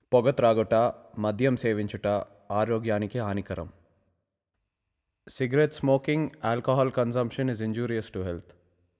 పొగ త్రాగుట మద్యం సేవించుట ఆరోగ్యానికి హానికరం cigarette smoking alcohol consumption is injurious to health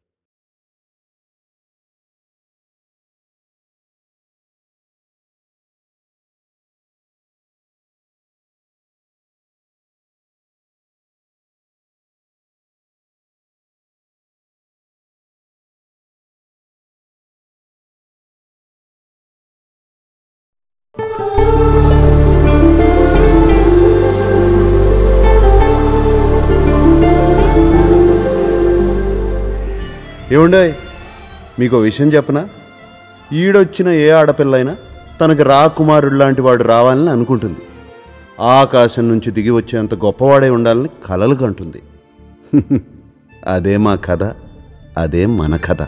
ఏముండయ్ మీకు ఓ విషయం చెప్పనా ఈడొచ్చిన ఏ ఆడపిల్లైనా తనకి రాకుమారుడు లాంటి వాడు రావాలని అనుకుంటుంది ఆకాశం నుంచి దిగి వచ్చేంత గొప్పవాడే ఉండాలని కలలు కంటుంది అదే మా కథ అదే మన కథ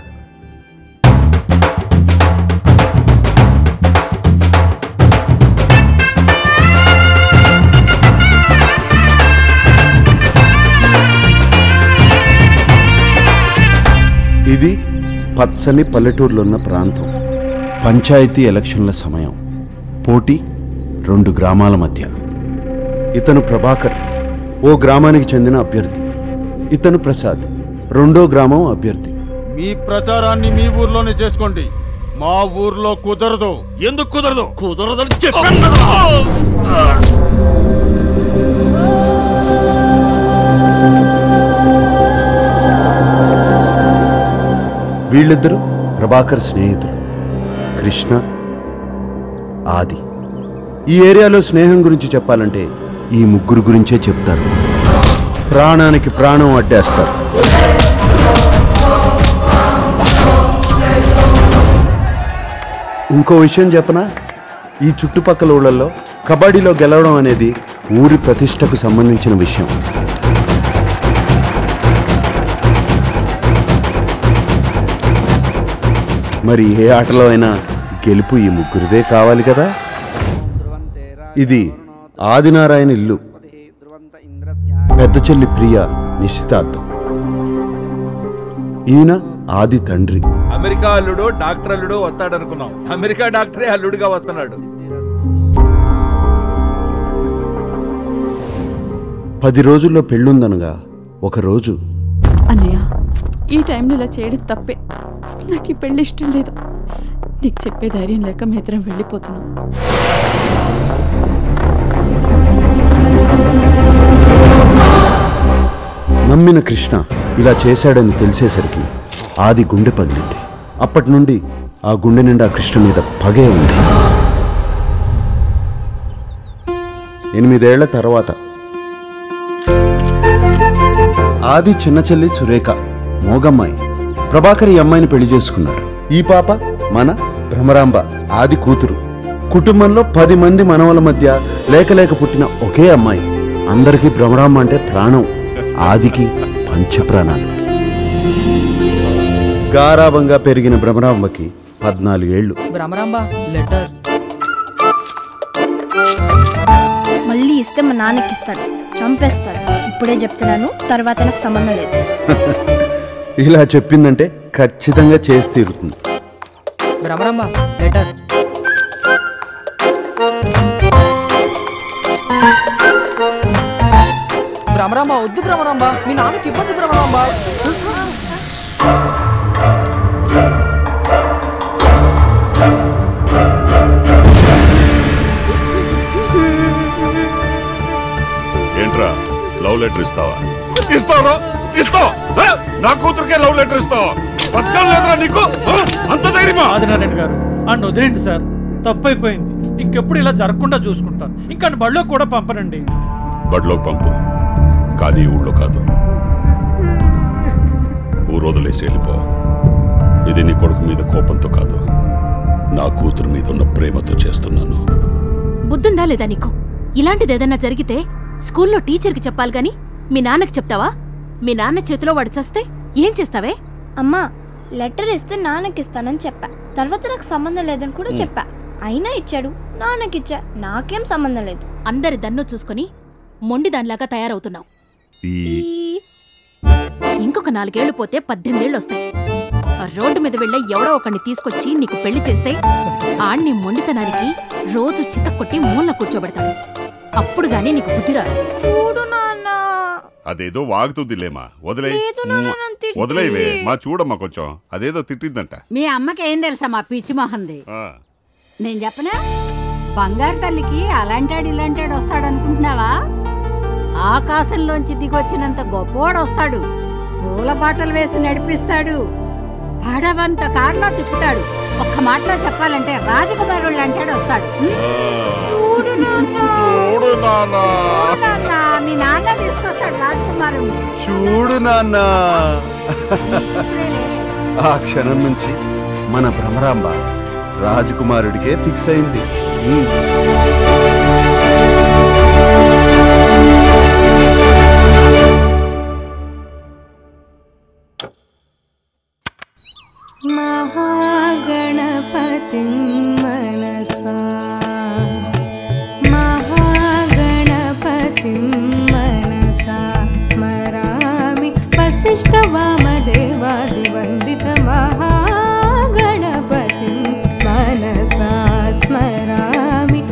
ఇది పచ్చని పల్లెటూరులో ఉన్న ప్రాంతం పంచాయతీ ఎలక్షన్ల సమయం పోటీ రెండు గ్రామాల మధ్య ఇతను ప్రభాకర్ ఓ గ్రామానికి చెందిన అభ్యర్థి ఇతను ప్రసాద్ రెండో గ్రామం అభ్యర్థి మీ ప్రచారాన్ని మీ ఊర్లోనే చేసుకోండి మా ఊర్లో కుదరదు ఎందుకు కుదరదు కుదరదని చెప్పాను కదా వీళ్ళిద్దరూ ప్రభాకర్ స్నేహితులు కృష్ణ ఆది ఈ ఏరియాలో స్నేహం గురించి చెప్పాలంటే ఈ ముగ్గురు గురించే చెప్తారు ప్రాణానికి ప్రాణం అడ్డేస్తారు ఇంకో విషయం చెప్పనా ఈ చుట్టుపక్కల ఊళ్ళల్లో కబడ్డీలో గెలవడం అనేది ఊరి ప్రతిష్టకు సంబంధించిన విషయం మరి ఏ ఆటలో అయినా గెలుపు ఈ ముగ్గురిదే కావాలి కదా ఇది ఆదినారాయణ ఇల్లు పెద్ద చెల్లి ప్రియ నిశ్చితార్థం ఈయన ఆది తండ్రి అమెరికా అల్లుడు డాక్టర్ అల్లుడు వస్తాడనుకున్నాం అమెరికా డాక్టరే అల్లుడుగా వస్తున్నాడు పది రోజుల్లో పెళ్ళుందనగా ఒకరోజు అన్నయ్య ఈ టైంలో ఇలా చేయడం తప్పే నాకు ఈ పెళ్లి ఇష్టం లేదు నీకు చెప్పే ధైర్యం లేక మేతరం వెళ్ళిపోతున్నాం నమ్మిన కృష్ణ ఇలా చేశాడని తెలిసేసరికి ఆది గుండె పగిలింది అప్పటి నుండి ఆ గుండె నిండా కృష్ణ మీద పగే ఉంది ఎనిమిదేళ్ల తర్వాత ఆది చిన్న చెల్లి సురేఖ మోగమ్మాయి ప్రభాకర్ ఈ అమ్మాయిని పెళ్లి చేసుకున్నాడు ఈ పాప మన భ్రమరాంబ ఆది కూతురు కుటుంబంలో పది మంది మనవల మధ్య లేక లేక పుట్టిన ఒకే అమ్మాయి అందరికీ భ్రమరాంబ అంటే ప్రాణం ఆదికి పంచప్రాణాలు గారాబంగా పెరిగిన భ్రమరాంబకి పద్నాలుగేళ్లు భ్రమరాంబ లెటర్ మళ్ళీ ఇస్తే మా నాన్నకి ఇస్తాడు చంపేస్తాడు ఇప్పుడే చెప్తున్నాను తర్వాత నాకు సంబంధం లేదు ఇలా చెప్పిందంటే ఖచ్చితంగా చేసి తీరుతుంది భ్రమరాంబ లెటర్ భ్రమరాంబ వద్దు భ్రమరాంబ మీ నాన్నకి ఇబ్బంది భ్రమరాంబ ఏంట్రా లవ్ లెటర్ ఇస్తావా ఇస్తావా ఇస్తా నా కూతురికే లవ్ లెటర్ ఇస్తావా బతకాలి లేదురా నీకు ఆ? అంత ధైర్యమా ఆదినారాయణ గారు అన్న వదిలేండి సార్ తప్పైపోయింది ఇంకెప్పుడు ఇలా జరగకుండా చూసుకుంటాను ఇంకా బడిలో కూడా పంపనండి బడిలోకి పంపు కానీ ఈ ఊళ్ళో కాదు ఊరు వదిలేసి వెళ్ళిపో ఇది నీ కొడుకు మీద కోపంతో కాదు నా కూతురు మీద ఉన్న ప్రేమతో చేస్తున్నాను బుద్ధుందా లేదా నీకు ఇలాంటిదేదన్నా జరిగితే స్కూల్లో టీచర్కి చెప్పాలి గాని మీ నాన్నకి చెప్తావా మీ నాన్న చేతిలో వాడు చస్తే ఏం చేస్తావే అమ్మా లెటర్ ఇస్తే నాన్నకి ఇస్తానని చెప్పా తర్వాత నాకు సంబంధం లేదని కూడా చెప్పా అయినా ఇచ్చాడు నాన్నకిచ్చా నాకేం సంబంధం లేదు అందరి దన్ను చూసుకుని మొండిదానిలాగా తయారవుతున్నావు ఈ ఇంకొక నాలుగేళ్లు పోతే పద్దెనిమిదేళ్ళు వస్తాయి ఆ రోడ్డు మీద వెళ్ళే ఎవడో ఒకడిని తీసుకొచ్చి నీకు పెళ్లి చేస్తే ఆణ్ణి మొండితనానికి రోజు చితక్కొట్టి మూలన కూర్చోబెడతాడు అప్పుడు గాని నీకు బుద్ధి రాదు చూడు నాన్న అదేదో వాగుతుందిలేమా వదిలే లేదు నాన్న, నన్ను తిట్టి. వదిలేవే మా చూడమ్మా కొంచెం అదేదో తిట్టిందంట మీ అమ్మకి ఏం తెలుసా మా పిచ్చి మొహంది ఆ. నేను చెప్పనా బంగారు తల్లికి అలాంటాడు ఇలాంటాడు వస్తాడు అనుకుంటున్నావా ఆకాశంలోంచి దిగొచ్చినంత గొప్పవాడు వస్తాడు పూల బాటలు వేసి నడిపిస్తాడు పడవంత కారులో తిప్పుతాడు ఒక్క మాటలో చెప్పాలంటే రాజకుమారుళ్ళు అంటాడు వస్తాడు ఉం? చూడు నాన్న చూడు నాన్నా నాన్న, మీ నాన్న తీసుకొస్తాడు రాజకుమారుణ్ణి చూడు నాన్న ఆ క్షణం నుంచి మన భ్రమరాంబ రాజకుమారుడికే ఫిక్స్ అయింది ఉమ్. महागणपतिं मनसा महागणपतिं मनसा स्मरामि वसिष्ठवामदेवादिवन्दितमहागणपतिं मनसा स्मरामि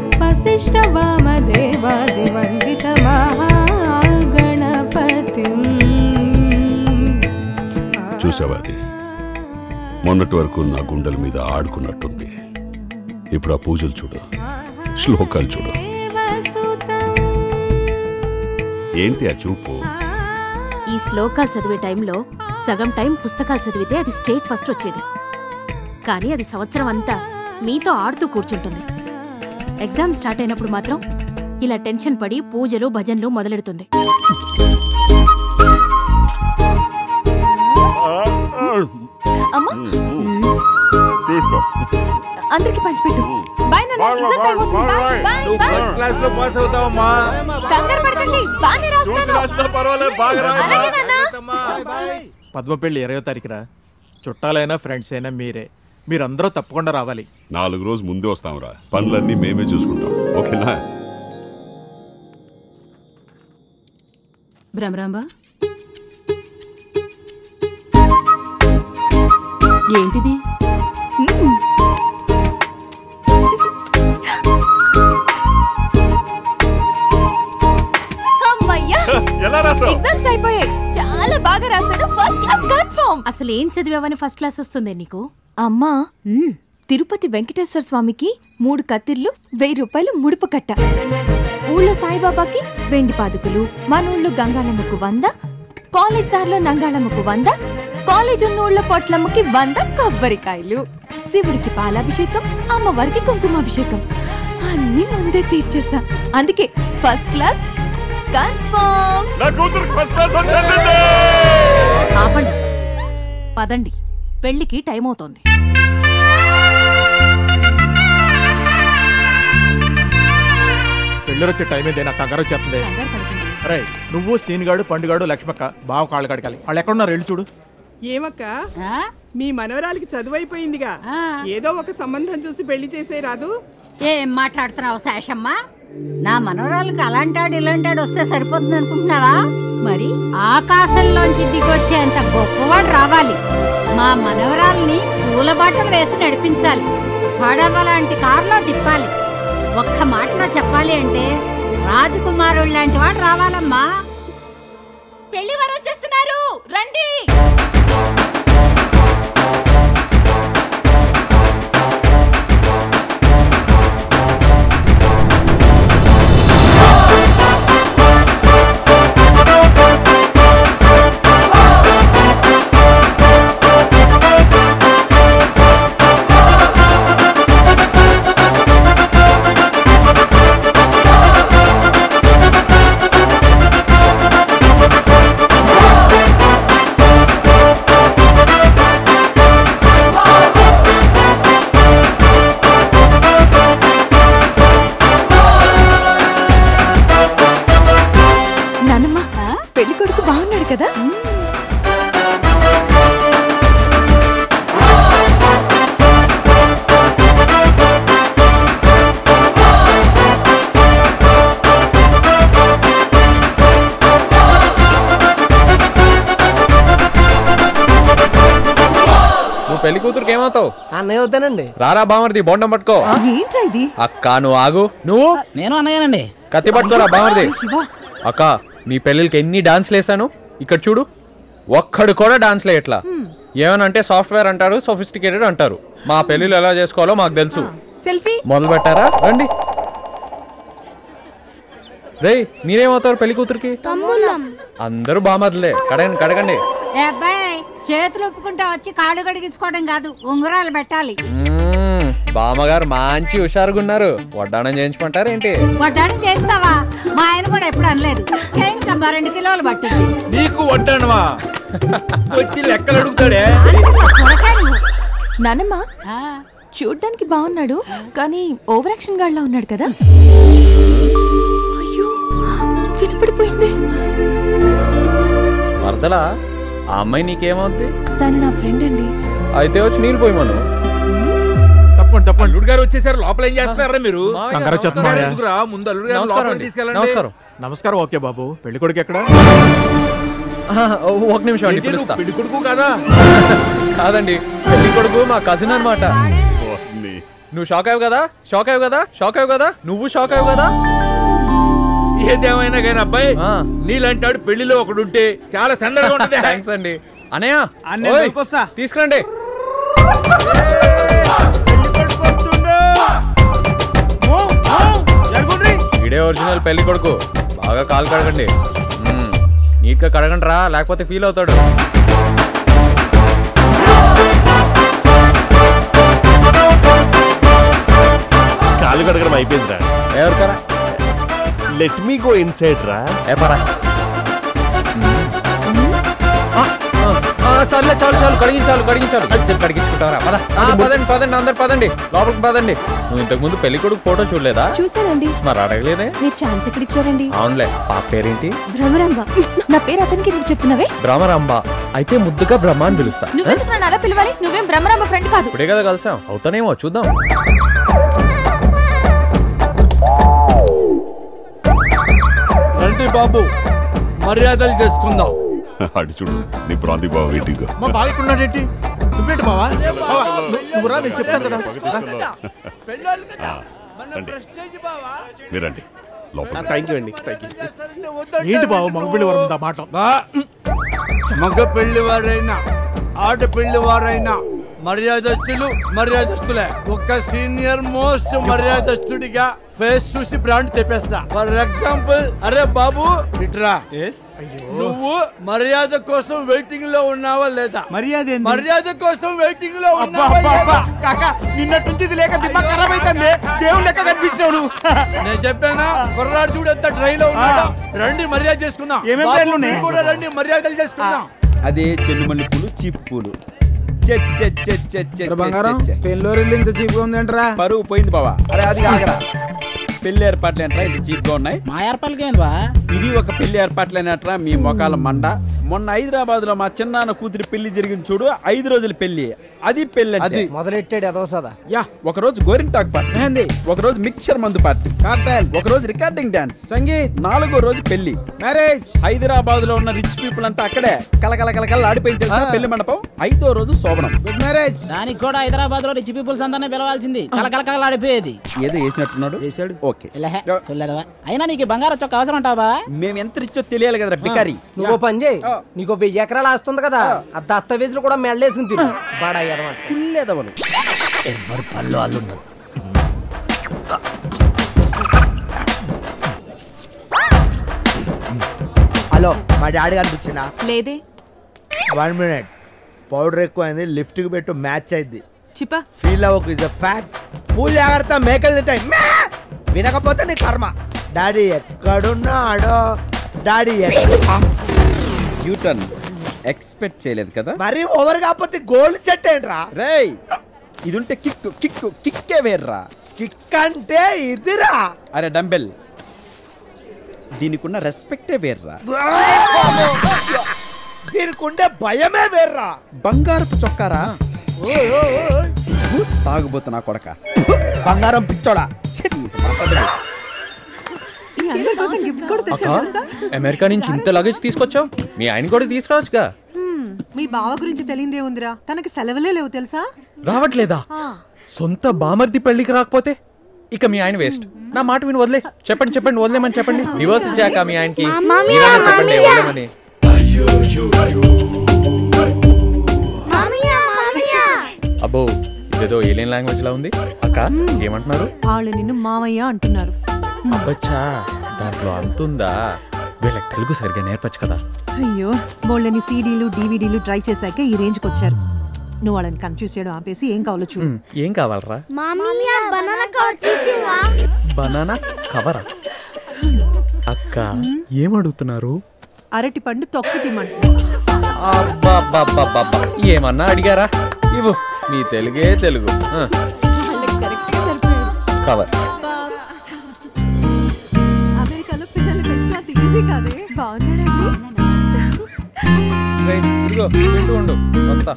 वसिष्ठवामदेवादिवन्दितमहागणपतिम् చూసావా అది మొన్నటి వరకు నా గుండెల మీద ఆడుకున్నట్టుంది ఇప్పుడు ఆ పూజలు చూడు శ్లోకాలు చూడు ఏంటి ఆ చూపు ఈ శ్లోకాలు చదివే టైంలో సగం టైం పుస్తకాలు చదివితే అది స్టేట్ ఫస్ట్ వచ్చేది కానీ అది సంవత్సరం అంతా మీతో ఆడుతూ కూర్చుంటుంది ఎగ్జామ్ స్టార్ట్ అయినప్పుడు మాత్రం ఇలా టెన్షన్ పడి పూజలు భజనలు మొదలెడుతుంది అమ్మా తీసుకో అందరికి పంచిపెట్టు బాయ్ నాన్న ఎగ్జామ్ టైం అవుతుంది బాయ్ బాయ్ బాయ్ క్లాస్ లో పాస్ అవుతావమ్మా కంగారు పడకండి బానే రాస్తాను పర్వాలేదు బాగా అలాగే నాన్న పద్మ పెళ్లి ఇరవై తారీఖురా చుట్టాలైనా ఫ్రెండ్స్ అయినా మీరే మీరందరూ తప్పకుండా రావాలి నాలుగు రోజు ముందే వస్తాంరా పనులన్నీ మేమే చూసుకుంటాం ఓకేనా భ్రమరాంబ ఏంటిది అమ్మయ్యా ఎలా రాసావు ఎగ్జామ్స్ అయిపోయాయి చాలా బాగా రాశాను ఫస్ట్ క్లాస్ కన్ఫర్మ్ అసలు ఏం చదివావని ఫస్ట్ క్లాస్ వస్తుంది నీకు అమ్మా తిరుపతి వెంకటేశ్వర స్వామికి మూడు కత్తిర్లు వెయ్యి రూపాయలు ముడుపు కట్ట ఊళ్ళో సాయిబాబాకి వెండి పాదుకులు మన ఊళ్ళో గంగాళమ్మకు వంద కాలేజ్ దారిలో నంగాళమ్మకు వంద కాలేజ్ ఉన్న ఊళ్ళో పొట్లమ్మకి వంద కొబ్బరికాయలు శివుడికి పాలాభిషేకం అమ్మవారికి కుంకుమాభిషేకం అన్ని ముందే తీర్చేసా అందుకే ఫస్ట్ క్లాస్ కన్ఫర్మ్ నా కూతురు ఫస్ట్ క్లాస్ వచ్చేసింది ఆపండి పదండి పెళ్లికి టైం అవుతోంది పెళ్ళరొచ్చే టైం ఏంది నాకు కంగారు వచ్చేస్తుంది కంగారు పడకండి. రే నువ్వు సీనిగాడు పండుగాడు లక్ష్మక్క బావ కాళ్ళు కడకాలి వాళ్ళు ఎక్కడున్నారు వెళ్ళి చూడు ఏమక్క మీ మనవరాలికి చదువైపోయిందిగా ఏదో ఒక సంబంధం చూసి పెళ్లి చేసే రాదు ఏం మాట్లాడుతున్నావు శేషమ్మ నా మనవరాలకు అలాంటాడు ఇలాంటాడు వస్తే సరిపోతుంది అనుకుంటున్నావా మరి ఆకాశంలోంచి దిగొచ్చేంత గొప్పవాడు రావాలి మా మనవరాల్ని పూల బాటలు వేసి నడిపించాలి పడవ లాంటి కారులో తిప్పాలి ఒక్క మాటలో చెప్పాలి అంటే రాజకుమారుడు లాంటి వాడు రావాలమ్మా పెళ్లి వారు వచ్చేస్తున్నారు రండి ఆ ఏమవుతావు అన్నయ్య వద్దానండి రారా బామర్ది బొండం పట్టుకో ఏంట్రా ఇది అక్క నువ్వు ఆగు నువ్వు నేను అన్నయ్యనండి కత్తి పట్టుకోరా బామర్ది అక్క మీ పెళ్ళిళ్ళకి ఎన్ని డాన్స్లు వేసాను ఇక్కడ చూడు ఒక్కడు కూడా డాన్స్లే ఎట్లా ఏమనంటే సాఫ్ట్వేర్ అంటారు సొఫిస్టికేటెడ్ అంటారు మా పెళ్ళిళ్ళు ఎలా చేసుకోవాలో మాకు తెలుసు సెల్ఫీ మొదలు పెట్టారా రండి రేయ్ మీరేమవుతారు పెళ్లి కూతురికి అందరూ బామర్లే కడగండి కడగండి ఏ అబ్బాయి చేతులు ఒప్పుకుంటా వచ్చి కాళ్ళు కడిగించుకోవడం కాదు ఉంగరాలు పెట్టాలి మ్మ్, బామ్మగారు మంచి హుషారుగా ఉన్నారు వడ్డాణం చేయించుకుంటారు ఏంటి వడ్డాణం చేస్తావా మా ఆయన కూడా ఎప్పుడు అనలేదు చేయించమ్మా రెండు కిలోలు పట్టింది నీకు వడ్డానవా వచ్చి లెక్కలు అడుగుతాడే నానమ్మ చూడ్డానికి బాగున్నాడు కానీ ఓవర్ యాక్షన్ గాడ్లా ఉన్నాడు కదా అయ్యో వినపడిపోయింది వరదలా ఆ అమ్మాయి నీకేమవుద్ది తను నా ఫ్రెండ్ అండి అయితే వచ్చి నీళ్ళు పోయి మనం తప్పండి తప్పండి అల్లుడు గారు వచ్చేసారు లోపల ఏం చేస్తున్నారా మీరు కంగారు వచ్చేస్తుంది మావయ్య. ఎందుకురా? ముందు అల్లుడు గారు నమస్కారం లోపలికి అండి. తీసుకెళ్ళండి నమస్కారం నమస్కారం ఓకే బాబు పెళ్లి కొడుకు ఎక్కడ ఒక నిమిషం అండి ఏంటి నువ్వు పిలుస్తా పెళ్లి కొడుకు కదా కాదండి పెళ్లి కొడుకు మా కజిన్ అనమాట నువ్వు షాక్ అయ్యావు కదా షాక్ అయ్యావు కదా షాక్ అయ్యావు కదా నువ్వు షాక్ అయ్యావు కదా ఏదేమైనా కానీ అబ్బాయి నీలంటాడు పెళ్లిలో ఒకడు ఉంటే చాలా సందడిగా ఉంటది థ్యాంక్స్ అండి అనయ్య అన్నయ్య, ఓయ్, దొరికొస్తా. తీసుకురండి వీడే ఒరిజినల్ పెళ్లి కొడుకు బాగా కాలు కడగండి మ్మ్. నీట్గా కడగండి రా లేకపోతే ఫీల్ అవుతాడు కాలు కడగడం అయిపోయిందిరా ఎవరికరా లెట్ మీ గో ఇన్సైడ్ రా ఏ పరా ఆ, సర్లే చాలు చాలు కడిగించాలు కడిగించాలు అది చెప్పి కడిగించుకుంటారా పద ఆ, పదండి పదండి అందరు పదండి లోపలికి పదండి నువ్వు ఇంతకు ముందు పెళ్లి కొడుకు ఫోటో చూడలేదా చూసానండి మరి అడగలేదే మీరు ఛాన్స్ ఎక్కడ ఇచ్చారండి అవునులే పాప పేరేంటి భ్రమరాంబ నా పేరు అతనికి ఎందుకు చెప్తున్నావే భ్రమరాంబ అయితే ముద్దుగా బ్రహ్మ అని పిలుస్తా ఆ? నువ్వెందుకు నన్ను అలా పిలవాలి నువ్వేం భ్రమరాంబ ఫ్రెండ్ కాదు ఇప్పుడే కదా కలిసాం అవుతానేమో చూద్దాం రండి బాబు మర్యాదలు చేసుకుందాం అటు చూడు నీ ప్రాంతి బావ వెయిటింగ్ మా బాగా ఇక్కడ ఉన్నాడేంటి నువ్వేంటి బావా బావా, నువ్వు- నువ్వు రా నేను చెప్తాను కదా మీరండి లోపల థ్యాంక్ యూ అండి థ్యాంక్ యూ ఏంటి బావ మగపిల్లి వరం ఉందా మాట మగ పెళ్లి వారైనా ఆడ పెళ్లి వారైనా మర్యాదస్తులు మర్యాదస్తులే ఒక సీనియర్ మోస్ట్ మర్యాదస్తుడిగా ఫేస్ చూసి బ్రాండ్ చెప్పేస్తా ఫర్ ఎగ్జాంపుల్ అరే బాబు ఇట్రా నువ్వు మర్యాద కోసం వెయిటింగ్ లో ఉన్నావా లేదా మర్యాద మర్యాద కోసం వెయిటింగ్ లో అబ్బా, ఉన్నావా అబ్బా, అబ్బా. లేదా? కాక నిన్నట్టుంచి ఇది లేక దిమ్మ ఖరాబ్ అవుతుంది దేవుడు లెక్క కనిపించావు నువ్వు నేను చెప్పానా కుర్రాడు చూడు ఎంత డ్రై లో ఉన్నాడు రండి మర్యాద చేసుకుందాం ఏమేం బాబు, పేర్లు ఉన్నాయి? మీరు కూడా రండి మర్యాదలు చేసుకుందాం అదే చెన్నుమల్లి పూలు చీప్ పూలు చె, చె, చె, చె, చె, చె, బంగారం చె, చె. పెళ్ళోరు ఇల్లు ఇంత చీప్గా ఉందేంట్రా పరువు పోయింది బావా అరే అది కాకరా పెళ్లి ఏర్పాట్లు ఏంట్రా ఇంత చీప్ గా ఉన్నాయి మా ఏర్పాట్లకి ఏంది బా ఇవి ఒక పెళ్లి ఏర్పాట్లేనట్రా మీ మొఖాల మండ మొన్న హైదరాబాద్ లో మా చిన్నాన్న కూతురి పెళ్లి జరిగింది చూడు ఐదు రోజుల పెళ్లి అది పెళ్లి అది మొదలెట్టాడు ఎదో సదా యా ఒక రోజు గోరింటాక్ పార్టీ ఏంది ఒక రోజు మిక్చర్ మందు పార్టీ కార్టెల్ ఒక రోజు రికార్డింగ్ డాన్స్ సంగీత్ నాలుగో రోజు పెళ్లి మ్యారేజ్ హైదరాబాద్ లో ఉన్న రిచ్ పీపుల్ అంతా అక్కడే కలకల కలకల ఆడిపోయింది తెలుసా ఆ. పెళ్లి మండపం ఐదో రోజు శోభనం గుడ్ మ్యారేజ్ దానికి కూడా హైదరాబాద్ లో రిచ్ పీపుల్స్ అందరినీ పిలవాల్సింది కలకలకల ఆడిపోయేది ఏదో వేసినట్టున్నాడు వేసాడు ఓకే చూడలేదవా అయినా నీకు ఈ బంగారం చొక్క అవసరం అంటావా మేము ఎంత రిచ్చో తెలియాలి కదరా బికారి నువ్వు ఓ పని చేయి నీకు ఓ వెయ్యి ఎకరాలు ఆస్తుంది కదా ఆ దస్తావేజులు కూడా మెళ్ళేసుకుని తిరు బాడా ఎదమాట కుళ్ళేదవలు ఎవరు పళ్ళు అల్లున్నారు హలో మా డాడీ కనిపించిందా లేదే వన్ మినిట్ పౌడర్ ఎక్కువైంది లిఫ్ట్ కి పెట్టు మ్యాచ్ అయింది చిప ఫీల్ అవ్వకు ఇస్ అ ఫ్యాక్ట్ పూలు జాగ్రత్త మేకలు తింటాయి మ్యా! వినకపోతే నీ కర్మ డాడీ ఎక్కడున్నాడో డాడీ యూటర్న్ ఎక్స్పెక్ట్ చేయలేదు కదా మరి ఓవర్ కాకపోతే గోల్డ్ చెట్ ఏంట్రా రేయ్ ఇది ఉంటే కిక్ కిక్ కిక్కే వేర్రా కిక్ అంటే ఇదిరా అరే డంబెల్ దీనికున్న రెస్పెక్టే వేర్రా దీనికి ఉండే భయమే వేర్రా బంగారపు చొక్కారా ఓయ్, ఓయ్, ఓయ్. తాగుబోతు నా కొడక బంగారం పిచ్చోడా అక్క అమెరికా నుంచి ఇంత లగేజ్ తీసుకొచ్చావు మీ ఆయన కూడా తీసుకురావచ్చుగా మీ బావ గురించి తెలియదే ఉందిరా తనకి సెలవులే లేవు తెలుసా రావట్లేదా ఆ. సొంత బామర్ది పెళ్లికి రాకపోతే ఇక మీ ఆయన వేస్ట్ నా మాట విని వదిలే చెప్పండి చెప్పండి వదిలేమని చెప్పండి డివోర్స్ ఇచ్చాక మీ ఆయనకి మీరైనా చెప్పండి వదిలేమని అబ్బో ఇదేదో ఏలియన్ లాంగ్వేజ్ లా ఉంది అక్క ఏమంటున్నారు వాళ్ళు నిన్ను మామయ్య అంటున్నారు అబ్బచ్చా దాంట్లో అంతుందా వీళ్ళకి తెలుగు సరిగ్గా నేర్పచ్చు కదా అయ్యో బోళ్ళని సీడీలు డీవీడీలు ట్రై చేశాక ఈ రేంజ్కి వచ్చారు నువ్వు వాళ్ళని కన్ఫ్యూజ్ చేయడం ఆపేసి ఏం కావాలో చూడు ఉమ్, ఏం కావాలరా మామయ్య బనానా కవర్ తీసివా బనానా కవరా అక్క ఏం అడుగుతున్నారు అరటి పండు తొక్కి తిమ్మంటు అబ్బబ్బబ్బబ్బబ్బా. ఏమన్నా అడిగారా ఇవ్వు నీ తెలుగే తెలుగు ఆ, కవర్ అమెరికాలో పిల్లలు పెంచడం అంత ఈజీ కాదే బాగున్నారండి రేయ్, ఇదిగో తింటూ ఉండు వస్తా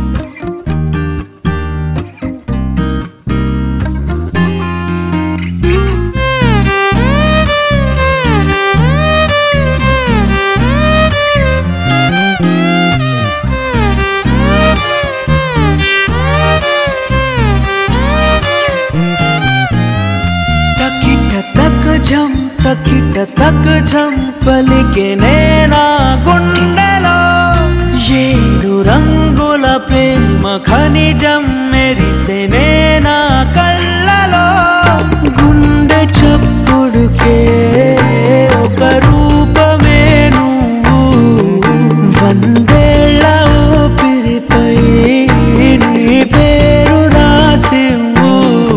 తకిట తక జం తకిట తక జం పలికే నేనా గుండెలో ఏడు రంగుల ప్రేమ ఖనిజం మెరిసే నేనా కళ్ళలో గుండె చప్పుడుకే ఒక రూపమే నువ్వు వందేళ్ల ఊపిరిపై నీ పేరు రాసివ్వు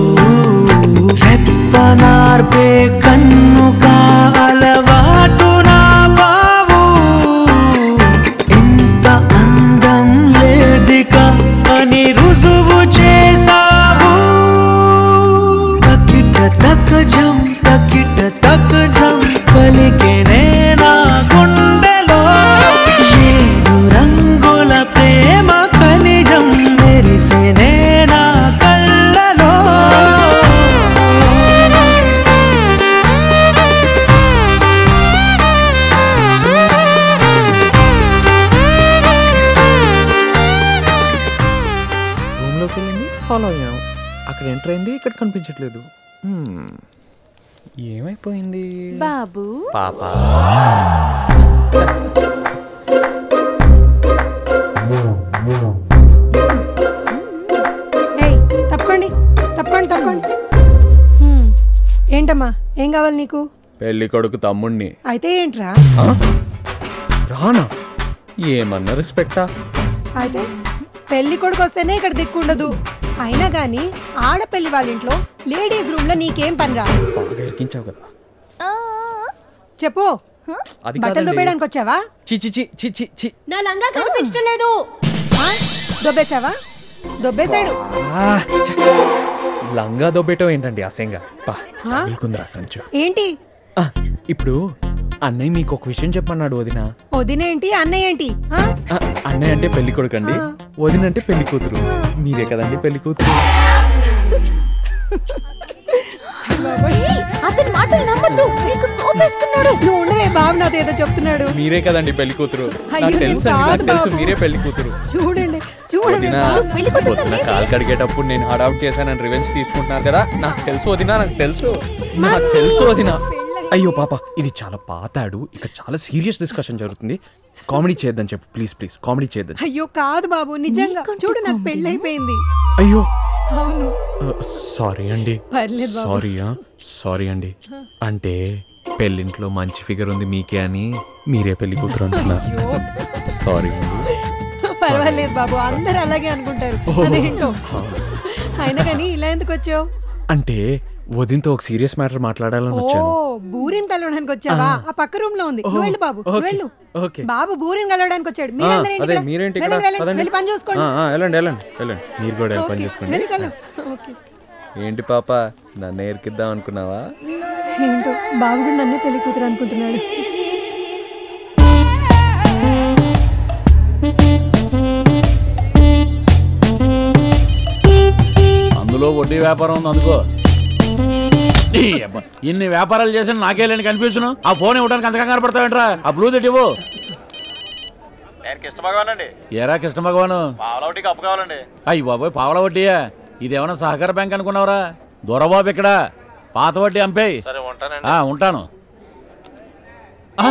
రెప్పనార్పే కన్ను కాలవాటు నా బావు ఇంత అందం లేదిక అని రుజువు చేసావు తకిట తక జం తకిట తక జం పలికే నేనా గుండెలో ఏడు రంగుల ప్రేమ ఖనిజం మెరిసే నేనా కళ్ళలో రూమ్ లోకి వెళ్ళింది ఫాలో అయ్యాం అక్కడ ఎంటర్ అయింది ఇక్కడ కనిపించట్లేదు హ్మ్. ఏమైపోయింది బాబు పాప ఏయ్ తప్పుకోండి తప్పుకోండి తప్పుకోండి హ్మ్. ఏంటమ్మా ఏం కావాలి నీకు పెళ్లి కొడుకు తమ్ముణ్ణి అయితే ఏంట్రా ఆ? రానా ఏమన్నా రెస్పెక్టా అయితే పెళ్లి కొడుకు వస్తేనే ఇక్కడ దిక్కుండదు అయినా గాని ఆడపెళ్లి వాళ్ళ ఇంట్లో లేడీస్ రూమ్ లో నీకేం పని రా బాగా ఎరికించావు కదా చెప్పు అది బట్టలు కాదండి. దుబ్బేయడానికి వచ్చావా చి చి చి చి చి చి నా లంగా కనిపించడం లేదు ఆ? దొబ్బేశావా దొబ్బేశాడు ఆ, ఛ. లంగా దొబ్బేటో ఏంటండి అసహ్యంగా పా ఆ? తగులుకుందిరా కొంచెం ఏంటి ఆ, ఇప్పుడు అన్నయ్య మీకు ఒక విషయం చెప్పన్నాడు వదిన వదినేంటి అన్నయ్య ఏంటి ఆ? ఆ, అన్నయ్య అంటే పెళ్లి కొడుకండి వదిన అంటే పెళ్లి కూతురు మీరే కదండి పెళ్లి కూతురు అతని మాటలు నమ్మద్దు నీకు సోపేస్తున్నాడు నువ్వు ఉండవే బాబు నాతో ఏదో చెప్తున్నాడు మీరే కదండి పెళ్లి కూతురు అయ్యో, నాకు నేను తెలుసు అండి, నాకు కాదు తెలుసు బాబు. మీరే పెళ్లి కూతురు చూడండి చూడండి వదిన వదిన కాలు కడిగేటప్పుడు నేను హడావుట్ చేశానని రివెంజ్ తీసుకుంటున్నారు కదా నాకు తెలుసు వదిన నాకు తెలుసు నాకు తెలుసు వదిన అయ్యో పాప ఇది చాలా పాతాడు ఇక చాలా సీరియస్ డిస్కషన్ జరుగుతుంది కామెడీ చేద్దాం చెప్పు ప్లీజ్ ప్లీజ్ కామెడీ చేద్దాం అయ్యో కాదు బాబు నిజంగా చూడు నాకు పెళ్ళైపోయింది అయ్యో అవును సారీ అండి పర్లేదు బాబు. సారీయా సారీ అండి అంటే పెళ్ళింట్లో మంచి ఫిగర్ ఉంది మీకే అని మీరే పెళ్లి కూతురు అంటున్నారు సారీ అండి పర్వాలేదు బాబు అందరు అలాగే అనుకుంటారు ఓహో. అదేంటో అయినా కానీ ఇలా ఎందుకు వచ్చావు అంటే వదినతో ఒక సీరియస్ మ్యాటర్ మాట్లాడాలని ఓ వచ్చాను బూరిని కలవడానికి వచ్చావా ఆ పక్క రూమ్ లో ఉంది నువ్వు వెళ్ళు బాబు నువ్వు ఓకే, వెళ్ళు ఓకే. బాబు బూరిని కలవడానికి వచ్చాడు ఆ, మీరందరూ ఏంటి అదే ఇక్కడ? మీరేంటి ఇక్కడ వెళ్ళండి, వెళ్ళండి, పదండి. వెళ్ళి పని చూసుకోండి ఆ, ఆ, వెళ్ళండి వెళ్ళండి వెళ్ళండి మీరు కూడా వెళ్ళి పని ఓకే, చేసుకోండి వెళ్ళి కలు. ఓకే ఏంటి పాప నన్ను ఎరికిద్దాం అనుకున్నావా ఏంటో బాబు కూడా నన్నే పెళ్లి కూతురు అనుకుంటున్నాడు అందులో వడ్డీ వ్యాపారం ఉంది అందుకో ఈ అబ్బ, ఇన్ని వ్యాపారాలు చేసిన నాకే లేని కనిపించును ఆ ఫోన్ ఇవ్వడానికి అంత కంగారు పడతావేంట్రా ఆ బ్లూ దట్ ఇవ్వు నేను కృష్ణ భగవాన్ అండి ఏరా కృష్ణ భగవాను పావులౌటికి అప్పు కావాలండి అయ్యి బాబోయ్ పావల వడ్డీయా ఇదేమన్నా సహకార బ్యాంక్ అనుకున్నావురా దొరబాబు ఇక్కడ పాత వడ్డీ అంపేయ్ సరే ఉంటానండి ఆ, ఉంటాను ఆ?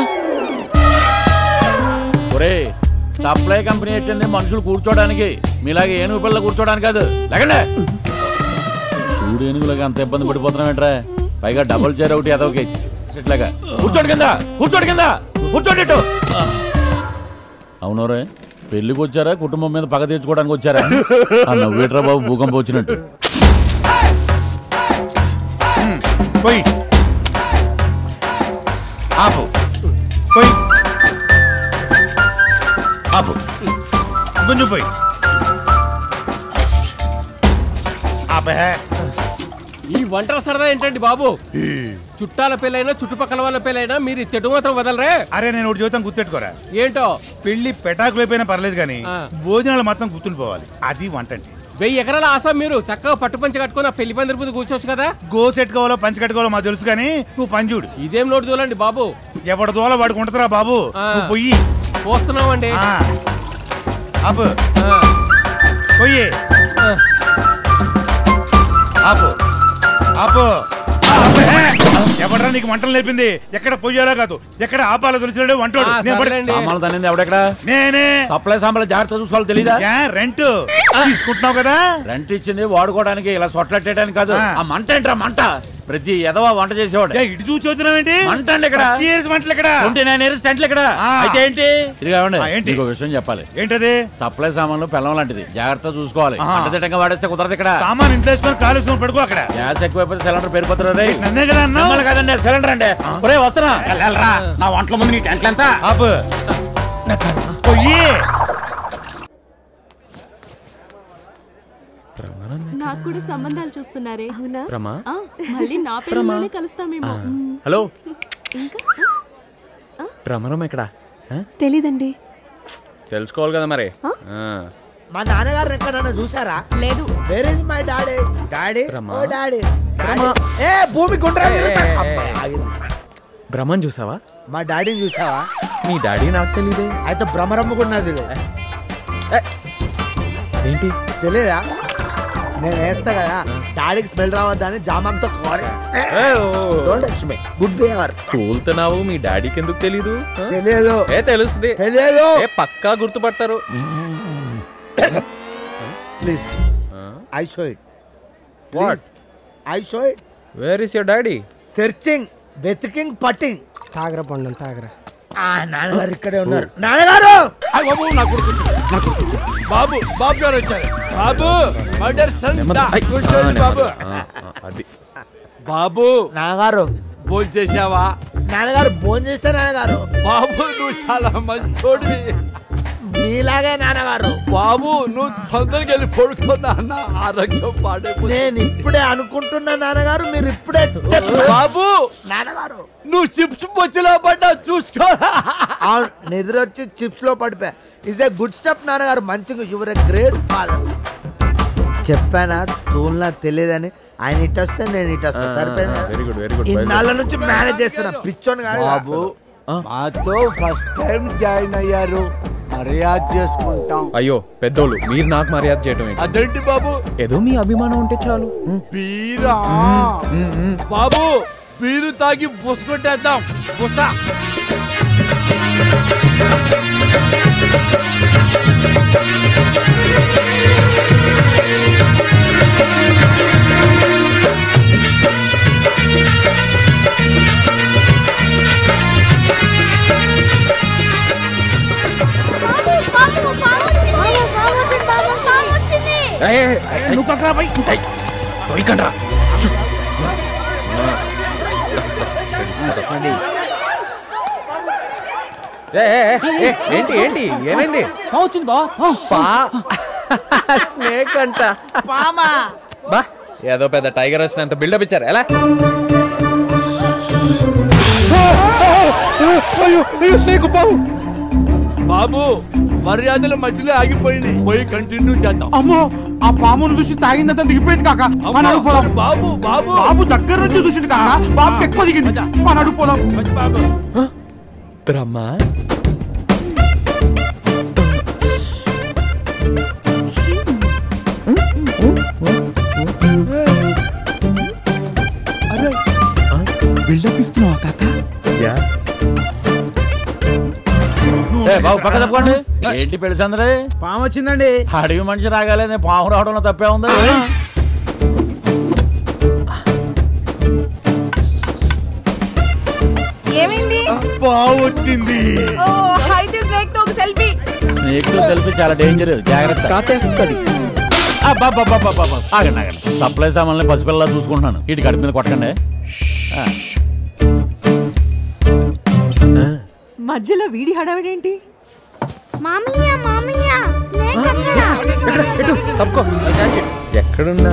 ఒరే సప్లై కంపెనీ ఏంటండి మనుషులు కూర్చోడానికి మీలాగే ఏనుగు పిల్లలు కూర్చోడానికి కాదు లేకండి చూడు ఏనుగులాగా అంత ఇబ్బంది పడిపోతున్నాం ఏంట్రా పైగా డబుల్ చైర్ ఒకటి ఎదవకి ఇట్లాగా కూర్చోడు కింద కూర్చోడు కింద కూర్చోడు ఇటు అవునరే పెళ్లికి వచ్చారా కుటుంబం మీద పగ తీర్చుకోవడానికి వచ్చారా ఆ నవ్వేట్రా బాబు భూకంపం వచ్చినట్టు పోయి ఆపు పోయి ఆపు కొంచెం పోయి ఆపే ఈ ఒంటరి సరదా ఏంటండి బాబు చుట్టాల పెళ్ళైనా చుట్టుపక్కల వాళ్ళ పెళ్ళైనా మీరు చెడు మాత్రం వదలరే అరే నేను ఒకటి జీవితం గుర్తెట్టుకోరా ఏంటో పెళ్లి పెటాకులు అయిపోయినా పర్లేదు కానీ ఆ. భోజనాలు మాత్రం గుర్తుండిపోవాలి అది వంట అంటే వెయ్యి ఎకరాల ఆశ మీరు చక్కగా పట్టు పంచి కట్టుకుని ఆ పెళ్లి పందిరి ముందు కూర్చోవచ్చు కదా గోస్ ఎట్టుకోవాలో పంచి కట్టుకోవాలో మాకు తెలుసు కానీ నువ్వు పని చూడు ఇదేం నోటు దూలండి బాబు ఎవడ దోల వాడికి ఉంటుందిరా బాబు ఆ. నువ్వు పొయ్యి పోస్తున్నామండి ఆ. ఆపు పొయ్యి ఆపు ఆపు ఆపు. ఎవడరా నీకు వంటలు నేర్పింది ఎక్కడ పొయ్యాలో కాదు ఎక్కడ ఆపాలో తెలిసినాడు వంటోడు నేను పడి- సామాన్లు తనింది ఎవడెక్కడ నేనే సప్లై సామాన్లు జాగ్రత్త చూసుకోవాలి తెలీదా ఏ, రెంట్ తీసుకుంటున్నావు కదా రెంట్ ఇచ్చింది వాడుకోవడానికి ఇలా సొట్లెట్టడానికి కాదు ఆ. ఆ మంట ఏంట్రా మంట ప్రతి ఎదవ వంట చేసేవాడు ఏ, ఇటు చూసి వచ్చినావేంటి మంట అండి ఇక్కడ Thirty years మంటలు ఇక్కడ ట్వంటీ నైన్ ఇయర్స్ టెంట్లు ఇక్కడ ఆ. అయితే ఏంటి ఇది కావండి ఆ, ఏంటి? ఇంకో విషయం చెప్పాలి ఏంటది సప్లై సామాన్లు పిల్లం లాంటిది జాగ్రత్త చూసుకోవాలి ఆహా. అంటదిట్టంగా వాడేస్తే కుదరదు ఇక్కడ సామాన్ ఇంట్లో వేసుకొని కాలు వేసుకొని పడుకో అక్కడ గ్యాస్ ఎక్కువైపోతే సిలిండర్ పెరిగిపోతారు రే నన్నే కదా అన్నావు? మిమ్మల్ని కాదండి సిలిండర్ అండి ఒరే వస్తున్నా వెళ్ళరా నా వంటల ముందు నీ టెంట్లు ఎంత ఆపు పొయ్యి నాకు కూడా సంబంధాలు చూస్తున్నారే అవునా రమా? మళ్ళీ నా పెళ్ళిలోనే కలుస్తామేమో మ్. హలో ఇంకా భ్రమరం ఎక్కడ తెలీదండి తెలుసుకోవాలి కదా మరి ఆ. మా నాన్నగారు ఎక్కడన్నా చూసారా లేదు where is my daddy daddy Brahma. ఓ డాడీ ఏ భూమి గుండ్రా తిరుగుతా. అబ్బా, ఆగింది. భ్రమం చూసావా మా డాడీని చూసావా మీ డాడీ నాకు తెలియదే అయితే భ్రమరమ్మ కూడా నాకు తెలియదు ఏంటి తెలియదా నేను వేస్తా కదా డాడీకి స్మెల్ రావద్దని జామంతో don't touch me good behaviour తోలుతున్నావు మీ డాడీకి ఎందుకు తెలీదు ఆ? తెలియదు ఏ తెలుస్తుంది తెలియదు ఏ పక్కా గుర్తుపడతారు please I show it what I show it where is your daddy searching వెతికింగ్ పట్టింగ్ తాగరా పండు తాగరా ఆ నాన్నగారు ఇక్కడే ఉన్నారు నాన్నగారు బాబు నా కొడుకు నా కొడుకు బాబు బాబు గారు వచ్చారు బాబు మర్డర్ సన్ కూర్చోండి బాబు అది బాబు నాన్నగారు భోజనం చేసావా నాన్నగారు భోజనం చేస్తే నాన్నగారు బాబు నువ్వు చాలా మంచోడివి మీలాగే నాన్నగారు బాబు నువ్వు తొందరగా వెళ్ళి పడుకో నాన్న ఆరోగ్యం పాడైపోతుంది నేను ఇప్పుడే అనుకుంటున్నా నాన్నగారు మీరు ఇప్పుడే చెప్పు. బాబు నాన్నగారు నువ్వు చిప్స్ పొచ్చిలో పడ్డా చూసుకో అవును నిద్ర వచ్చి చిప్స్ లో పడిపోయా ఇస్ ఏ గుడ్ స్టెప్ నాన్నగారు మంచిగా యువర్ ఎ గ్రేట్ ఫాదర్ చెప్పానా తూల్నా తెలియదని ఆయన ఇటు వస్తే నేను ఇటు వస్తా సరిపోయింది వెరీ గుడ్ వెరీ గుడ్ ఇన్నాళ్ళ నుంచి మేనేజ్ చేస్తున్నా పిచ్చోని కాదు బాబు మాతో ఫస్ట్ టైం జాయిన్ అయ్యారు మర్యాద చేసుకుంటాం అయ్యో పెద్దోళ్ళు మీరు నాకు మర్యాద చేయటం ఏంటి? అదేంటి బాబు ఏదో మీ అభిమానం ఉంటే చాలు ఉమ్. బీరా బాబు బీరు తాగి బుసకొట్టేద్దాం బుస ఏయ్, ఏయ్, ఏయ్, నువ్వు కక్కరా పోయి. ఏయ్, తోయకండ్రా. షు. ఏ, ఏ, ఏ, ఏ, ఏంటి ఏంటి ఏమైంది వచ్చింది బా పా స్నేక్ అంట పామా బా ఏదో పెద్ద టైగర్ వచ్చినంత బిల్డప్ ఇచ్చారు ఎలా అయ్యో అయ్యో స్నేక్ పావు బాబు మర్యాదల మధ్యలో ఆగిపోయింది పోయి కంటిన్యూ చేద్దాం అమ్మో ఆ పామును చూసి తాగిందంతా దిగిపోయింది కాక మన అడుగు పోదాం బాబు బాబు బాబు దగ్గర నుంచి చూసింది కాక బాబుకి ఎక్కువ దిగింది మన అడుగు పోదాం బాబు బ్రహ్మ బిల్డప్ ఇస్తున్నావా కాక యా ఏ, బాబు పక్క తప్పండి ఏంటి పెళ్లి సందడి పాము వచ్చిందండి అడవి మనిషి రాగాలేదే పాము రావడంలో తప్పే ఉంది ఏమైంది బావు వచ్చింది ఓ అయితే స్నేక్ తో ఒక సెల్ఫీ స్నేక్ తో సెల్ఫీ చాలా డేంజర్ జాగ్రత్త కాకేస్తుంది అబ్బబ్బబ్బబ్బబ్బ. ఆగండి ఆగండి సప్లై సామాన్లు పసిపిల్లలా చూసుకుంటున్నాను ఇటు కడుపు మీద కొట్టకండి ఆ. మధ్యలో వీడి హడావిడేంటి మామయ్య మామయ్య స్నేక్ అక్కడ తప్పుకో ఎక్కడున్నా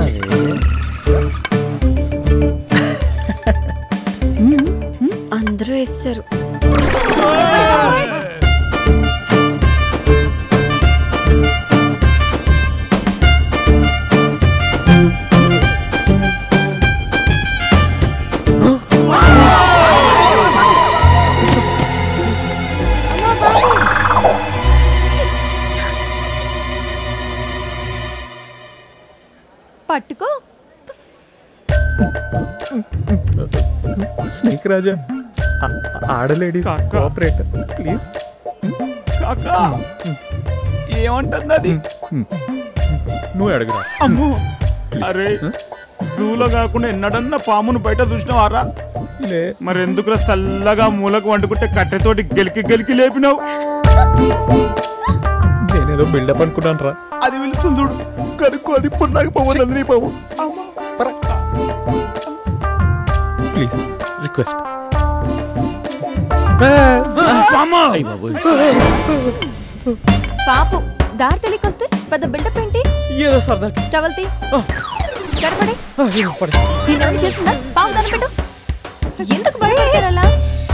అందరూ వేస్తారు పట్టుకో స్నేక్ రాజా ఆడలేడీస్ కోఆపరేటర్ ప్లీజ్ ఏమంటుంది అది నువ్వు అడుగురా అమ్మో అరే జూలో కాకుండా ఎన్నడన్నా పామును బయట చూసినావారా లే మరి ఎందుకురా చల్లగా మూలకు వండుకుంటే కట్టెతోటి గెలికి గెలికి లేపినావు నేనేదో బిల్డప్ అనుకున్నాను రా అది పిలుస్తుంది చూడు కనుక్కో అది పొన్నాక పోవు నందిని పోవు ప్లీజ్ రిక్వెస్ట్ పాపం దారి తెలియకొస్తే పెద్ద బిల్డప్ ఏంటి ఏదో సరదాకి టవల్ తీ గడపడి దీని చేసిందా పాము దాన్ని పెట్టు ఎందుకు భయపడతారు అలా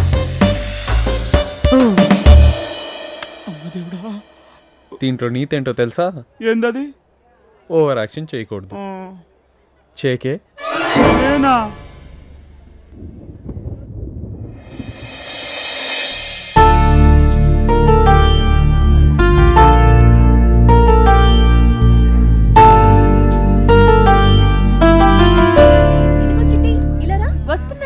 దీంట్లో నీతేంటో తెలుసా ఏందది ఓవర్ యాక్షన్ చేయకూడదు చేకే నేనా ఇలా రా వస్తున్నా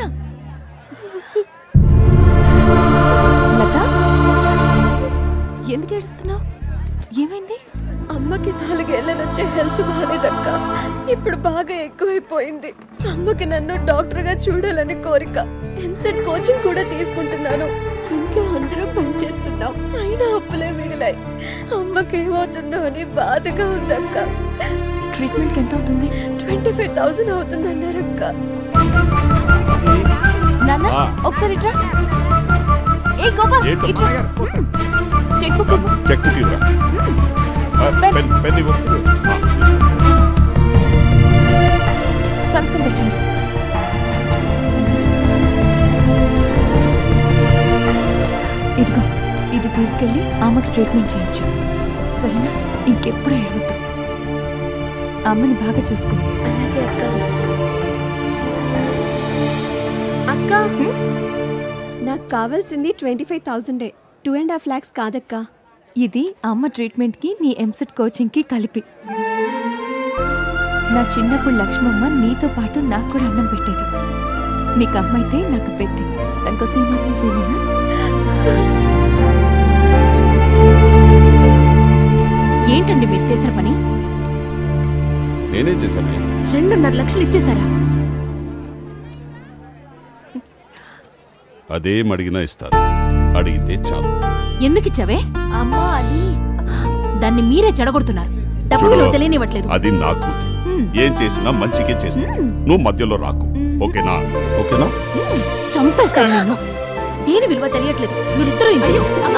లత ఎందుకు ఏడుస్తున్నావు ఏమైంది అమ్మకి నాలుగేళ్ల నుంచి హెల్త్ బాగాలేదక్క ఇప్పుడు బాగా ఎక్కువైపోయింది అమ్మకి నన్ను డాక్టర్గా చూడాలని కోరిక ఎంసెట్ కోచింగ్ కూడా తీసుకుంటున్నాను ఇంట్లో అందరూ పనిచేస్తున్నాం అయినా అప్పులే మిగిలాయి అమ్మకి ఏమవుతుందో అని బాధగా ఉందక్క ట్రీట్మెంట్కి ఎంత అవుతుంది ట్వంటీ ఫైవ్ థౌసండ్ అవుతుంది అన్నారక్క నాన్న ఒకసారి ఇట్రా ఏ గోపాల్ ఏంటమ్మా? ఇట్రా చెక్ బుక్ ఇవ్వు. చెక్ బుక్ ఇవ్వరా ఆ, పెన్ పెన్ ఇవ్వు ఆ, సంతకం పెట్టండి ఇదిగో ఇది తీసుకెళ్ళి అమ్మకి ట్రీట్మెంట్ చేయించు సరేనా ఇంకెప్పుడు ఏడవద్దు అమ్మని బాగా చూసుకో అలాగే అక్క అక్క నాకు కావాల్సింది ట్వంటీ ఫైవ్ థౌసండే టూ అండ్ హాఫ్ ల్యాక్స్ కాదక్క ఇది అమ్మ ట్రీట్మెంట్కి నీ ఎంసెట్ కోచింగ్కి కలిపి నా చిన్నప్పుడు లక్ష్మమ్మ నీతో పాటు నాకు కూడా అన్నం పెట్టేది నీకు అమ్మ అయితే నాకు పెద్ది దానికోసం ఏమాత్రం చేయలేనా ఏంటండి మీరు చేసిన పని నేనేం చేశాను రెండున్నర లక్షలు ఇచ్చేశారా అదేం అడిగినా ఇస్తాను అడిగితే చాలు ఎందుకు ఇచ్చావే అమ్మా అది దాన్ని మీరే చెడగొడుతున్నారు డబ్బులు చూడు, తెలియనివ్వట్లేదు అది నా కూతురు ఏం చేసినా మంచికే చేస్తా నువ్వు మధ్యలో రాకు ఓకేనా ఓకేనా చంపేస్తాను నేను దేని విలువ తెలియట్లేదు మీరిద్దరూ ఇంతే.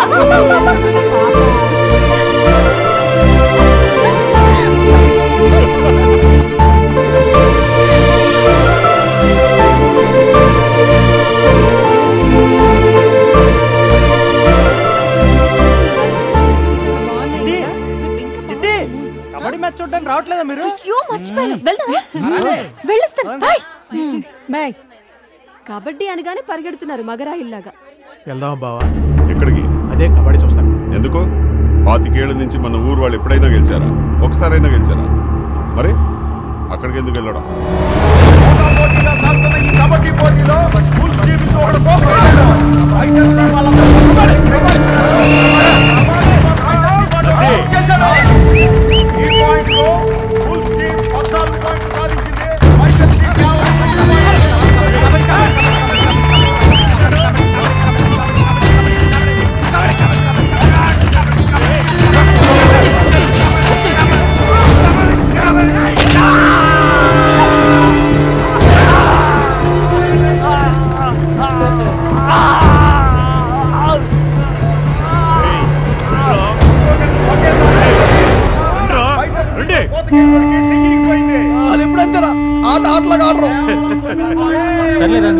చిట్టి కబడ్డీ మ్యాచ్ చూడడానికి రావట్లేదా మీరు అయ్యో మర్చిపోయాను వెళ్దామా అలాగే. వెళ్ళొస్తాను బాయ్ బాయ్ కబడ్డీ అనగానే పరిగెడుతున్నారు మగరాయిల్లాగా వెళ్దాం బావా ఎక్కడికి అదే కబడ్డీ చూస్తాను ఎందుకు పాతికేళ్ల నుంచి మన ఊరు వాళ్ళు ఎప్పుడైనా గెలిచారా ఒకసారైనా గెలిచారా మరి అక్కడికి ఎందుకు వెళ్ళడం పోటీలో సాగుతున్న ఈ కబడ్డీ పోటీలో ఫుల్ స్టీమ్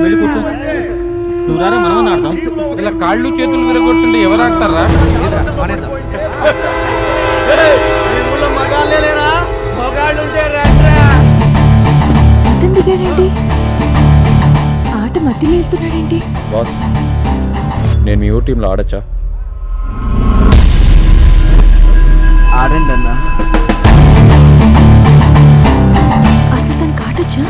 వెళ్ళి కూర్చో నువ్వు రారా మనం ఆడదాం ఇలా కాళ్ళు చేతులు విరగొట్టుంటే ఎవరు ఆడతారా మగాళ్ళే లేరా మగాళ్ళు ఉంటే అతను దిగాడేంటి ఆట మధ్యలో వెళ్తున్నాడేంటి బాస్ నేను మీ ఊరు టీంలో ఆడచ్చా ఆడండి అన్న అసలు తనకి ఆటొచ్చా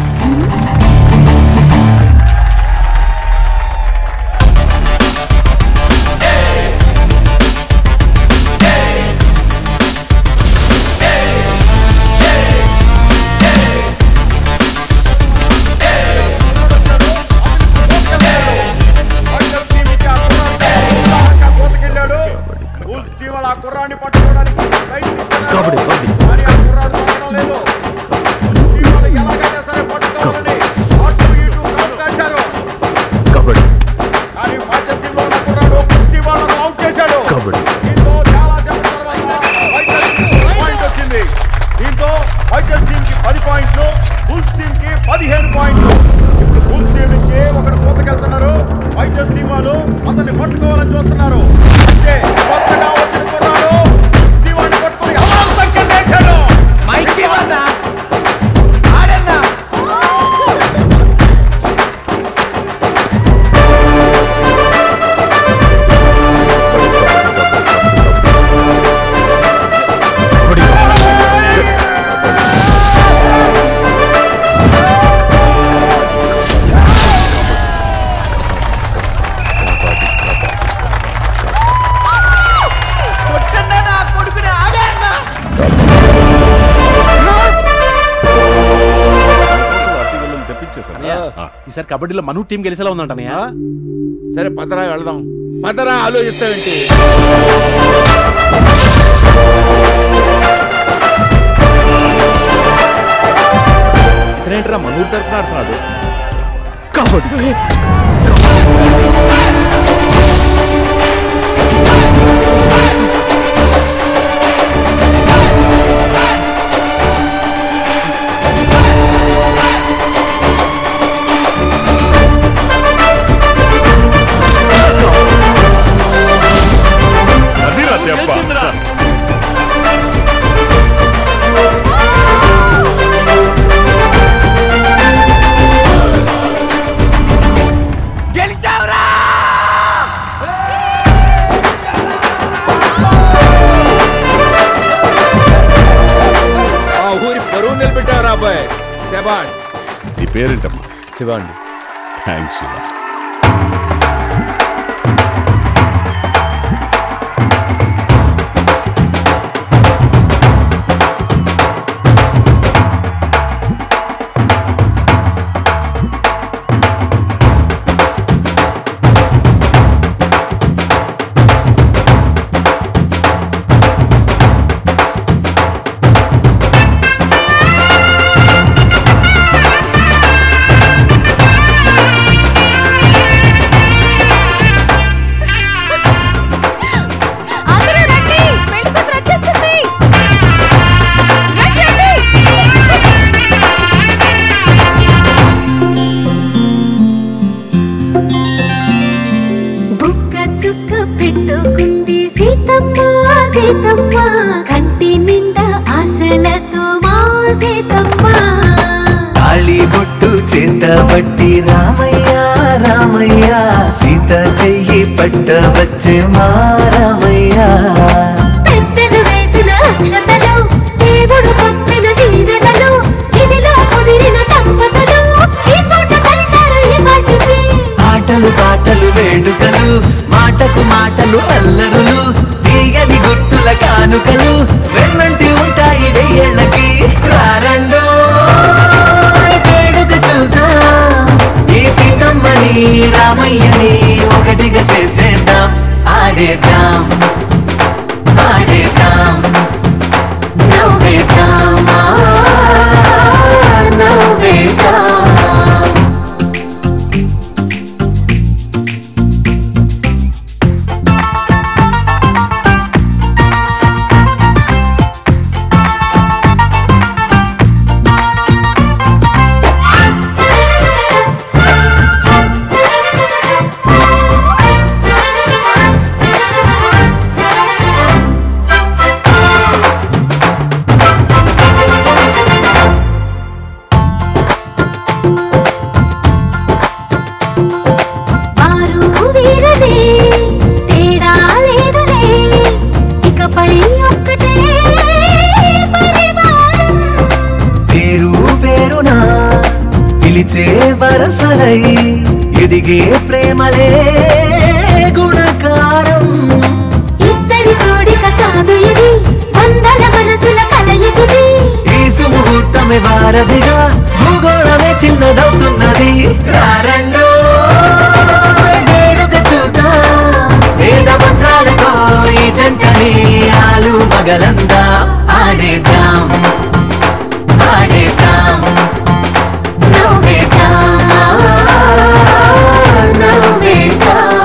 కబడ్డీ కబడ్డీ కబడ్డీ పాయింట్ వచ్చింది దీంతో వైటల్ టీమ్ కి పది పాయింట్లు బుల్స్ టీమ్ కి పదిహేను పాయింట్లు ఇప్పుడు బుల్స్ టీం నుంచి ఒకడు కోతకెళ్తున్నారు వైటల్ టీం వాళ్ళు అతన్ని పట్టుకోవాలని చూస్తున్నారు అంటే కొత్తగా వచ్చిన కుర్రాడు బుల్స్ టీం వాడిని పట్టుకొని అమాంతంగా వేశాడు ఈసారి కబడ్డీలో మను టీం గెలిచేలా ఉందంటనయ్య సరే పదరా వెళదాం పదరా ఆలోచిస్తావేంటి ఇతనేంట్రా మనూరు తరఫున ఆడుతున్నాడు కబడ్డీ అదిరా దెబ్బ గెలిచావురా ఆ ఊరి పరువు నిలబెట్టావురా అబ్బాయి శబాన్ నీ పేరేంటమ్మా శివ అండి థ్యాంక్స్ శివ బుక్క చుక్క పెట్టుకుంది సీతమ్మ సీతమ్మ కంటి నిండా ఆశలతో మా సీతమ్మ తాళి బొట్టు చేత బట్టి రామయ్య రామయ్య సీత చెయ్యి పట్ట వచ్చే మా రామయ్య పెద్దలు వేసిన అక్షతలు దేవుడు పంపిన దీవెనలు ఇవిలో కుదిరిన దంపతులు ఈ చోట కలిశారు ఈ పాటికి ఆటలు పాటలు వేడుకలు మాటకు మాటలు అల్లరులు తీయని గుర్తుల కానుకలు వెన్నంటి ఉంటాయి వెయ్యేళ్ళకి రారండో వేడుక చూద్దాం ఈ సీతమ్మని రామయ్యని ఒకటిగా చేసేద్దాం ఆడేద్దాం ఆడేద్దాం నవ్వేద్దాం ఆ, నవ్వేద్దాం విరిసే వరసలై ఎదిగే ప్రేమలే గుణకారం ఇద్దరి కోడిక కాదు ఇది వందల మనసుల కలయికిది ఈ సుముహూర్తమే వారధిగా భూగోళమే చిన్నదవుతున్నది రారండో వేడుక చూద్దాం వేద మంత్రాలతో ఈ జంటని ఆలు మగలందా ఆడేద్దాం ఆడేద్దాం నవ్వేద్దాం నవ్వేద్దాం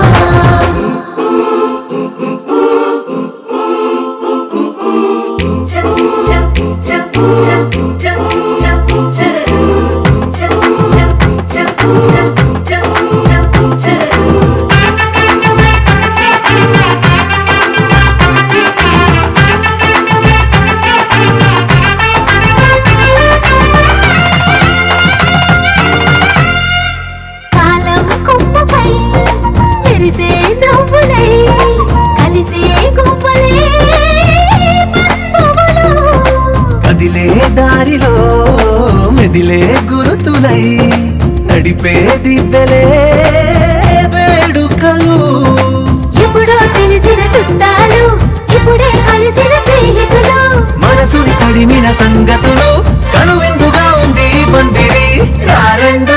కాలం కొమ్మపై మెరిసే నవ్వులై కలిసే గువ్వలే బంధువులు కదిలే దారిలో మెదిలే గురుతులై నడిపే దివ్యలే వేడుకలు ఎప్పుడో తెలిసిన చుట్టాలు ఇప్పుడే కలిసిన స్నేహితులు మనసుని తడిమిన సంగతులు కనువిందుగా ఉంది ఈ పందిరి రారండో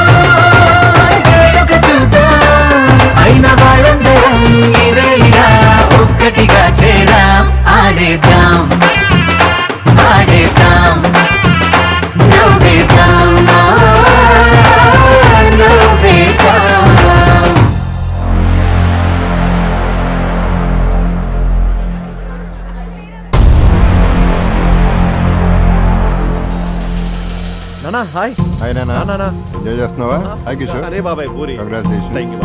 వేడుక చూద్దాం అయిన వాళ్ళందరం ఈ వేళ ఒక్కటిగా చేరాం ఆడేద్దాం ఆడేద్దాం నవ్వేద్దాం నవ్వేద్దాం నానా హాయ్ హాయ్ నానా నానా ఎంజాయ్ చేస్తున్నావా హాయ్ కిషోర్ అరే బాబాయ్ పూరి కంగ్రాచులేషన్స్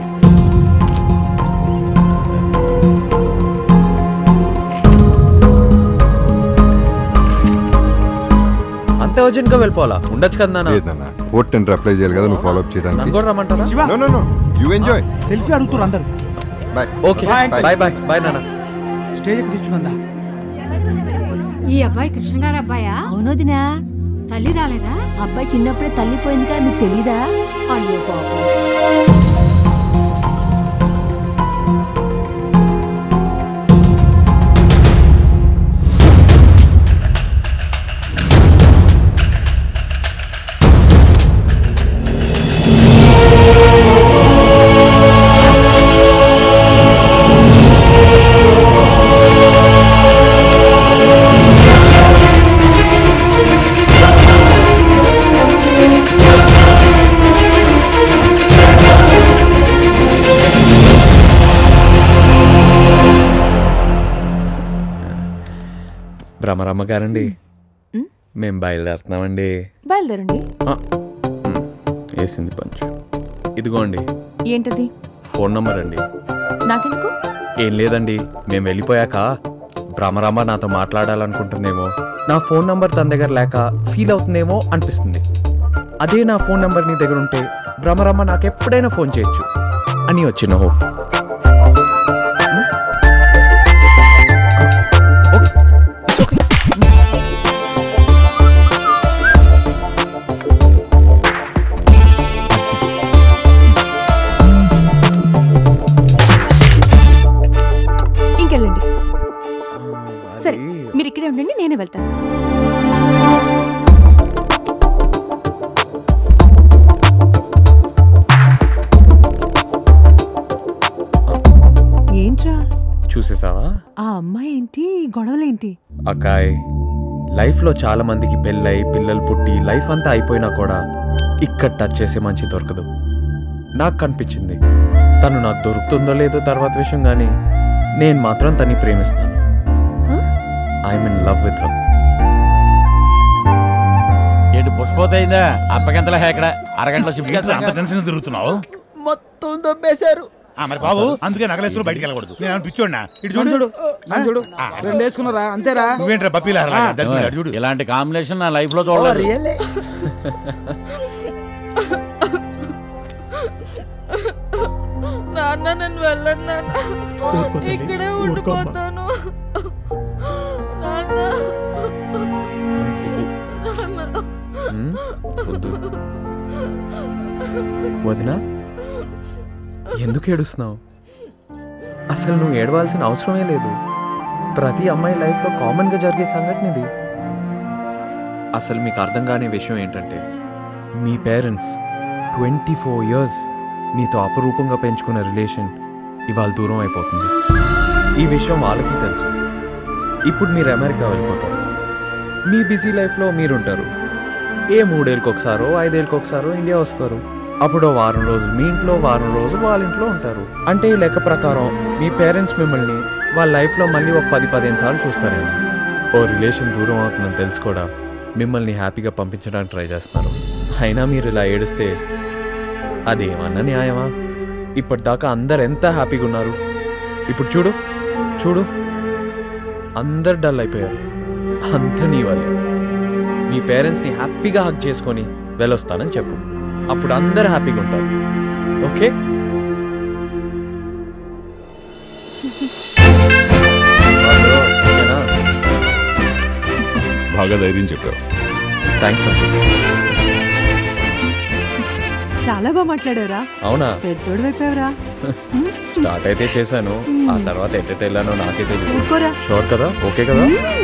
అంతే అర్జెంట్ గా వెళ్ళిపోవాలా ఉండొచ్చు కదా నాన్న లేదన్నా కోర్ట్ టెండర్ అప్లై చేయాలి కదా నువ్వు ఫాలో అప్ నన్ను చేయడానికి కూడా రమ్మంటారా no no no you enjoy selfie అడుగుతారు అందరు bye okay bye bye bye నాన్న స్టేజ్ ఎక్కి తీసుకుందా ఈ అబ్బాయి కృష్ణ గారు అబ్బాయా అవునదినా తల్లి రాలేదా అబ్బాయి చిన్నప్పుడే తల్లిపోయింది కానీ మీకు తెలీదా అయ్యో పాపం భ్రమరమ్మ గారండి మేము బయలుదేరుతున్నామండి బయలుదేరండి ఆ, మ్, వేసింది పంచ్ ఇదిగోండి ఏంటది ఫోన్ నంబర్ అండి నాకెందుకు ఏం లేదండి మేము వెళ్ళిపోయాక భ్రమరమ్మ నాతో మాట్లాడాలనుకుంటుందేమో నా ఫోన్ నంబర్ తన దగ్గర లేక ఫీల్ అవుతుందేమో అనిపిస్తుంది అదే నా ఫోన్ నంబర్ నీ దగ్గర ఉంటే భ్రమరమ్మ నాకు ఎప్పుడైనా ఫోన్ చేయొచ్చు అని వచ్చిన హోప్ ఇంకెళ్ళండి సరే మీరు ఇక్కడే ఉండండి నేనే వెళ్తాను ఏంట్రా చూసేసావా ఆ అమ్మాయి ఏంటి గొడవలేంటి అక్కాయ్ లైఫ్లో చాలా మందికి పెళ్ళై పిల్లలు పుట్టి లైఫ్ అంతా అయిపోయినా కూడా ఇక్కడ టచ్ చేసే మంచి దొరకదు నాకు కనిపించింది తను నాకు దొరుకుతుందో లేదో తర్వాత విషయం కానీ నేను మాత్రం తన్ని ప్రేమిస్తాను ఐఎమ్ ఇన్ లవ్ విత్ ఏంటి పుష్పోతే అయిందా అప్పకెంతలా ఇక్కడ అరగంటలో షిఫ్ట్ అంత చేస్తా టెన్షన్ తిరుగుతున్నావు మొత్తం దొబ్బేశారు ఆ, మరి బాబు అందుకే నగలేసుకుని బయటికి వెళ్ళకూడదు నేను పిచ్చోడినా ఇటు చూడు చూడు ఆ? చూడు ఆ, రెండు వేసుకున్నారా అంతేరా నువ్వేంట్రా పప్పీలా ఆ. చూడు ఇలాంటి కాంబినేషన్ నా లైఫ్ లో చూడలేదు నాన్న నన్ను వెళ్ళను నాన్న ఇక్కడే ఉండిపోతాను నాన్న నాన్న వదినా ఎందుకు ఏడుస్తున్నావు అసలు నువ్వు ఏడవాల్సిన అవసరమే లేదు ప్రతి అమ్మాయి లైఫ్లో కామన్గా జరిగే సంఘటన ఇది అసలు మీకు అర్థం కాని విషయం ఏంటంటే మీ పేరెంట్స్ ట్వంటీ ఫోర్ ఇయర్స్ మీతో అపరూపంగా పెంచుకున్న రిలేషన్ ఇవాళ దూరం అయిపోతుంది ఈ విషయం వాళ్ళకి తెలుసు ఇప్పుడు మీరు అమెరికా వెళ్ళిపోతారు మీ బిజీ లైఫ్లో మీరుంటారు ఏ మూడేళ్ళకి ఒకసారో ఐదేళ్ళకి ఒకసారో ఇండియా వస్తారు అప్పుడు వారం రోజులు మీ ఇంట్లో వారం రోజులు వాళ్ళ ఇంట్లో ఉంటారు అంటే ఈ లెక్క ప్రకారం మీ పేరెంట్స్ మిమ్మల్ని వాళ్ళ లైఫ్లో మళ్ళీ ఒక పది పదిహేను సార్లు చూస్తారేమో ఓ రిలేషన్ దూరం అవుతుందని తెలిసి కూడా మిమ్మల్ని హ్యాపీగా పంపించడానికి ట్రై చేస్తున్నారు అయినా మీరు ఇలా ఏడిస్తే అదేమన్నా న్యాయమా ఇప్పటిదాకా అందరు ఎంత హ్యాపీగా ఉన్నారు ఇప్పుడు చూడు చూడు అందరు డల్ అయిపోయారు అంత నీ వల్లే మీ పేరెంట్స్ని హ్యాపీగా హక్ చేసుకొని వెళ్ళొస్తానని చెప్పు అప్పుడు అందరు హ్యాపీగా ఉంటారు ఓకే బాగా ధైర్యం చెప్పావు థ్యాంక్స్ అండి చాలా బాగా మాట్లాడారా అవునా పెద్దోడు వైపోయావరా స్టార్ట్ అయితే చేశాను ఆ తర్వాత ఎట్టెట్ వెళ్ళానో నాకే తెలియదు ఊరుకోరా. షూర్ కదా ఓకే కదా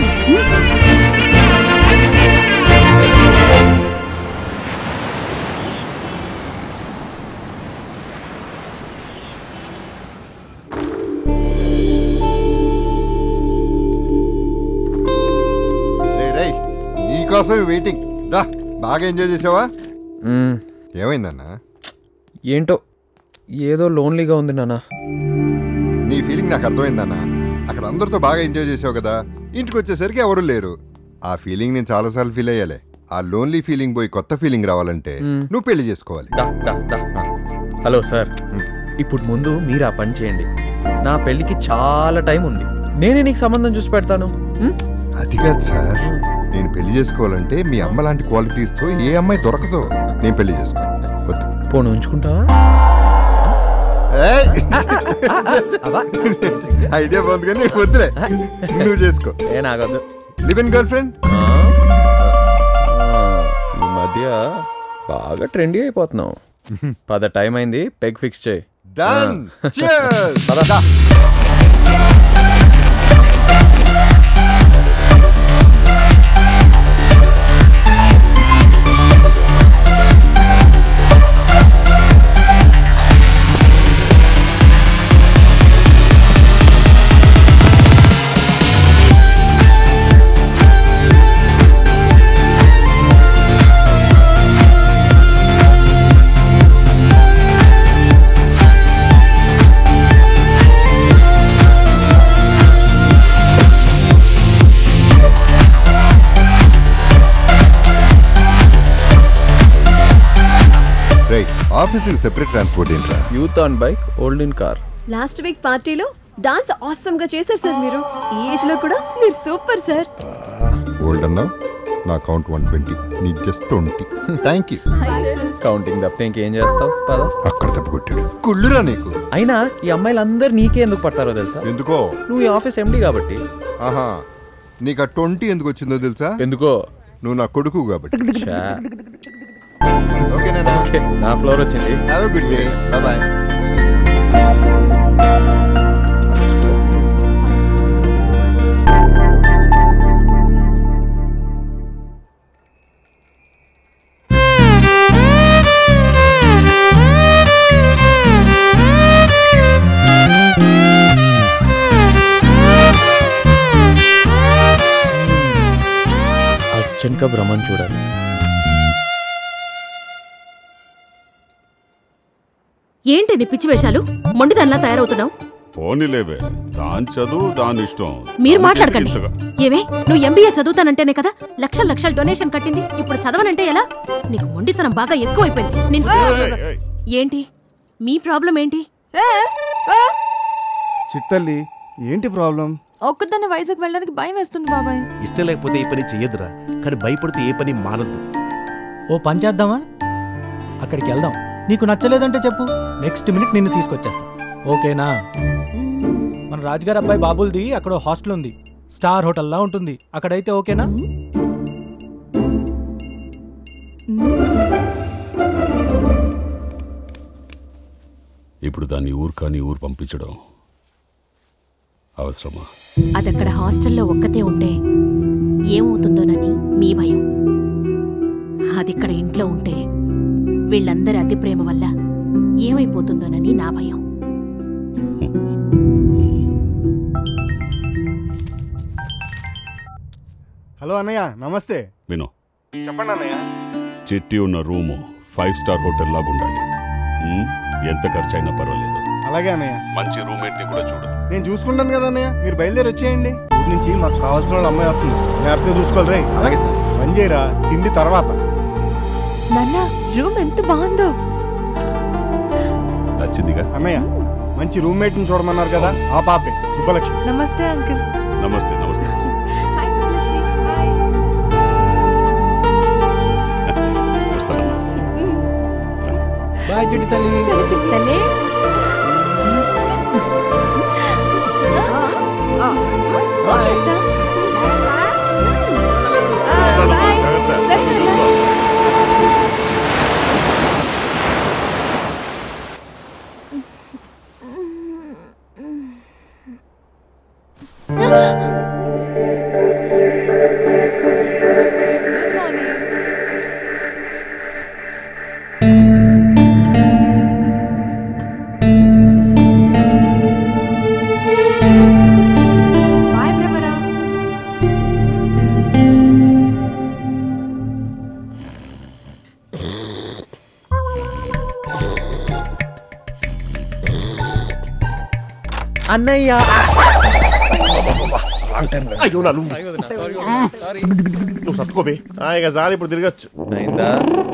రే రే నీకోసం వెయిటింగ్ దా బాగా ఎంజాయ్ చేసావా మ్మ్. ఏమైందన్నా ఏంటో ఏదో లోన్లీగా ఉంది నాన్న నీ ఫీలింగ్ నాకు అర్థమైందన్నా అక్కడ అందరితో బాగా ఎంజాయ్ చేసావు కదా ఇంటికి వచ్చేసరికి ఎవరు లేరు ఆ ఫీలింగ్ నేను చాలాసార్లు ఫీల్ అయ్యాలే ఆ లోన్లీ ఫీలింగ్ పోయి కొత్త ఫీలింగ్ రావాలంటే మ్మ్. నువ్వు పెళ్లి చేసుకోవాలి దా దా దా హలో సార్ ఇప్పుడు ముందు మీరు ఆ పని చేయండి నా పెళ్ళికి చాలా టైం ఉంది నేనే నీకు సంబంధం చూసి పెడతాను మ్? అది కాదు సార్ నేను పెళ్లి చేసుకోవాలంటే మీ అమ్మ లాంటి క్వాలిటీస్తో ఏ అమ్మాయి దొరకదు నేను పెళ్లి చేసుకోను వద్దు పోను ఉంచుకుంటావా ఏయ్! ఐడియా బాగుంది కానీ నీకు వద్దులే నువ్వు చేసుకో ఏ నాగొద్దు లివ్ ఇన్ గర్ల్ ఫ్రెండ్ ఆ, ఈ మధ్య బాగా ట్రెండీ అయిపోతున్నావు పద టైం అయింది పెగ్ ఫిక్స్ చేయి Done. ఆ. Cheers. పద. రైట్ ఆఫీస్కి సెపరేట్ ట్రాన్స్పోర్ట్ ఏంట్రా youth on bike old in car last week పార్టీలో డాన్స్ ఆసమ్ గా చేశారు సార్ మీరు ఈ ఏజ్ లో కూడా మీరు సూపర్ సార్ ఓల్డ్ అన్నావు నా అకౌంట్ వన్ ట్వంటీ నీ just twenty thank you counting తప్పితే ఇంకేం చేస్తావు పద అక్కడ తప్పు కొట్టాడు కుళ్ళురా నీకు అయినా ఈ అమ్మాయిలందరూ నీకే ఎందుకు పడతారో తెలుసా ఎందుకో నువ్వు ఈ ఆఫీస్ ఎండి కాబట్టి ఆహా నీకు ఆ ట్వంటీ ఎందుకు వచ్చిందో తెలుసా ఎందుకో నువ్వు నా కొడుకు కాబట్టి ఛా. ఓకేనా ఓకే నా ఫ్లోర్ వచ్చింది హ్యావ్ గుడ్ డే బాయ్ అర్జెంట్గా భ్రమణ్ చూడాలి ఏంటి నీ పిచ్చి వేషాలు మొండిదల్లా తయారవుతున్నావు పోనీలేవే దాని చదువు దాని ఇష్టం మీరు దానికి మాట్లాడకండి ఇంతగా. ఏమే నువ్వు ఎంబీఏ చదువుతానంటేనే కదా లక్షల లక్షల డొనేషన్ కట్టింది ఇప్పుడు చదవనంటే ఎలా నీకు మొండితనం బాగా ఎక్కువైపోయింది నిన్ను ఏంటి మీ ప్రాబ్లం ఏంటి చిట్టల్లి ఏంటి ప్రాబ్లం ఒక్కదాన్ని వైజాగ్ వెళ్ళడానికి భయం వేస్తుంది బాబాయ్ ఇష్టం లేకపోతే ఈ పని చెయ్యొద్దురా కానీ భయపడితే ఏ పని మానద్దు ఓ పని చేద్దామా అక్కడికి వెళ్దాం నీకు నచ్చలేదంటే చెప్పు నెక్స్ట్ మినిట్ నిన్ను తీసుకొచ్చేస్తా ఓకేనా మన రాజుగారి అబ్బాయి బాబుల్ది అక్కడ ఓ హాస్టల్ ఉంది స్టార్ హోటల్లా ఉంటుంది అక్కడైతే ఓకేనా ఇప్పుడు దాన్ని ఊరు కాని ఊరు పంపించడం అవసరమా అదక్కడ హాస్టల్లో ఒక్కతే ఉంటే ఏమవుతుందోనని మీ భయం అదిక్కడ ఇంట్లో ఉంటే వీళ్ళందరి అతి ప్రేమ వల్ల ఏమైపోతుందోనని నా భయం హలో అన్నయ్య నమస్తే విను చెప్పండి అన్నయ్య చిట్టి ఉన్న రూము ఫైవ్ స్టార్ హోటల్ లాగా ఉండాలి ఉమ్, ఎంత ఖర్చు అయినా పర్వాలేదు అలాగే అన్నయ్య మంచి రూమ్మేట్ ని కూడా చూడు నేను చూసుకుంటాను కదా అన్నయ్య మీరు బయలుదేరి వచ్చేయండి ఊరి నుంచి మాకు కావాల్సిన వాళ్ళ అమ్మాయి వస్తుంది జాగ్రత్తగా చూసుకోవాలి రే అలాగే సార్ పని చేయరా తిండి తర్వాత నాన్న రూమ్ ఎంత బాగుందో నచ్చిందిగా అన్నయ్య మంచి రూమ్మేట్ ని చూడమన్నారు కదా ఆ పాపే సుబ్బలక్ష్మి నమస్తే అంకుల్ నమస్తే నమస్తే బాయ్ చిట్టి తల్లి తల్లి బాయ్ బ్రవరా అన్నయ్య అయ్యో నా లుంగీ. నువ్వు సర్దుకోవే ఆ, ఇక చాలు ఇప్పుడు తిరగచ్చు అయిందా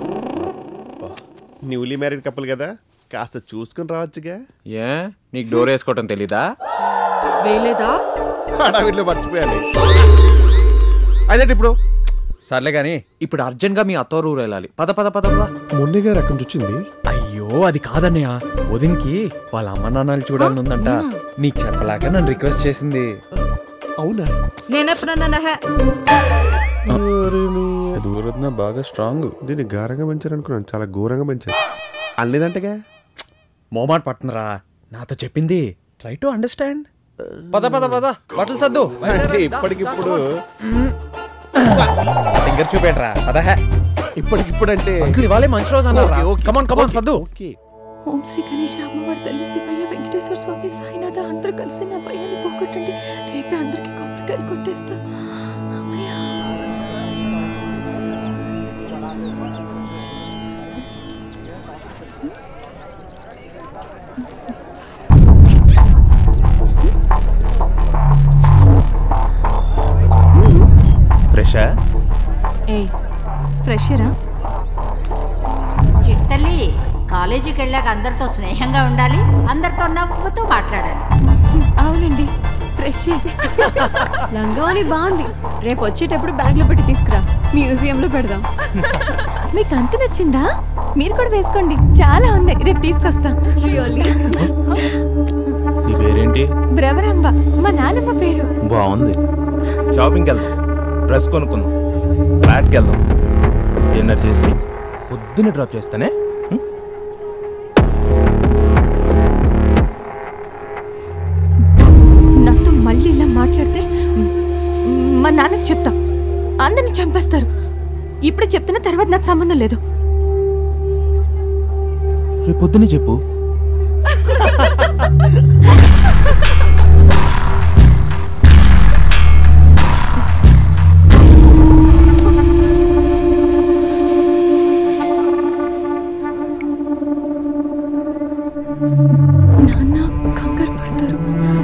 న్యూలీ మ్యారీడ్ కప్పులు కదా కాస్త చూసుకుని రావచ్చుగా ఏ నీకు డోర్ వేసుకోవటం తెలీదా వేయలేదా హడావిడిలో మర్చిపోయాను అదే ఇప్పుడు సర్లే గాని ఇప్పుడు అర్జెంట్ గా మీ అత్తోరు ఊరు వెళ్ళాలి పద పద పద పద మొన్న గారు అక్కడి నుంచి వచ్చింది అయ్యో అది కాదన్నయ్య వదిన్కి వాళ్ళ అమ్మ నాన్నలు చూడాలని ఉందంట నీకు చెప్పలేక నన్ను రిక్వెస్ట్ చేసింది అవునా నేనెప్పుడన్నా దూరత్న బాగా స్ట్రాంగ్ దీన్ని గారంగా పెంచారు అనుకున్నాను చాలా ఘోరంగా పెంచారు అల్లేదంటగా మోమాట పడుతుందిరా నాతో చెప్పింది ట్రై టు అండర్స్టాండ్ పద పద పద బట్టలు సర్దు అంటే ఇప్పటికిప్పుడు ఫింగర్ చూపెట్రా పద హే ఇప్పటికిప్పుడు అంటే అంకుల్ ఇవాళే మంచి రోజు అన్నారా కమాన్ కమాన్ సర్దు ఓం శ్రీ గణేష అమ్మవారి తల్లి శివయ్య వెంకటేశ్వర స్వామి సాయినాథ అందరూ కలిసి నా భయాన్ని పోగొట్టండి రేపే అందరికి కొబ్బరికాయలు కొట్టేస్తా అమ్మయ్య. ఫ్రెషా ఏ ఫ్రెషరా చిట్టల్లి కాలేజీకి వెళ్ళాక అందరితో స్నేహంగా ఉండాలి అందరితో నవ్వుతూ మాట్లాడాలి అవునండి ఫ్రెష్ లంగాని బాగుంది రేపు వచ్చేటప్పుడు బ్యాగ్ లో పెట్టి తీసుకురా మ్యూజియం లో పెడదాం మీకు అంత నచ్చిందా మీరు కూడా వేసుకోండి చాలా ఉన్నాయి రేపు తీసుకొస్తా రియల్లీ నీ పేరేంటి బ్రవరంబ మా నాన్నమ్మ పేరు బాగుంది షాపింగ్కి వెళ్దాం డ్రెస్ కొనుక్కుందాం ఫ్లాట్కి వెళ్దాం డిన్నర్ చేసి పొద్దున్న డ్రాప్ చేస్తానే ఉం? నాతో మళ్ళీ ఇలా మాట్లాడితే మ్, మా నాన్నకి చెప్తా అందరిని చంపేస్తారు ఇప్పుడు చెప్తున్న తర్వాత నాకు సంబంధం లేదు రేపు పొద్దున్నే చెప్పు నాన్న కంగారు పడతారు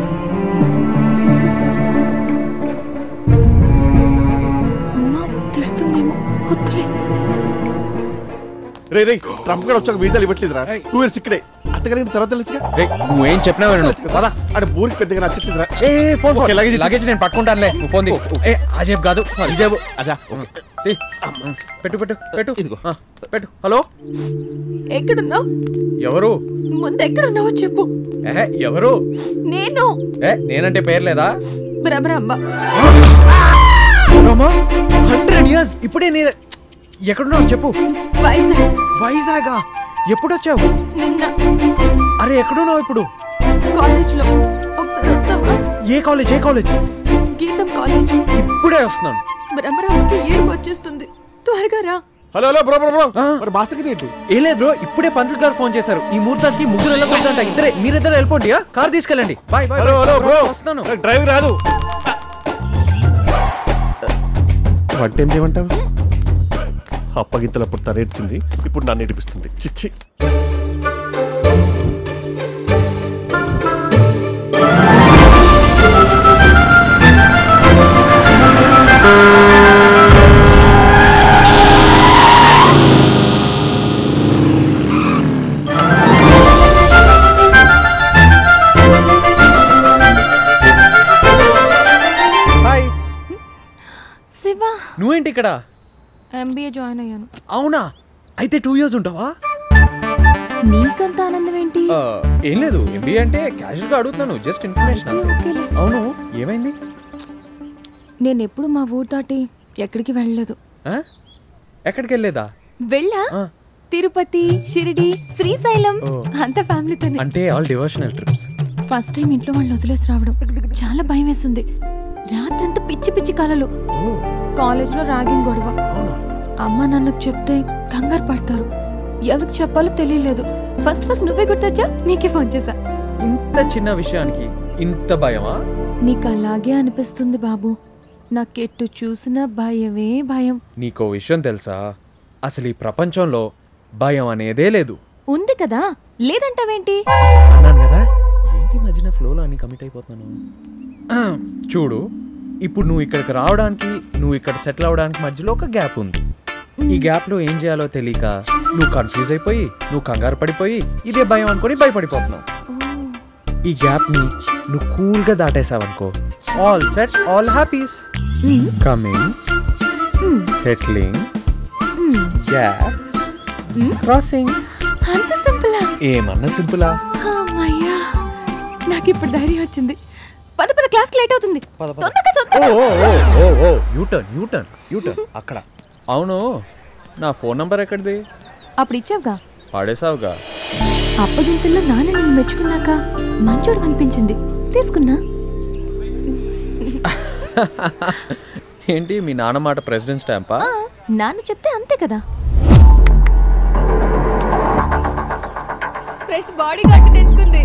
అమ్మ తిడుతుందేమో వద్దులే రే రే ట్రంప్ గారు వచ్చాక వీసాలు ఇవ్వట్లేదురా టూ ఇయర్స్ ఇక్కడే అత్తగారి తర్వాత తెలుసుగా నువ్వేం చెప్పినావు పద అక్కడ ఊరికి పెద్దగా నచ్చట్లేదురా ఏ ఫోన్ ఓకే, లగేజ్ ఇచ్చి- లగేజ్ నేను పట్టుకుంటానులే నువ్వు ఫోన్ ది ఏ ఆ జేబు కాదు ఈ జేబు అదా తీ. పెట్టు పెట్టు పెట్టు ఇదిగో పెట్టు హలో ఎక్కడున్నావు ఎవరు ముందు ఎక్కడున్నావో చెప్పు ఏ ఎవరు నేను ఏ నేనంటే పేరు లేదా బ్రహ్మ హండ్రెడ్ ఇయర్స్ ఇప్పుడే నీ ఎక్కడున్నావు చెప్పు వైజాగ్ వైజాగా ఎప్పుడు వచ్చావు నిన్న అరే ఎక్కడున్నావు ఇప్పుడు కాలేజ్లో ఒకసారి వస్తావా ఏ కాలేజ్ ఏ కాలేజ్ గీతం కాలేజ్ ఇప్పుడే వస్తున్నాను బ్రహ్మరామకి ఏడుపు వచ్చేస్తుంది త్వరగా రా hello hello bro bro bro మరి మాస్టర్కి ఏంటి ఏ లేదు బ్రో ఇప్పుడే పంతులు గారు ఫోన్ చేశారు ఈ ముహూర్తానికి ముగ్గురు వెళ్ళకూడదంట ఇద్దరే మీరిద్దరు వెళ్ళిపోండి ఆ? కార్ తీసుకెళ్ళండి bye bye hello hello bro వస్తాను డ్రైవర్ రాదు వంట ఏం చేయమంటావు అప్పగింతలప్పుడు తనేడ్చింది ఇప్పుడు నన్ను ఏడిపిస్తుంది చిచ్చి హాయ్ శివ నువ్వేంటి ఇక్కడ ఎంబీఏ జాయిన్ అయ్యాను అవునా అయితే టూ ఇయర్స్ ఉంటావా నీకంత ఆనందం ఏంటి ఆ, ఏం లేదు ఎంబీఏ అంటే క్యాజువల్ గా అడుగుతున్నాను జస్ట్ ఇన్ఫర్మేషన్ ఓకేలే. అవును ఏమైంది నేను ఎప్పుడు మా ఊరు దాటి ఎక్కడికి వెళ్ళలేదు ఆ? ఎక్కడికి వెళ్ళేదా వెళ్ళా తిరుపతి షిరిడి శ్రీశైలం ఓ. అంత ఫ్యామిలీతోనే అంటే all devotional trips first time ఇంట్లో వాళ్ళు వదిలేసి రావడం చాలా భయం వేసింది రాత్రంతా పిచ్చి పిచ్చి కలలు కాలేజ్లో ర్యాగింగ్ గొడవ అమ్మ నాన్నకు చెప్తే కంగారు పడతారు ఎవరికి చెప్పాలో తెలియలేదు ఫస్ట్ ఫస్ట్ నువ్వే గుర్తొచ్చా నీకే ఫోన్ చేశా ఇంత చిన్న విషయానికి ఇంత భయమా నీకు అలాగే అనిపిస్తుంది బాబు నాకెట్టు చూసినా భయమే భయం నీకో విషయం తెలుసా అసలు ఈ ప్రపంచంలో భయం అనేదే లేదు ఉంది కదా లేదంటావేంటి అన్నాను కదా ఏంటి ఈ మధ్యన ఫ్లోలో అన్ని కమిట్ అయిపోతున్నాను ఆ, చూడు ఇప్పుడు నువ్వు ఇక్కడికి రావడానికి నువ్వు ఇక్కడ సెటిల్ అవడానికి మధ్యలో ఒక గ్యాప్ ఉంది ఈ గ్యాప్ లో ఏం చేయాలో తెలియక నువ్వు కన్ఫ్యూజ్ అయిపోయి నువ్వు కంగారు పడిపోయి ఇదే భయం అనుకొని భయపడిపోతున్నావు ఈ గ్యాప్ ని నువ్వు కూల్ గా దాటేసావనుకో all set all happies coming settling gap crossing అంత సింపులా ఏమన్నా సింపులా అమ్మయ్యా నాకు ఇప్పుడు ధైర్యం వచ్చింది పద పద క్లాస్కి లేట్ అవుతుంది తొందరగా ఓ తొందరగా ఓ ఓ ఓ ఓ యూటర్న్ యూటర్న్ యూటర్న్ అక్కడ అవును నా ఫోన్ నంబర్ ఎక్కడిది అప్పుడు ఇచ్చావుగా పాడేసావుగా అప్పగింతల్లో నాన్న నిన్ను మెచ్చుకున్నాక మంచోడు అనిపించింది తీసుకున్నా ఏంటి మీ నాన్న మాట ప్రెసిడెంట్ స్టాంపా ఆ, నాన్న చెప్తే అంతే కదా ఫ్రెష్ బాడీ గార్డ్ తెచ్చుకుంది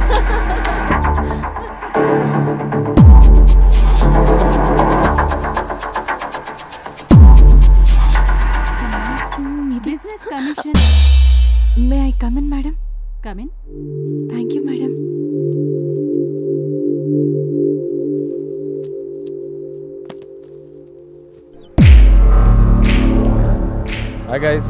business commission may I come in madam come in thank you madam hi guys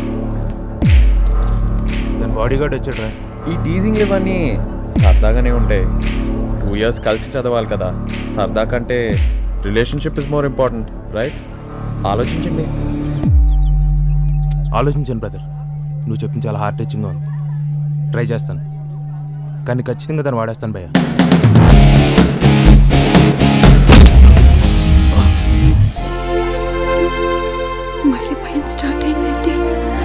దాని బాడీ గార్డ్ వచ్చాడు ఈ టీజింగ్ ఇవన్నీ సరదాగానే ఉంటాయి టూ ఇయర్స్ కలిసి చదవాలి కదా సరదా కంటే relationship is more important right ఆలోచించండి ఆలోచించాను బ్రదర్ నువ్వు చెప్పింది చాలా హార్ట్ టచింగ్గా ఉంది ట్రై చేస్తాను కానీ ఖచ్చితంగా దాన్ని వాడేస్తాను భయ్య మళ్ళీ భయం స్టార్ట్ అయిందంటే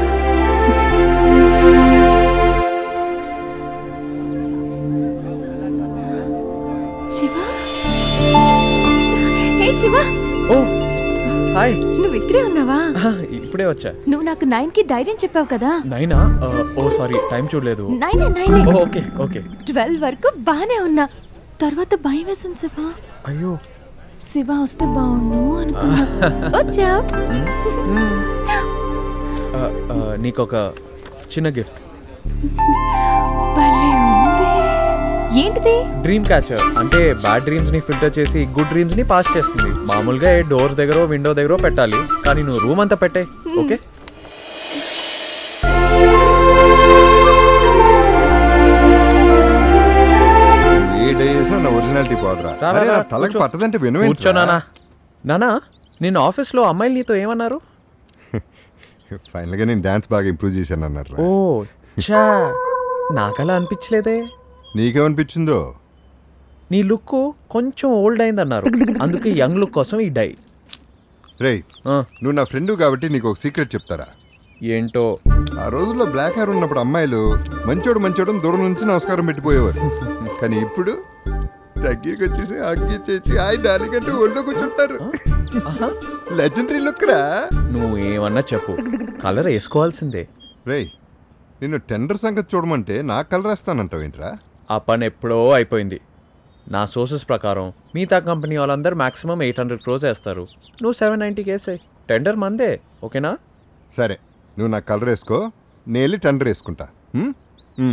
శివ హే శివ ఓ హాయ్ నువ్వు ఇక్కడే ఉన్నావా ఇప్పుడే వచ్చా నువ్వు నాకు నైన్ కి ధైర్యం చెప్పావు కదా నైనా ఓ సారీ టైం చూడలేదు నైనే నైనే ఓ, ఓకే ఓకే ట్వెల్వ్ వరకు బానే ఉన్నా తర్వాత భయం వేసింది శివ అయ్యో శివ వస్తే బాగుండు అనుకున్నా వచ్చా ఆ, ఆ, నీకొక చిన్న గిఫ్ట్ భలే ఉంది ఏంటిది డ్రీమ్ క్యాచర్ అంటే బ్యాడ్ డ్రీమ్స్ ని ఫిల్టర్ చేసి గుడ్ డ్రీమ్స్ ని పాస్ చేస్తుంది మామూలుగా ఏ డోర్ దగ్గర విండో దగ్గర పెట్టాలి కానీ నువ్వు రూమ్ అంతా పెట్టే ఓకే ఏ డే చేసినా నా ఒరిజినాలిటీ పోదురా రా, రా, అరే, రా, నా తలకు కూర్చో. పట్టదంటే విను కూర్చో నానా నానా నేను ఆఫీస్లో అమ్మాయిలు నీతో ఏమన్నారు ఫైనల్ గా నేను డాన్స్ బాగా ఇంప్రూవ్ చేశాను అన్నారు ఓ చా నాకలా అనిపించలేదే నీకేమనిపించిందో నీ లుక్ కొంచెం ఓల్డ్ అయిందన్నారు అందుకే యంగ్ లుక్ కోసం ఈ డై రేయ్ నువ్వు నా ఫ్రెండ్ కాబట్టి నీకు ఒక సీక్రెట్ చెప్తారా ఏంటో ఆ రోజుల్లో బ్లాక్ హెయిర్ ఉన్నప్పుడు అమ్మాయిలు మంచోడు మంచోడు అని దూరం నుంచి నమస్కారం పెట్టిపోయేవారు కానీ ఇప్పుడు దగ్గరికి వచ్చేసి అగ్గి చేసి ఆయన నాలుగంటే ఒళ్ళో కూర్చుంటారు లెజెండరీ లుక్ రా నువ్వు ఏమన్నా చెప్పు కలర్ వేసుకోవాల్సిందే రేయ్ నిన్ను టెండర్ సంగతి చూడమంటే నా కలర్ వేస్తానంటావు ఏంట్రా ఆ పని ఎప్పుడో అయిపోయింది నా సోర్సెస్ ప్రకారం మిగతా కంపెనీ వాళ్ళందరూ మాక్సిమం ఎయిట్ హండ్రెడ్ క్రోస్ వేస్తారు నువ్వు సెవెన్ నైంటీకి వేసాయి టెండర్ మందే ఓకేనా సరే నువ్వు నా కలర్ వేసుకో నేను వెళ్ళి టెండర్ వేసుకుంటా హ్మ్? హ్మ్.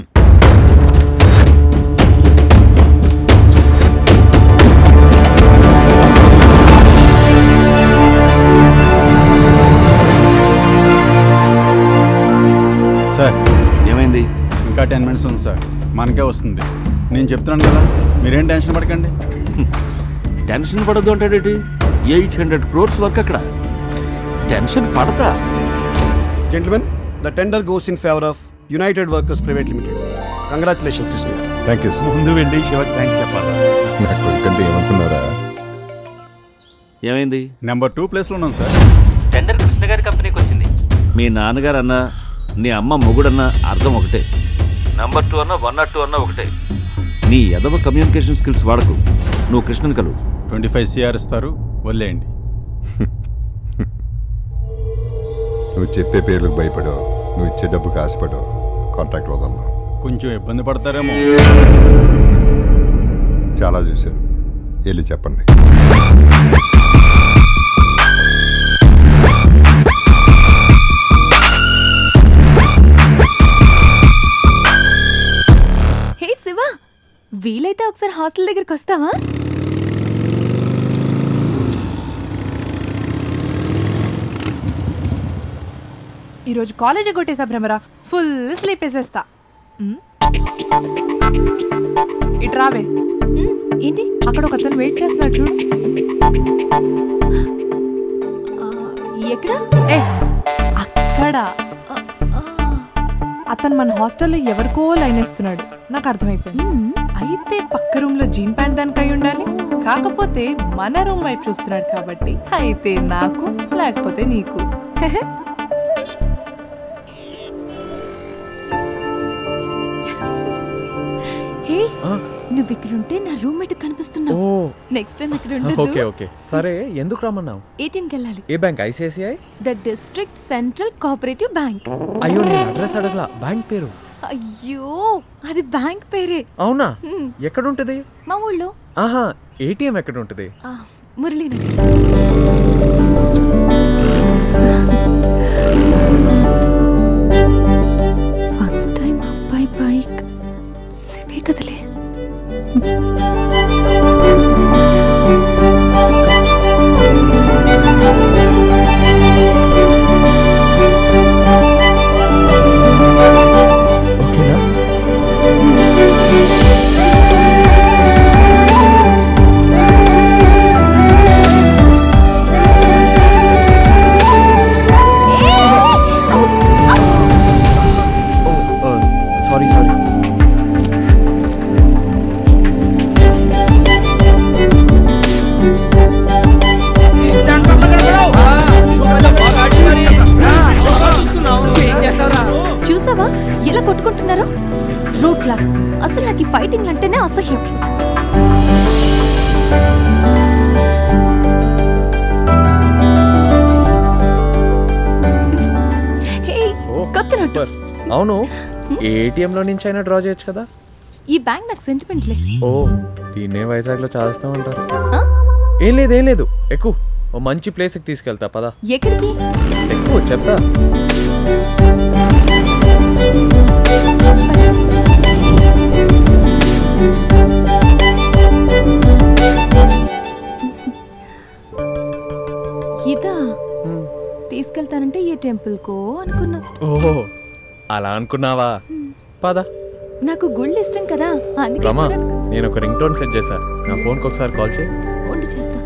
సార్ ఏమైంది ఇంకా టెన్ మినిట్స్ ఉంది సార్ మనకే వస్తుంది నేను చెప్తున్నాను కదా మీరేం టెన్షన్ పడకండి టెన్షన్ పడద్దు అంటాడేటి ఎయిట్ హండ్రెడ్ క్రోర్స్ వర్క్ అక్కడ టెన్షన్ పడతా gentlemen the tender goes in favour of United Workers Private Limited congratulations Krishna garu thank you ముందు వెళ్ళి శివకి థ్యాంక్స్ చెప్పాలి నా కొడుకంటే ఏమనుకున్నారా ఏమైంది నెంబర్ టూ ప్లేస్లో ఉన్నాం సార్ టెండర్ కృష్ణ గారి కంపెనీకి వచ్చింది మీ నాన్నగారు అన్నా నీ అమ్మ మొగుడన్నా అర్థం ఒకటే నంబర్ టూ అన్నా వన్ నాట్ టూ అన్నా ఒకటే నీ ఎదవ కమ్యూనికేషన్ స్కిల్స్ వాడకు నువ్వు కృష్ణని కలువు ట్వంటీ ఫైవ్ సిఆర్ ఇస్తారు వదిలేయండి నువ్వు చెప్పే పేర్లకు భయపడో నువ్వు ఇచ్చే డబ్బుకి ఆశపడో కాంట్రాక్ట్ వదలను కొంచెం ఇబ్బంది పడతారేమో చాలా చూశాను వెళ్ళి చెప్పండి హే శివ వీలైతే ఒకసారి హాస్టల్ దగ్గరికి వస్తావా ఈరోజు కాలేజ్ కొట్టేసా భ్రమరా ఫుల్ స్లీప్ వేసేస్తా ఉమ్. ఇటు రావే ఏంటి అక్కడ ఒక అతను వెయిట్ చేస్తున్నాడు చూడు ఎక్కడ ఏ అక్కడ అతను మన హాస్టల్లో ఎవరికో లైన్ వేస్తున్నాడు నాకు అర్థమైపోయింది అయితే పక్క రూమ్ లో జీన్ ప్యాంట్ దానికి అయి ఉండాలి కాకపోతే మన రూమ్ వైపు చూస్తున్నాడు కాబట్టి అయితే నాకు లేకపోతే నీకు హే నువ్వు ఇక్కడ ఉంటే నా రూమ్మేట్ కనిపిస్తున్నావు ఓ నెక్స్ట్ టైం ఇక్కడ ఓకే ఉండదు ఓకే సరే ఎందుకు రమ్మన్నావు ఏటీఎంకి వెళ్ళాలి ఏ bank ICICI the district central cooperative bank అయ్యో నేను అడ్రస్ అడగలా బ్యాంక్ పేరు అయ్యో అది బ్యాంక్ పేరే అవునా హ్మ్. ఎక్కడ ఉంటుంది మా ఊళ్ళో ఆహా ఏటీఎం ఎక్కడ ఉంటుంది ఆ, మురళీనగర్ ఫస్ట్ టైం అబ్బాయి బైక్ సివే కదలే ఓకేనా సారీ సారీ చూసావా ఎలా కొట్టుకుంటున్నారో రోడ్ క్లాస్ అసలు నాకు ఈ ఫైటింగ్ అంటేనే అసహ్యం హే, కొత్త నోటు సూపర్ అవును ఏటీఎం లో నుంచి అయినా డ్రా చేయొచ్చు కదా ఈ బ్యాంక్ నాకు సెంటిమెంట్లే ఓ దీన్నే వైజాగ్ లో చేస్తా ఉంటారు ఆ? ఏం లేదు ఏం లేదు ఎక్కువ ఓ మంచి ప్లేస్కి తీసుకెళ్తా పదా ఎక్కడికి ఎక్కువ చెప్తా ఇదా తీసుకెళ్తానంటే ఏ టెంపుల్ కో అనుకున్నా ఓహో అలా అనుకున్నావా పద నాకు గుళ్ళు ఇష్టం కదా అందుకే రమా కూడా నేను ఒక రింగ్ టోన్ సెట్ చేశా నా ఫోన్కి ఒకసారి కాల్ చేయి ఉండి చేస్తా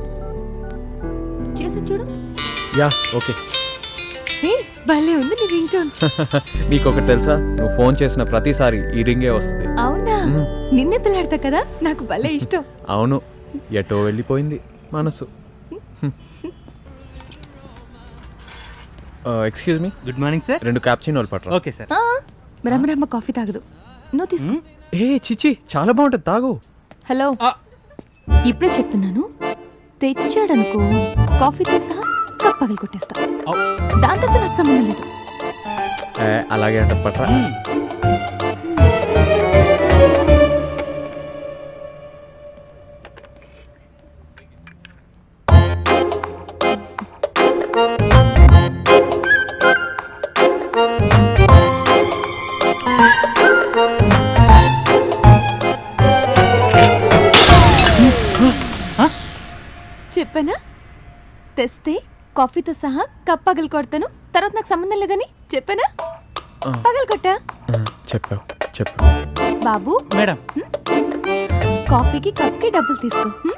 చేసి చూడు యా ఓకే హే భలే ఉంది నీ రింగ్ టోన్ నీకు ఒకటి తెలుసా నువ్వు ఫోన్ చేసిన ప్రతిసారి ఈ రింగే వస్తుంది అవునా మ్. నిన్నే పిల్లాడతా కదా నాకు భలే ఇష్టం అవును ఎటో వెళ్ళిపోయింది మనసు excuse me good morning sir రెండు క్యాప్చినోలు పట్రా ఓకే సార్ ఆ, బ్రహ్మరమ్మ కాఫీ తాగదు నువ్వు తీసుకో ఏ చిచి చాలా బాగుంటుంది తాగు హలో ఇప్పుడే చెప్తున్నాను తెచ్చాడనుకో కాఫీతో సహా కప్ పగలు కొట్టేస్తా దాంతో నాకు సంబంధం లేదు ఏ, అలాగే అంటది పట్రా చెప్పానా తెస్తే కాఫీతో సహా కప్ పగలు కొడతాను తర్వాత నాకు సంబంధం లేదని చెప్పానా ఆ. పగలు కొట్టా ఆ, చెప్పావు చెప్పావు బాబు మేడం కాఫీకి కప్కి డబ్బులు తీసుకో హ్మ్?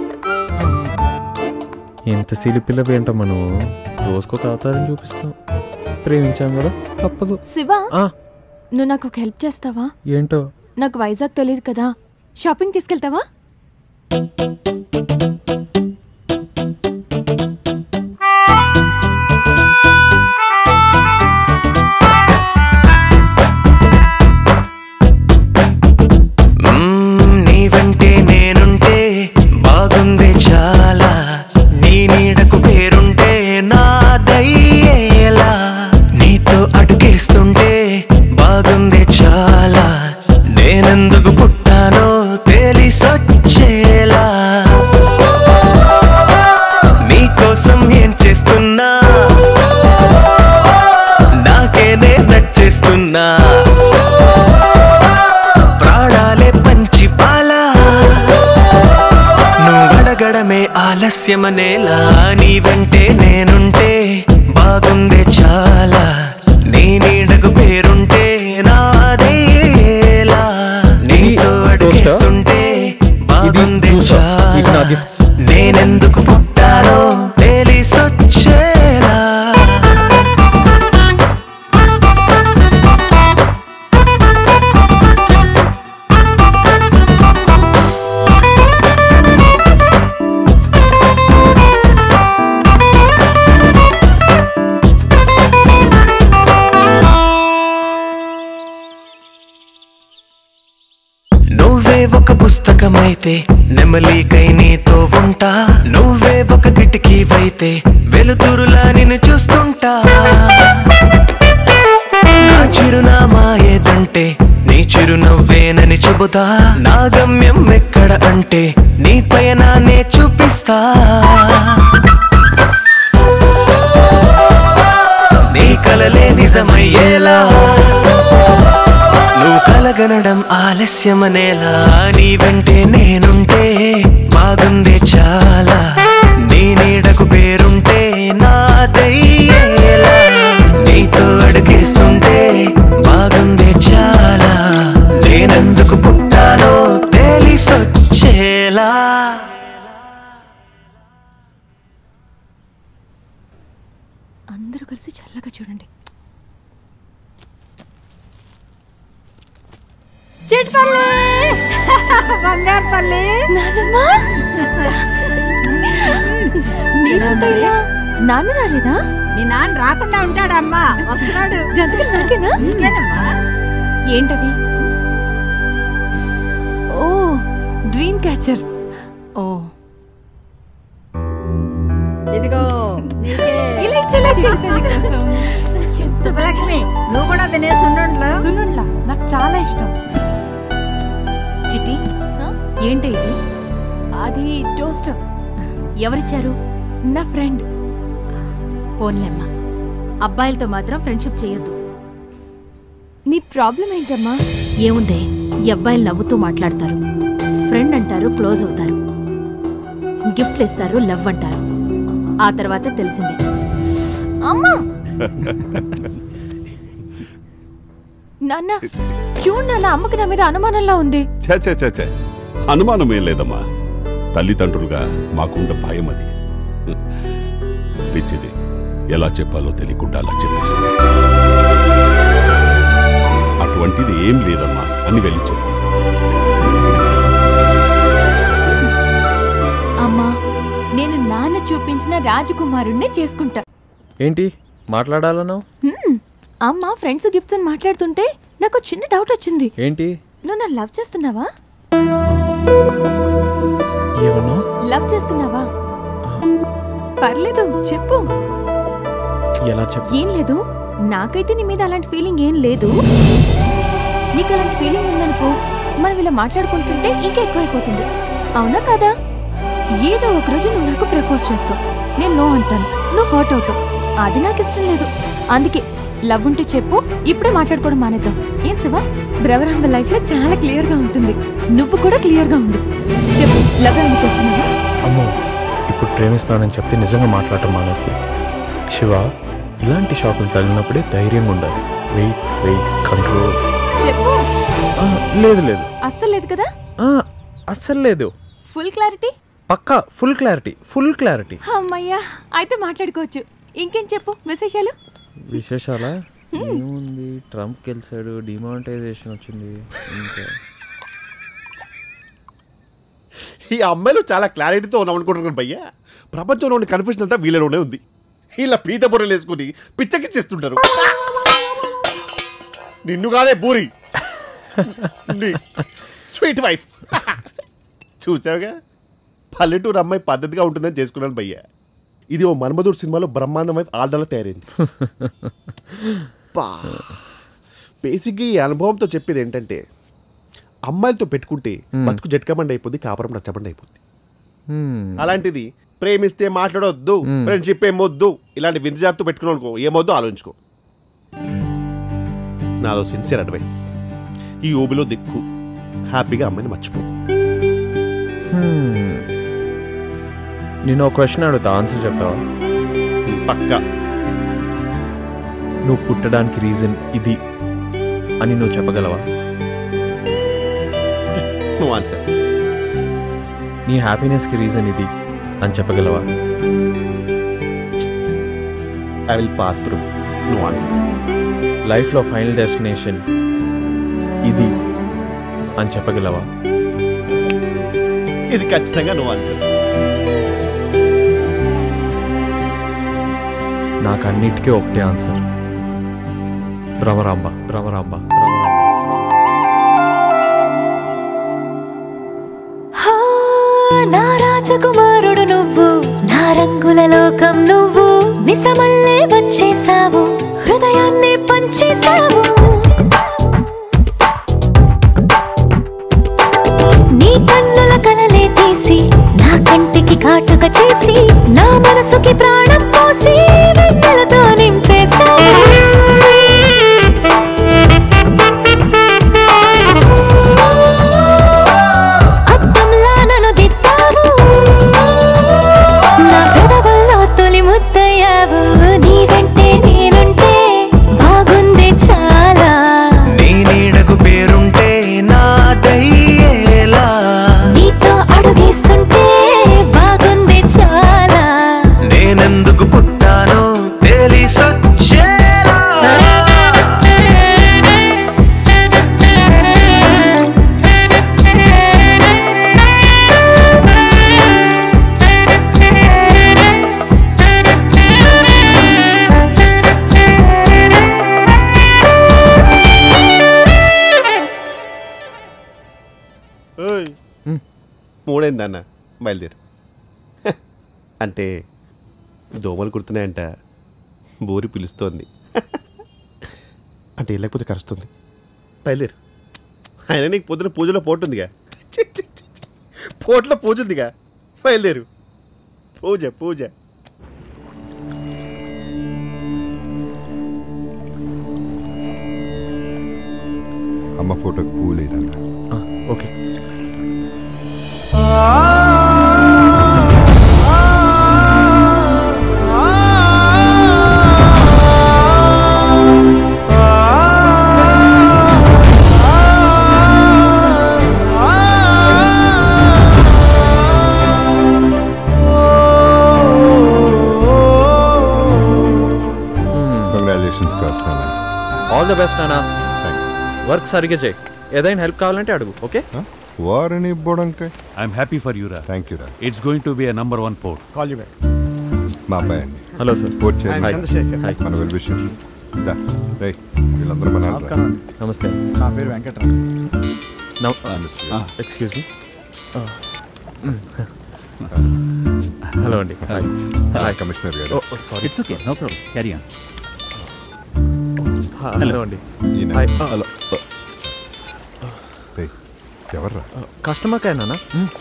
ఎంత సిలిపిల్లవి ఏంటో మనం రోజుకొక అవతారం చూపిస్తాం ప్రేమించాం కదా తప్పదు శివ ఆ, నువ్వు నాకు ఒక హెల్ప్ చేస్తావా ఏంటో నాకు వైజాగ్ తెలియదు కదా షాపింగ్ తీసుకెళ్తావా మ్మ్, నీ వెంటే నేనుంటే బాగుంది చాలా నీ నీడకు పేరుంటే నాదయ్యేలా నీతో అడుగేస్తుంటే బాగుంది చాలా నేనెందుకు పుట్టానో తెలిసొచ్చేలా నీకోసం ఏం చేస్తున్నా నాకేనే నచ్చేస్తున్నా ప్రాణాలే పంచి పాలా నువ్వడగడమే ఆలస్యమనేలా నీ వెంటే నేనుంటే బాగుందే చాలా నీ నీడకు పేరుంటే నాదేలా నీతో అడిగేస్తుంటే బాగుందే చాలా నేనెందుకు పుట్టానో తెలిసొచ్చేలా నువ్వే ఒక పుస్తకమైతే నెమలికై నీతో ఉంటా నువ్వే ఒక కిటికీవైతే వెలుతురులా నిన్ను చూస్తుంటా నా చిరునామా ఏదంటే నీ చిరునవ్వేనని చెబుతా నా గమ్యం ఎక్కడ అంటే నీ పయనాన్నే చూపిస్తా నీ కలలే నిజమయ్యేలా నువ్వు కలగనడం ఆలస్యమనేలా నీ వెంటే నేనుంటే బాగుందే చాలా నీ నీడకు పేరుంటే నాదయ్యేలా నీతో అడిగేస్తుంటే బాగుందే చాలా నేనెందుకు పుట్టానో తెలిసొచ్చేలా అందరూ కలిసి చల్లగా చూడండి చిట్ తల్లి బంగారు తల్లి నానమ్మా మీరంతా ఇలా నాన్న రాలేదా మీ నాన్న రాకుండా ఉంటాడమ్మా వస్తున్నాడు జంతికలు నాకేనా నీకేనమ్మా ఏంటవి ఓ డ్రీమ్ క్యాచర్ ఓ ఇదిగో నీకే ఇలా ఇచ్చి, ఇలా ఇచ్చి. శుభలక్ష్మి నువ్వు కూడా తినే సున్నుండ్లు సున్నుండ్లా నాకు చాలా ఇష్టం చిట్టి ఏంటి ఇది అది టోస్ట్ ఎవరిచ్చారు నా ఫ్రెండ్ పోన్లేమ్మా అబ్బాయిలతో మాత్రం ఫ్రెండ్షిప్ చేయొద్దు నీ ప్రాబ్లం ఏంటమ్మా ఏముందే ఈ అబ్బాయిలు నవ్వుతూ మాట్లాడతారు ఫ్రెండ్ అంటారు క్లోజ్ అవుతారు గిఫ్ట్లు ఇస్తారు లవ్ అంటారు ఆ తర్వాత తెలిసిందే అమ్మా నాన్న చూడు నాన్న అమ్మకి నా మీద అనుమానంలా ఉంది ఛే ఛే ఛే ఛే అనుమానమేం లేదమ్మా తల్లిదండ్రులుగా మాకుండ భయం అది పిచ్చిది ఎలా చెప్పాలో తెలియకుండా అలా చెప్పేసింది అటువంటిది ఏం లేదమ్మా అని వెళ్ళి చెప్పు అమ్మా నేను నాన్న చూపించిన రాజకుమారుణ్ణి చేసుకుంటా ఏంటి మాట్లాడాలన్నావు హ్మ్. అమ్మ ఫ్రెండ్స్ గిఫ్ట్స్ అని మాట్లాడుతుంటే నాకు చిన్న డౌట్ వచ్చింది ఏంటి నువ్వు నన్ను లవ్ చేస్తున్నావా ఏమన్నా లవ్ చేస్తున్నావా పర్లేదు చెప్పు ఎలా చెప్పు ఏం లేదు నాకైతే నీ మీద అలాంటి ఫీలింగ్ ఏం లేదు నీకు అలాంటి ఫీలింగ్ ఉందనుకో మనం ఇలా మాట్లాడుకుంటుంటే ఇంకా ఎక్కువైపోతుంది అవునా కదా ఏదో ఒక రోజు నువ్వు నాకు ప్రపోజ్ చేస్తావు నేను నో అంటాను నువ్వు హర్ట్ అవుతావు అది నాకు ఇష్టం లేదు అందుకే లవ్ ఉంటే చెప్పు ఇప్పుడే మాట్లాడుకోవడం మానేద్దాం ఏం శివ బ్రవర్ ఆమె లైఫ్ లో చాలా క్లియర్ గా ఉంటుంది నువ్వు కూడా క్లియర్ గా ఉండు చెప్పు లవ్ ఏమైనా చేస్తున్నావా అమ్మో ఇప్పుడు ప్రేమిస్తానని చెప్తే నిజంగా మాట్లాడటం మానేసి శివ ఇలాంటి షాకులు తగిలినప్పుడే ధైర్యంగా ఉండాలి వెయిట్ వెయిట్ కంట్రోల్ చెప్పు లేదు లేదు అస్సలు లేదు కదా ఆ, అస్సలు లేదు ఫుల్ క్లారిటీ పక్కా ఫుల్ క్లారిటీ ఫుల్ క్లారిటీ అమ్మయ్యా అయితే మాట్లాడుకోవచ్చు ఇంకేం చెప్పు విశేషాలు విశేషాలా ఏముంది ట్రంప్ గెలిచాడు డిమానిటైజేషన్ వచ్చింది ఇంకా ఈ అమ్మాయిలు చాలా క్లారిటీతో ఉన్నాం అనుకుంటున్నాను భయ్యా ప్రపంచంలో ఉన్న కన్ఫ్యూజన్ అంతా వీళ్ళలోనే ఉంది ఇలా పీత బుర్రలు వేసుకుని పిచ్చకి చేస్తుంటారు నిన్ను కాదే బూరి స్వీట్ వైఫ్ చూసావుగా పల్లెటూరు అమ్మాయి పద్ధతిగా ఉంటుందని చేసుకున్నాను భయ్యా ఇది ఓ మన్మధుర్ సినిమాలో బ్రహ్మాండం వైఫ్ ఆర్డర్లో తయారైంది బా బేసిక్గా ఈ అనుభవంతో చెప్పేది ఏంటంటే అమ్మాయిలతో పెట్టుకుంటే Hmm. బతుకు జట్కబండి అయిపోద్ది కాపురం నచ్చబండి అయిపోద్ది Hmm. అలాంటిది ప్రేమిస్తే మాట్లాడొద్దు Hmm. ఫ్రెండ్షిప్ ఏమొద్దు ఇలాంటి విందు జాగ్రత్త పెట్టుకుని అనుకో ఏమొద్దు ఆలోచించుకో నాదో సిన్సియర్ అడ్వైస్ ఈ ఊబిలో దిక్కు హ్యాపీగా అమ్మాయిని మర్చిపో Hmm. నేను ఒక క్వశ్చన్ అడుగుతా ఆన్సర్ చెప్తావా పక్కా నువ్వు పుట్టడానికి రీజన్ ఇది అని నువ్వు చెప్పగలవా నువ్వు ఆన్సర్ నీ హ్యాపీనెస్కి రీజన్ ఇది అని చెప్పగలవా ఐ విల్ పాస్ బ్రో నువ్వు ఆన్సర్ లైఫ్లో ఫైనల్ డెస్టినేషన్ ఇది అని చెప్పగలవా ఇది ఖచ్చితంగా నువ్వు ఆన్సర్ నాకు అన్నిటికీ ఒకటే ఆన్సర్ భ్రమరాంబ భ్రమరాంబ భ్రమరాంబ హా, నా రాజకుమారుడు నువ్వు నా రంగుల లోకం నువ్వు నిసమల్లే వచ్చేసావు హృదయాన్ని పంచేసావు నీ కన్నుల కలలే తీసి నా కంటికి కాటుక చేసి నా మనసుకి ప్రాణం పోసి వెన్నెలతో నింపేశావు అద్దంలా నన్ను దిద్దావు నా పెదవుల్లో తొలి ముద్దయ్యావు నీ వెంటే నేనుంటే బాగుంది చాలా నీ నీడకు పేరుంటే నాదయ్యేలా నీతో అడుగేస్తుంటే బాగుంది చాలా నేనెందుకు పుట్టానో తెలిసొచ్చేలా ఓయ్. మూడైందన్న బయలుదేరు అంటే దోమలు కుడుతున్నాయంట బోరి పిలుస్తోంది అంటే లేకపోతే కరుస్తుంది బయలుదేరు అయినా నీకు పొద్దున పూజలో పోటు ఉందిగా చి, చి, చి, చి. పోట్లో పూజ ఉందిగా బయలుదేరు పూజ పూజ అమ్మ ఫోటోకి పూలేదన్న ఓకే కంగ్రాచులేషన్స్ కాస్ట్ నాన్న ఆల్ ద బెస్ట్ నానా వర్క్ సరిగ్గా చేయి ఏదైనా హెల్ప్ కావాలంటే అడుగు ఓకే వారిని ఇవ్వడానికి ఐఎమ్ హ్యాపీ ఫర్ యూరా థ్యాంక్ యూ రా it's going to be a number one పోర్ట్ కాల్ యూ బ్యాక్ మా అబ్బాయి అండి హలో సార్ కోచ్ ఆయన చంద్రశేఖర్. హాయ్ మన వెల్ విషయం దా రేయ్ వీళ్ళందరూ మన నమస్కారం అండి. నమస్తే నా పేరు వెంకట్రావు ఎక్స్క్యూజ్ మీ హలో అండి హాయ్ హాయ్ కమిషనర్ గారు sorry it's okay no problem carry on hello అండి ఈయన. Hi hello. రేయ్ ఎవర్రా కస్టమర్ కేనా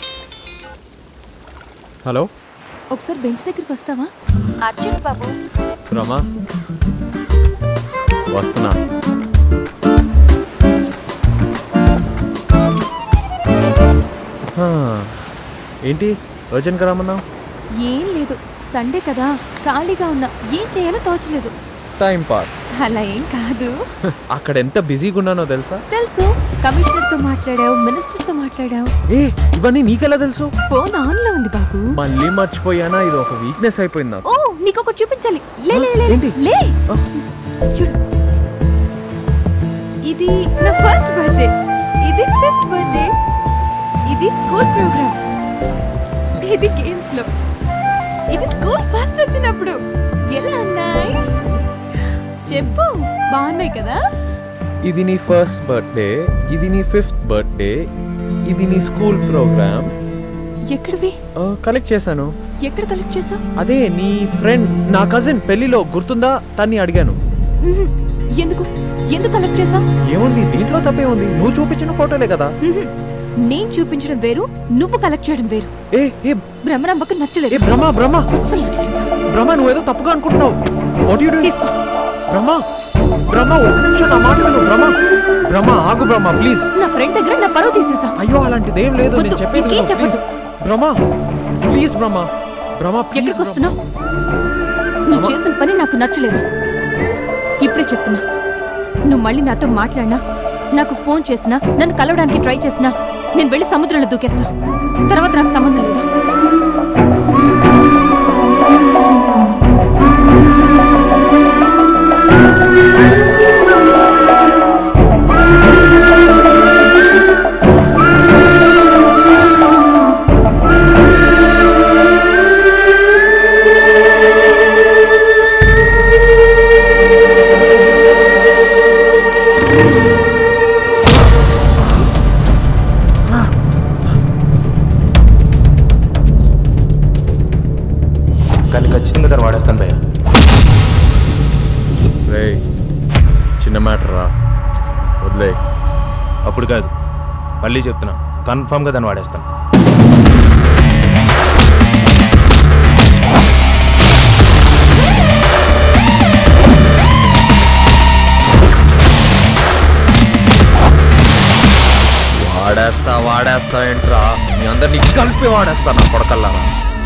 హలో ఒకసారి బెంచ్ దగ్గరికి వస్తావా అర్జున్ బాబు రమా వస్తున్నా హా, ఏంటి అర్జెంట్గా రమ్మన్నావు ఏం లేదు సండే కదా ఖాళీగా ఉన్నా ఏం చేయాలో తోచలేదు టైం పాస్ అలా ఏం కాదు అక్కడ ఎంత బిజీగా ఉన్నానో తెలుసా తెలుసు కమిషనర్ తో మాట్లాడావు మినిస్టర్ తో మాట్లాడావు ఏ ఇవన్నీ నీకెలా తెలుసు ఫోన్ ఆన్ లో ఉంది బాబు మళ్ళీ మర్చిపోయానా ఇది ఒక వీక్నెస్ అయిపోయింది నాకు ఓ నీకు ఒకటి చూపించాలి లే లే లే, ఏంటి? లే చూడు ఇది నా ఫస్ట్ బర్త్డే ఇది ఫిఫ్త్ బర్త్డే ఇది స్కూల్ ప్రోగ్రామ్ ఇది గేమ్స్ లో ఇది స్కూల్ ఫస్ట్ వచ్చినప్పుడు ఎలా ఉన్నాయి చెప్పు బాగున్నాయి కదా ఇది నీ ఫస్ట్ బర్త్డే ఇది నీ ఫిఫ్త్ బర్త్డే ఇది నీ స్కూల్ ప్రోగ్రామ్ ఎక్కడివి కలెక్ట్ చేశాను ఎక్కడ కలెక్ట్ చేసావు అదే నీ ఫ్రెండ్ నా కజిన్ పెళ్లిలో గుర్తుందా తన్ని అడిగాను ఎందుకు ఎందుకు కలెక్ట్ చేసావు ఏముంది దీంట్లో తప్పే ఉంది నువ్వు చూపించిన ఫోటోలే కదా నేను చూపించడం వేరు నువ్వు కలెక్ట్ చేయడం వేరు ఏ ఏ భ్రమరంబకు నచ్చలేదు ఏ భ్రమ భ్రమ అస్సలు నచ్చలేదు బ్రహ్మ నువ్వేదో తప్పుగా అనుకుంటున్నావు what you do Brahma Brahma ఒక్క నిమిషం నా మాట విను బ్రహ్మ బ్రహ్మ ఆగు బ్రహ్మ ప్లీజ్ నా ఫ్రెండ్ దగ్గర నా పరువు తీసేసా అయ్యో అలాంటిది ఏం లేదు నేను వద్దు, చెప్పేది ఇంకేం విను, please Brahma please Brahma Brahma please ఎక్కడికి వస్తున్నావు నువ్వు చేసిన పని నాకు నచ్చలేదు ఇప్పుడే చెప్తున్నా నువ్వు మళ్ళీ నాతో మాట్లాడినా నాకు ఫోన్ చేసినా నన్ను కలవడానికి ట్రై చేసినా నేను వెళ్ళి సముద్రంలో దూకేస్తా తర్వాత నాకు సంబంధం లేదు కానీ ఖచ్చితంగా దాన్ని వాడేస్తాను భయ్య రే చిన్న మ్యాటర్ రా వదిలే అప్పుడు కాదు మళ్ళీ చెప్తున్నా కన్ఫామ్గా దాన్ని వాడేస్తాను వాడేస్తా వాడేస్తా ఏంట్రా మీ అందరినీ కలిపి వాడేస్తా నా కొడకల్లారా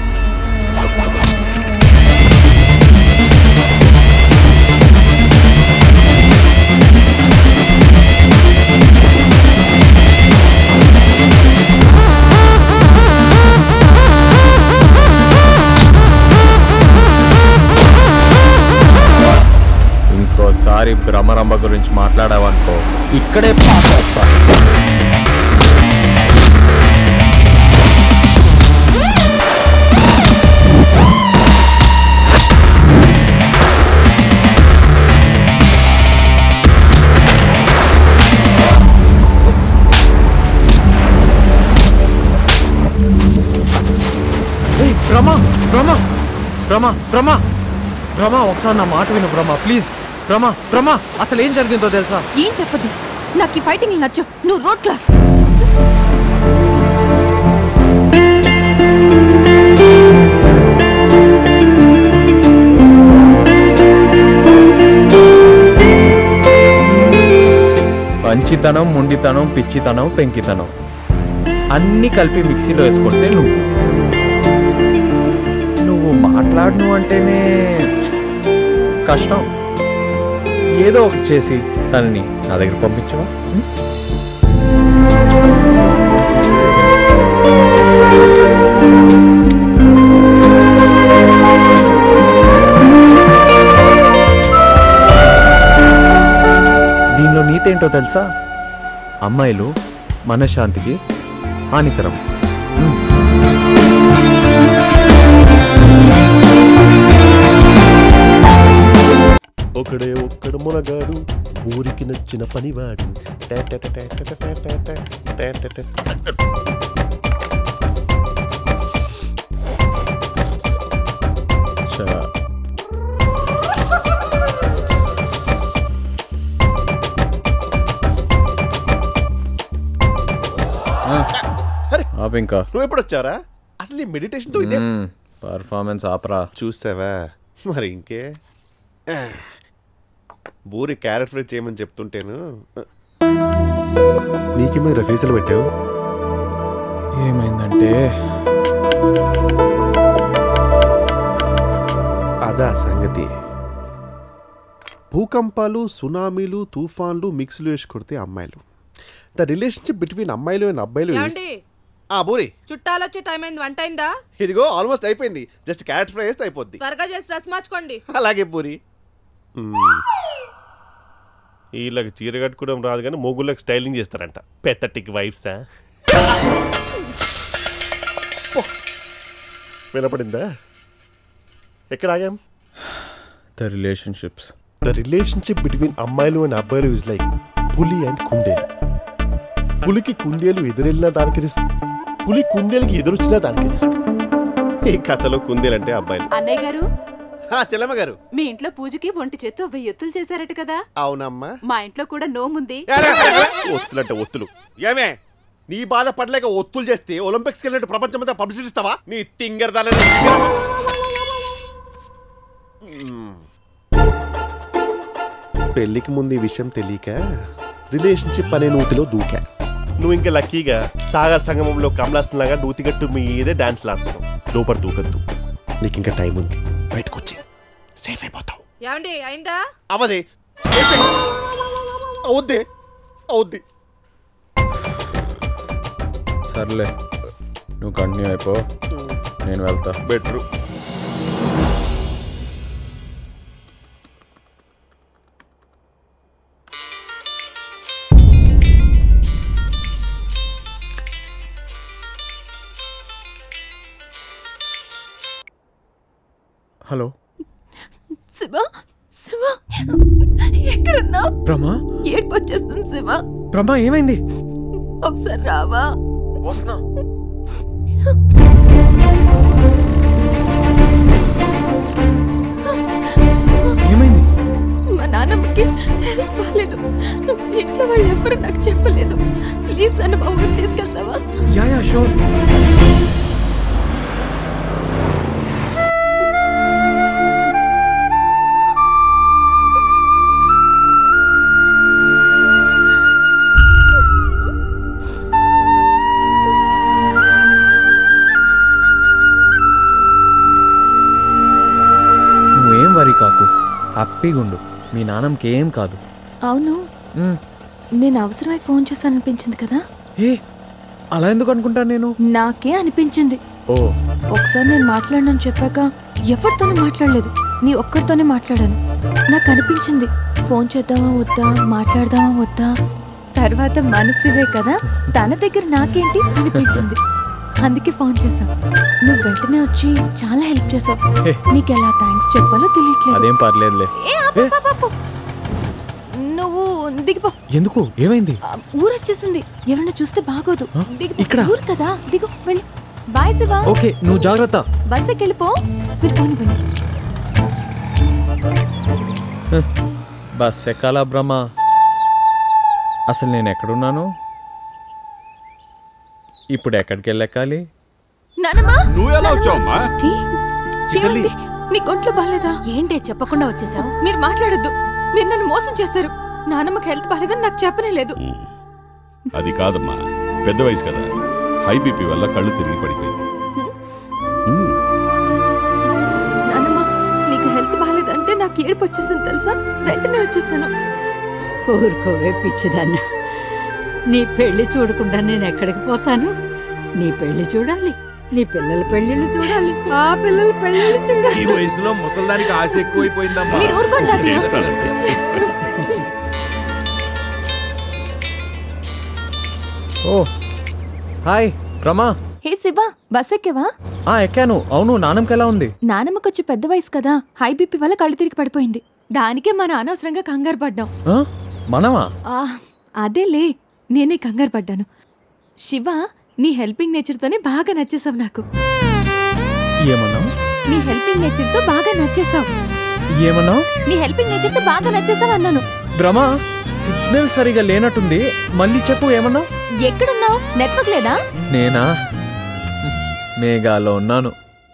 ఇంకోసారి భ్రమరంభ గురించి మాట్లాడావనుకో ఇక్కడే పాసేస్తా ఏయ్, భ్రమ భ్రమ భ్రమ భ్రమ భ్రమ ఒకసారి నా మాట విను భ్రమ ప్లీజ్ భ్రమ భ్రమ అసలు ఏం జరిగిందో తెలుసా ఏం చెప్పదు నాకు ఈ ఫైటింగ్ నచ్చు నువ్వు రోడ్ క్లాస్ మంచితనం ముండితనం పిచ్చితనం పెంకితనం అన్ని కలిపి మిక్సీలో వేసుకుంటే నువ్వు నువ్వు మాట్లాడను అంటేనే కష్టం ఏదో ఒకటి చేసి తనని నా దగ్గర పంపించవా ఉం? దీనిలో నీతేంటో తెలుసా అమ్మాయిలు మనశ్శాంతికి హానికరం ఉం. ఒకడే ఒక్కడు మునగాడు ఊరికి నచ్చిన పనివాడు టే టే టే టే టే టే టే టే టే టే టే. చా. ఆ, ఆపు ఇంకా నువ్వు ఎప్పుడు వచ్చారా అసలు ఈ మెడిటేషన్ తో ఇదే పర్ఫార్మెన్స్ ఆపరా చూసావా మరి ఇంకే బూరి క్యారెట్ ఫ్రై చేయమని చెప్తుంటేను నీకేమైనా ఫీజులు పెట్టావు ఏమైందంటే అదా సంగతి భూకంపాలు సునామీలు తుఫాన్లు మిక్స్లు వేసి కొడితే అమ్మాయిలు ద రిలేషన్షిప్ బిట్వీన్ అమ్మాయిలు అండ్ అబ్బాయిలు is- ఏమండి ఆ బూరి చుట్టాలు వచ్చే టైం అయింది వంట అయిందా ఇదిగో ఆల్మోస్ట్ అయిపోయింది జస్ట్ క్యారెట్ ఫ్రై వేస్తే అయిపోద్ది త్వరగా చేసి డ్రెస్ మార్చుకోండి అలాగే పూరి వీళ్ళకి చీర కట్టుకోవడం రాదు కానీ మొగుళ్ళకి స్టైలింగ్ చేస్తారంట పెత్తటిక్ వైఫ్సా వినపడిందా ఎక్కడ ఆగాం the relationships the relationship between అమ్మాయిలు అండ్ అబ్బాయిలు ఇస్ లైక్ పులి అండ్ కుందేలు పులికి కుందేలు ఎదురెళ్ళినా దానికి రిస్క్ పులి కుందేలుకి ఎదురొచ్చినా దానికి రిస్క్ ఈ కథలో కుందేలు అంటే అబ్బాయిలు అన్నయ్య గారు ఆ, చెల్లమ్మ గారు మీ ఇంట్లో పూజకి ఒంటి చేత్తో వెయ్యి ఎత్తులు చేశారట కదా అవునమ్మా మా ఇంట్లో కూడా నోముంది ఒత్తులంటే ఒత్తులు ఏమే నీ బాధ పడలేక ఒత్తులు చేస్తే ఒలింపిక్స్కి వెళ్ళినట్టు ప్రపంచం అంతా పబ్లిసిటీ ఇస్తావా నీ తింగర్ పెళ్లికి ముందు ఈ విషయం తెలియక రిలేషన్షిప్ అనే నూతిలో దూకా నువ్వు ఇంకా లక్కీగా సాగర్ సంగమంలో కమలాసన్ లాగా నూతిగట్టు మీదే డాన్స్ లాడుతున్నావు లోపల దూకద్దు నీకు ఇంకా టైం ఉంది బయటకు వచ్చి సేఫ్ అయిపోతావు ఏమండి అయిందా అవదే అవుద్ది అవుద్ది సర్లే నువ్వు కంటిన్యూ అయిపో నేను వెళ్తా బెటర్ హలో శివ శివ ఎక్కడున్నా బ్రహ్మ ఏడుపు వచ్చేస్తుంది శివ బ్రహ్మ ఏమైంది ఒకసారి రావా వస్తున్నా ఏమైంది మా నాన్నమ్మకి హెల్త్ బాగాలేదు ఇంట్లో వాళ్ళు ఎవ్వరు నాకు చెప్పలేదు ప్లీజ్ నన్ను మా ఊరికి తీసుకెళ్తావా యా యా షూర్ నువ్వేం వరి కాకు హ్యాపీగా ఉండు మీ నాన్నకి ఏం కాదు అవును మ్, నేను అవసరమై ఫోన్ చేశాననిపించింది కదా ఏ అలా ఎందుకు అనుకుంటాను నేను నాకే అనిపించింది ఓ ఒకసారి నేను మాట్లాడనని చెప్పాక ఎవరితోనూ మాట్లాడలేదు నీ ఒక్కరితోనే మాట్లాడాను నాకు అనిపించింది ఫోన్ చేద్దామా వద్దా మాట్లాడదామా వద్దా తర్వాత మనసివే కదా తన దగ్గర నాకేంటి అనిపించింది అందుకే ఫోన్ చేశా నువ్వు వెంటనే వచ్చి చాలా హెల్ప్ చేసావు హే. నీకు ఎలా థ్యాంక్స్ చెప్పాలో తెలియట్లేదు అదేం పర్లేదులే ఏ, ఆపు, ఆపు, ఆపు. నువ్వు దిగిపో ఎందుకు ఏమైంది ఆ, ఊరు వచ్చేసింది ఎవరైనా చూస్తే బాగోదు దిగిపో ఇక్కడ? ఊరు కదా దిగు వెళ్ళి బాయ్ శివా ఓకే నువ్వు జాగ్రత్త బస్ ఎక్కెళ్ళిపో మీరు పోని పోని బస్ ఎక్కాలా బ్రహ్మ అసలు నేను ఎక్కడున్నాను ఇప్పుడు ఎక్కడికి వెళ్ళెక్కాలి నానమ్మా నువ్వు ఎలా వచ్చావమ్మా ఏమండి? నీకు ఒంట్లో బాగాలేదా ఏంటి చెప్పకుండా వచ్చేసావు మీరు మాట్లాడొద్దు మీరు నన్ను మోసం చేశారు నానమ్మకి హెల్త్ బాగాలేదని నాకు చెప్పనే లేదు అది కాదమ్మా పెద్ద వయసు కదా హై బీపీ వల్ల కళ్ళు తిరిగి పడిపోయింది నానమ్మ నీకు హెల్త్ బాగాలేదంటే నాకు ఏడుపు వచ్చేసింది తెలుసా వెంటనే వచ్చేసాను ఊరుకోవే పిచ్చిదాన్న నీ పెళ్లి చూడకుండా నేను ఎక్కడికి పోతాను నీ పెళ్లి చూడాలి నీ పిల్లల పెళ్లిళ్ళు చూడాలి ఆ పిల్లల పెళ్లిళ్ళు ఈ చూడాలి వయసులో ముసల్దానికి ఆశ ఎక్కువైపోయిందమ్మా మీరు ఊరుకోండి తాతయ్య. ఓ hi Rama hey Shiva bus ఎక్కేవా ఆ ఎక్కాను అవును నాన్నకి ఎలా ఉంది నానమ్మకొచ్చి పెద్ద వయసు కదా హై బీపీ వల్ల కళ్ళు తిరిగి పడిపోయింది దానికే మన అనవసరంగా కంగారు పడ్డాం ఆ? మనమా ఆ, అదేలే నేనే కంగారు పడ్డాను శివ నీ హెల్పింగ్ నేచర్తోనే బాగా నచ్చేసావు నాకు ఏమన్నావు నీ హెల్పింగ్ నేచర్తో బాగా నచ్చేసావు ఏమన్నావు నీ హెల్పింగ్ నేచర్తో బాగా నచ్చేసావు అన్నాను భ్రమ సిగ్నల్ సరిగా లేనట్టుంది మళ్ళీ చెప్పు ఏమన్నావు ఎక్కడున్నావు నెట్వర్క్ లేదా నేనా మేఘాలో ఉన్నాను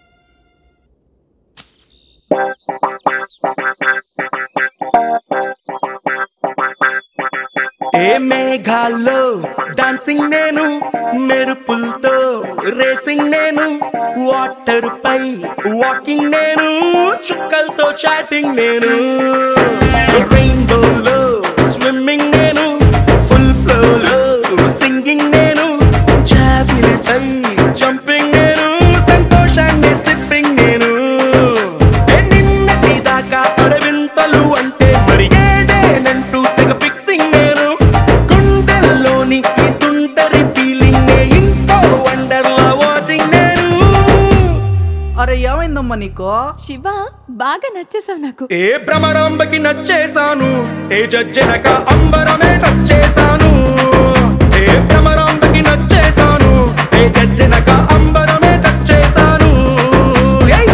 ఏ మేఘాల్లో డాన్సింగ్ నేను మెరుపులతో రేసింగ్ నేను వాటర్ పై వాకింగ్ నేను చుక్కలతో చాటింగ్ నేను రెయిన్బోలో స్విమ్మింగ్ నేను ఫుల్ ఫ్లోలో సింగింగ్ నేను జాబిలిపై జంపింగ్ నేను సంతోషాన్ని సిప్పింగ్ నేను ఏ నిన్నటి దాకా అరవింతలు అంటే మరి ఏదేనంటూ తెగ ఫిక్సింగ్ నేను గుండెల్లోని ఈ తుంటరి ఫీలింగ్ ఇంకో వండర్లా వాచింగ్ నేను అరే ఏమైందమ్మా నీకు శివ బాగా నచ్చేసావు నాకు ఏ భ్రమరాంబకి నచ్చేసాను ఏ జజ్జనక అంబరమే నచ్చేసాను ఏ భ్రమరాంబకి నచ్చేసాను ఏ జజ్జనక అంబరమే నచ్చేసాను ఏయ్!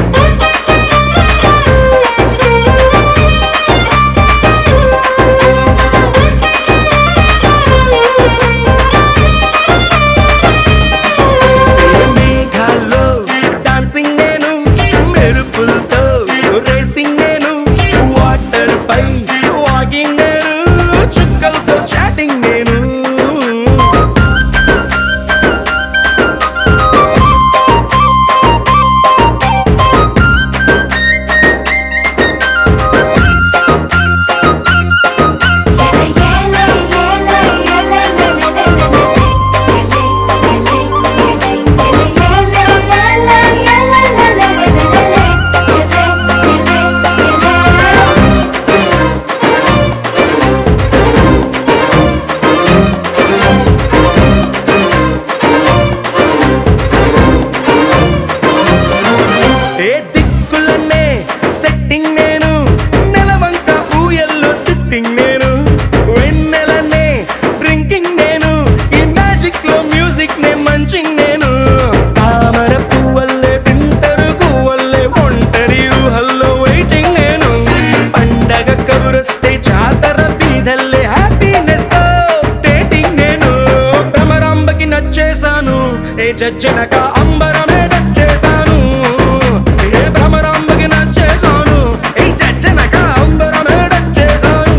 మేఘాల్లో డాన్సింగ్ నేను మెరుపులతో రేసింగ్ నేను వాటర్ పై వాకింగ్ నేను చుక్కలతో చాటింగ్ నేను ఏ దిక్కులనే సెట్టింగ్ నేను నెలవంక ఊయల్లో సిట్టింగ్ నేను వెన్నెలనే డ్రింకింగ్ నేను ఈ మ్యాజిక్ లో మ్యూజిక్ నే మంచింగ్ నేను తామర పువ్వల్లే వింటరు గువ్వల్లే ఒంటరి ఊహల్లో వెయిటింగ్ నేను పండగ కబురొస్తే జాతర వీధల్లే హ్యాపీనెస్ తో డేటింగ్ నేను భ్రమరాంబకి నచ్చేసాను ఏ జజ్జనక అంబరమే నచ్చేసాను ఏ భ్రమరాంబకి నచ్చేసాను ఏ జజ్జనక అంబరమే నచ్చేసాను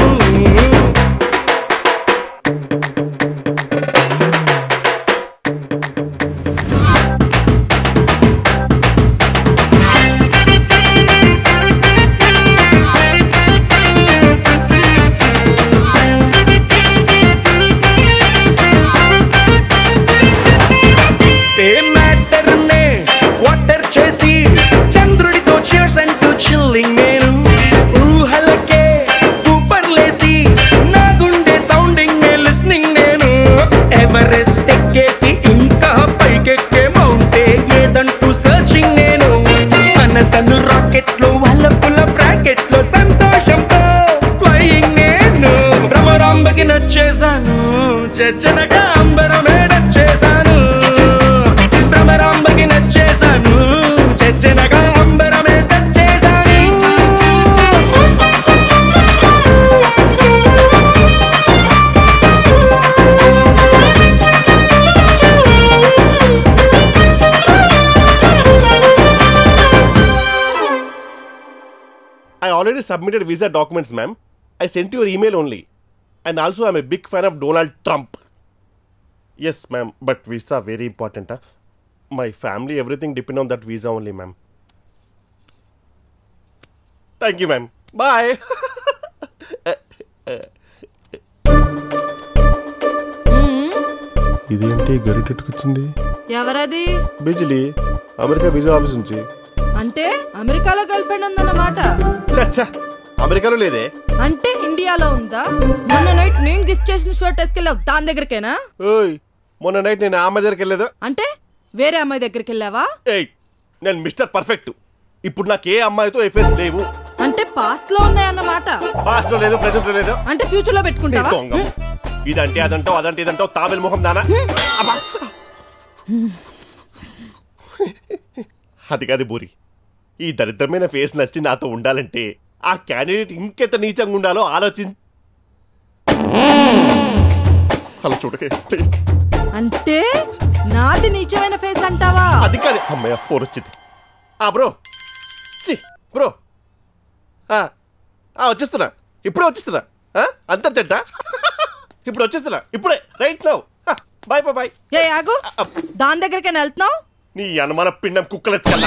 ఏ మ్యాటర్ నే క్వార్టర్ చేసి చంద్రుడితో cheers అంటూ చిల్లింగ్ నేను ఊహలకే ఊపర్లేసి నా గుండె సౌండింగ్ నే లిస్నింగ్ నేను ఎవరెస్ట్ ఎక్కేసి ఇంకా పైకెక్కే మౌంటే ఏదంటూ సర్చింగ్ నేను మనసను రాకెట్ లో వల్లపుల బ్రాకెట్ లో సంతోషంతో ఫ్లయింగ్ నేను భ్రమరాంబకి నచ్చేసాను చచ్చనగా అంబరమే నచ్చేసాను భ్రమరాంబకి నచ్చేసాను చచ్చనగా అంబరమే నచ్చేసాను I already submitted visa documents, ma'am. I sent your email only. And also, I'm a big fan of Donald Trump. Yes, ma'am, but visa very important. Huh? My family, everything depend on that visa only, ma'am. Thank you, ma'am. Bye. ఇదేంటి గరిటెట్టుకొచ్చింది ఎవరది Bijli America visa office నుంచి అంటే అమెరికాలో girl friend ఉందన్నమాట చచ్చా అమెరికాలో లేదే అంటే ఇండియాలో ఉందా మొన్న నైట్ నేను గిఫ్ట్ చేసిన షర్ట్ వేసుకెళ్ళావు దాని దగ్గరికేనా ఓయ్ మొన్న నైట్ నేను ఆమె దగ్గరికి వెళ్ళలేదు అంటే వేరే అమ్మాయి దగ్గరికి వెళ్ళావా ఏయ్ నేను మిస్టర్ పర్ఫెక్ట్ ఇప్పుడు నాకు ఏ అమ్మాయితో ఎఫ్ఎస్ లేవు అంటే పాస్ట్ లో ఉన్నాయన్నమాట పాస్ట్ లో లేదు ప్రెసెంట్ లో లేదు అంటే ఫ్యూచర్ లో పెట్టుకుంటావా దొంగ. ఇదంటే అదంటావు అదంటే ఇదంటావు తాబేలు ముఖం దానా అబ్బా. అది కాదు బూరి ఈ దరిద్రమైన ఫేస్ నచ్చి నాతో ఉండాలంటే ఆ క్యాండిడేట్ ఇంకెంత నీచంగా ఉండాలో ఆలోచించి అలా చూడకే ప్లీజ్ అంటే నాది నీచమైన ఫేస్ అంటావా అది కాదు అమ్మయ్య ఫోన్ వచ్చింది ఆ బ్రో చి బ్రో ఆ, ఆ, వచ్చేస్తున్నా ఇప్పుడే వచ్చేస్తున్నా ఆ, అంతర్జంట ఇప్పుడు వచ్చేస్తున్నా ఇప్పుడే right now bye bye bye ఏ ఆగు దాని దగ్గరికి వెళ్తున్నావు నీ అనుమాన పిండం కుక్కలెత్తుకెళ్ళా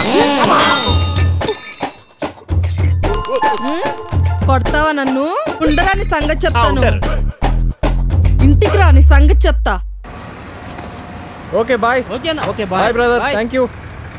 కొడతావా నన్ను ఉండరా నీ సంగతి చెప్తాను ఇంటికి రా నీ సంగతి చెప్తా ఓకే బాయ్ ఓకేనా okay bye brother thank you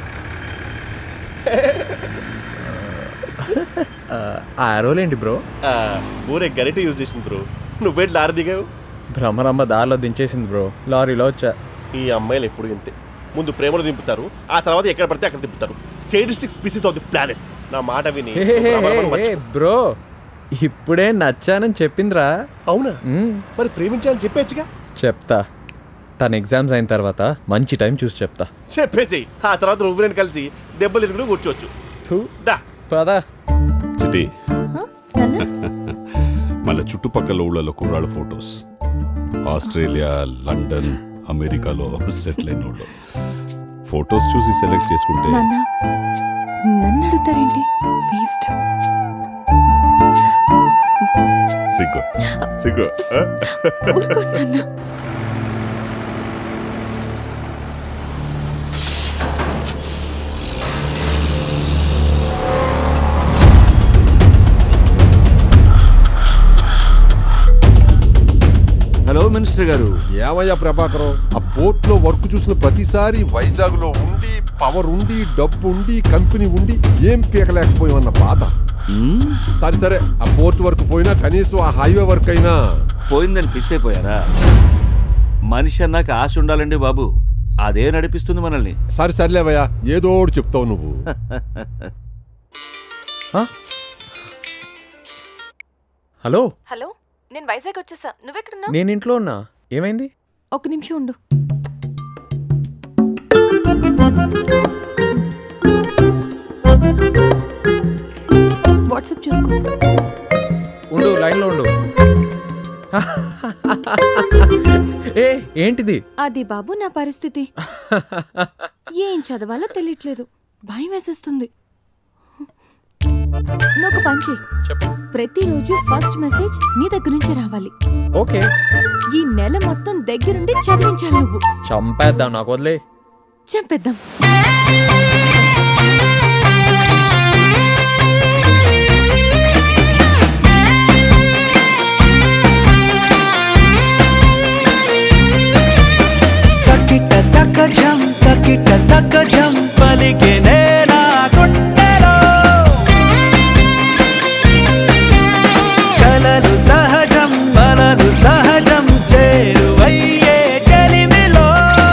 ఆ అరోలేంటి బ్రో ఊరే గరిట యూజ్ చేసింది బ్రో నువ్వేంటి లారీ దిగావు భ్రమరమ్మ దారిలో దించేసింది బ్రో లారీలో వచ్చా ఈ అమ్మాయిలు ఎప్పుడు ఇంతే ముందు ప్రేమలో దింపుతారు ఆ తర్వాత ఎక్కడ పడితే అక్కడ దింపుతారు sadistic species of the planet నా మాట విని హే, హే, హే, భ్రమరమ్మని హే, మర్చిపో. బ్రో ఇప్పుడే నచ్చానని చెప్పిందిరా అవునా మరి ప్రేమించాలని చెప్పేచ్చుగా చెప్తా తన ఎగ్జామ్స్ అయిన తర్వాత మంచి టైం చూసి చెప్తా చెప్పేసి ఆ తర్వాత నువ్వు నేను కలిసి దెబ్బలు తిరుగుడు కూర్చోవచ్చు థూ దా పదా చిటి మళ్ళీ చుట్టుపక్కల ఊళ్ళలో కుర్రాళ్ళ ఫొటోస్ ఆస్ట్రేలియా లండన్ అమెరికాలో సెటిల్ అయిన వాళ్ళు ఫొటోస్ చూసి సెలెక్ట్ చేసుకుంటే నాన్న నన్ను అడుగుతారేంటి వేస్ట్ సిగ్గు సిగ్గు ఆ? నాన్న హలో మినిస్టర్ గారు ఏమయ్యా ప్రభాకరం ఆ పోర్ట్ లో వర్క్ చూసిన ప్రతిసారి వైజాగ్ లో ఉండి పవర్ ఉండి డబ్బు ఉండి కంపెనీ ఉండి ఏం పీకలేకపోయామన్న బాధ సరే సరే ఆ పోర్ట్ వర్క్ పోయినా కనీసం ఆ హైవే వర్క్ అయినా పోయిందని ఫిక్స్ అయిపోయారా మనిషి అన్నాక ఆశ ఉండాలండి బాబు అదే నడిపిస్తుంది మనల్ని సరే సర్లేవయ్యా ఏదో ఒకటి చెప్తావు నువ్వు హలో హలో నేను వైజాగ్ వచ్చేసా నువ్వెక్కడున్నా నేను ఇంట్లో ఉన్నా ఏమైంది ఒక నిమిషం ఉండు వాట్సాప్ చూసుకో ఉండు లైన్లో ఉండు ఏ ఏంటిది అది బాబు నా పరిస్థితి ఏం చదవాలో తెలియట్లేదు భయం వేసేస్తుంది నువ్వు ఒక పని చెయ్యి ప్రతిరోజు ఫస్ట్ మెసేజ్ నీ దగ్గర నుంచే రావాలి ఓకే ఈ నెల మొత్తం దగ్గరుండి చదివించాలి నువ్వు చంపేద్దాం నాకు వదిలే చంపేద్దాం తకిట తక జం తకిట తక జం పలికినే నా గుండెలో కలలు సహజం బలలు సహజం చేరువయ్యే చెలిమిలో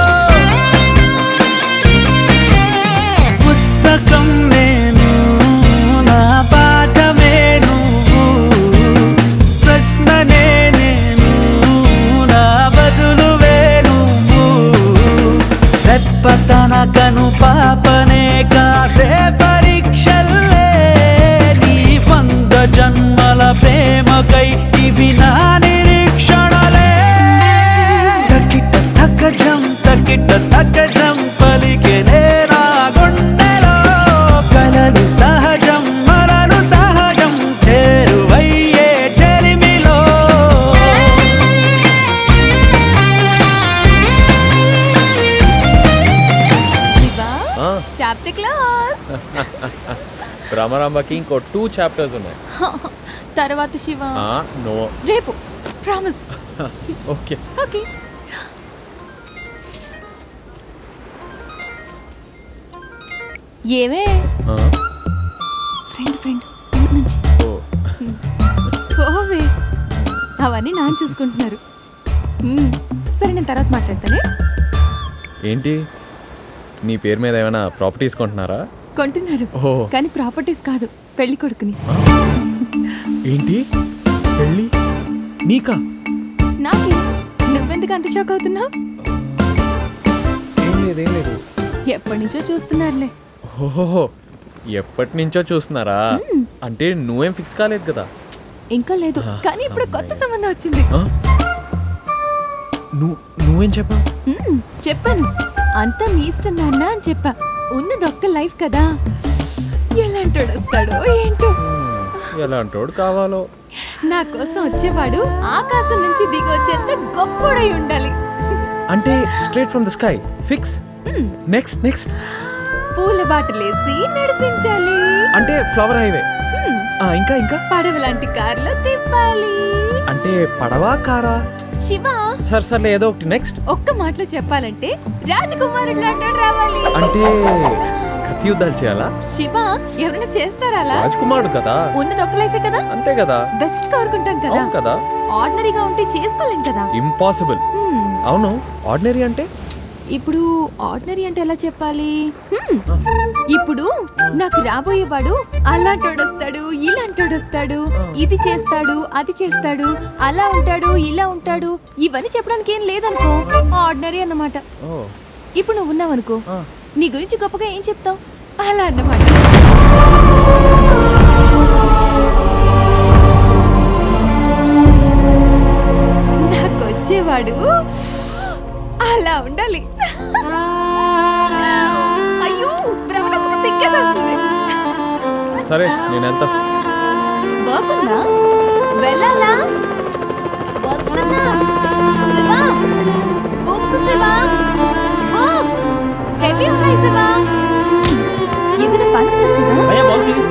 పుస్తకం నేను నా పాఠమే నువ్వు ప్రశ్ననే నేను నా బదులువే నువ్వు రెప్పతన కను పాపనే కాసే పరీక్షల్లే నీ వంద జన్మల ప్రేమకై ఇవి నా నిరీక్షణలే తకిట తకజం తకిట తకజం పలికెనే నా గుండెలో కలలు సహజం మరలు సహజం చేరువయ్యే చెలిమిలో ఆ. చాప్టర్ క్లాస్ భ్రమరాంబకి ఇంకో టూ చాప్టర్స్ ఉన్నాయి తర్వాత శివ ఆ, నో రేపు ప్రామిస్ ఓకే ఓకే ఏమే ఆ, ఫ్రెండ్ ఫ్రెండ్ ఊరు నుంచి ఓ. పోవే అవన్నీ నాన్న చూసుకుంటున్నారు మ్మ్. సరే నేను తర్వాత మాట్లాడతానే ఏంటి నీ పేరు మీద ఏమైనా ప్రాపర్టీస్ కొంటున్నారా కొంటున్నారు ఓ. కానీ ప్రాపర్టీస్ కాదు పెళ్లి కొడుకుని ఏంటి పెళ్ళి నీకా నాకే నువ్వెందుకు అంత షాక్ అవుతున్నావు ఏం లేదు ఏం లేదు ఎప్పటి నుంచో చూస్తున్నారులే ఓహో ఎప్పటి నుంచో చూస్తున్నారా అంటే నువ్వేం ఫిక్స్ కాలేదు కదా ఇంకా లేదు కానీ ఇప్పుడు కొత్త సంబంధం వచ్చింది నువ్వు నువ్వేం చెప్పావు మ్మ్, చెప్పాను అంతా మీ ఇష్టం నాన్న అని చెప్పా ఉన్నది ఒక్క లైఫ్ కదా ఎలాంటోడు వస్తాడో ఏంటో ఎలాంటోడు కావాలో నా కోసం వచ్చేవాడు ఆకాశం నుంచి దిగి వచ్చేంత గొప్పోడై ఉండాలి అంటే straight from the sky fix hmm, next next పూల బాటలేసి నడిపించాలి అంటే ఫ్లవర్ హైవే మ్మ్, ఇంకా ఇంకా పడవ లాంటి కారులో తిప్పాలి అంటే పడవా కారా శివ సరే సర్లే ఏదో ఒకటి నెక్స్ట్ ఒక్క మాటలో చెప్పాలంటే రాజకుమారుడు లాంటి రావాలి అంటే కత్తి యుద్ధాలు చేయాలా శివ ఎవరైనా చేస్తారా అలా రాజ్కుమారుడు కదా ఉన్నది ఒక్క లైఫే కదా అంతే కదా బెస్ట్ కోరుకుంటాం కదా అవును కదా ఆర్డినరీగా ఉంటే చేసుకోలేం కదా ఇంపాసిబుల్ హ్మ్, అవును ఆర్డినరీ అంటే ఇప్పుడు ఆర్డినరీ అంటే ఎలా చెప్పాలి హ్మ్, ఇప్పుడు నాకు రాబోయేవాడు అలాంటోడు వస్తాడు ఇలాంటోడు వస్తాడు ఇది చేస్తాడు అది చేస్తాడు అలా ఉంటాడు ఇలా ఉంటాడు ఇవన్నీ చెప్పడానికి ఏం లేదనుకో ఆర్డినరీ అన్నమాట ఓ ఇప్పుడు నువ్వు ఉన్నావనుకో నీ గురించి గొప్పగా ఏం చెప్తావు అలా అన్నమాట నాకు వచ్చేవాడు అలా ఉండాలి అయ్యో భ్రమణకు సిక్కేసేస్తుంది సరే నేను ఎంత బాగుందా వెళ్ళాలా వస్తున్నా Shiva books Shiva books heavy ఉన్నాయి శివా ఏదైనా పని ఉందా శివా అయ్యా బాల్ ప్లీజ్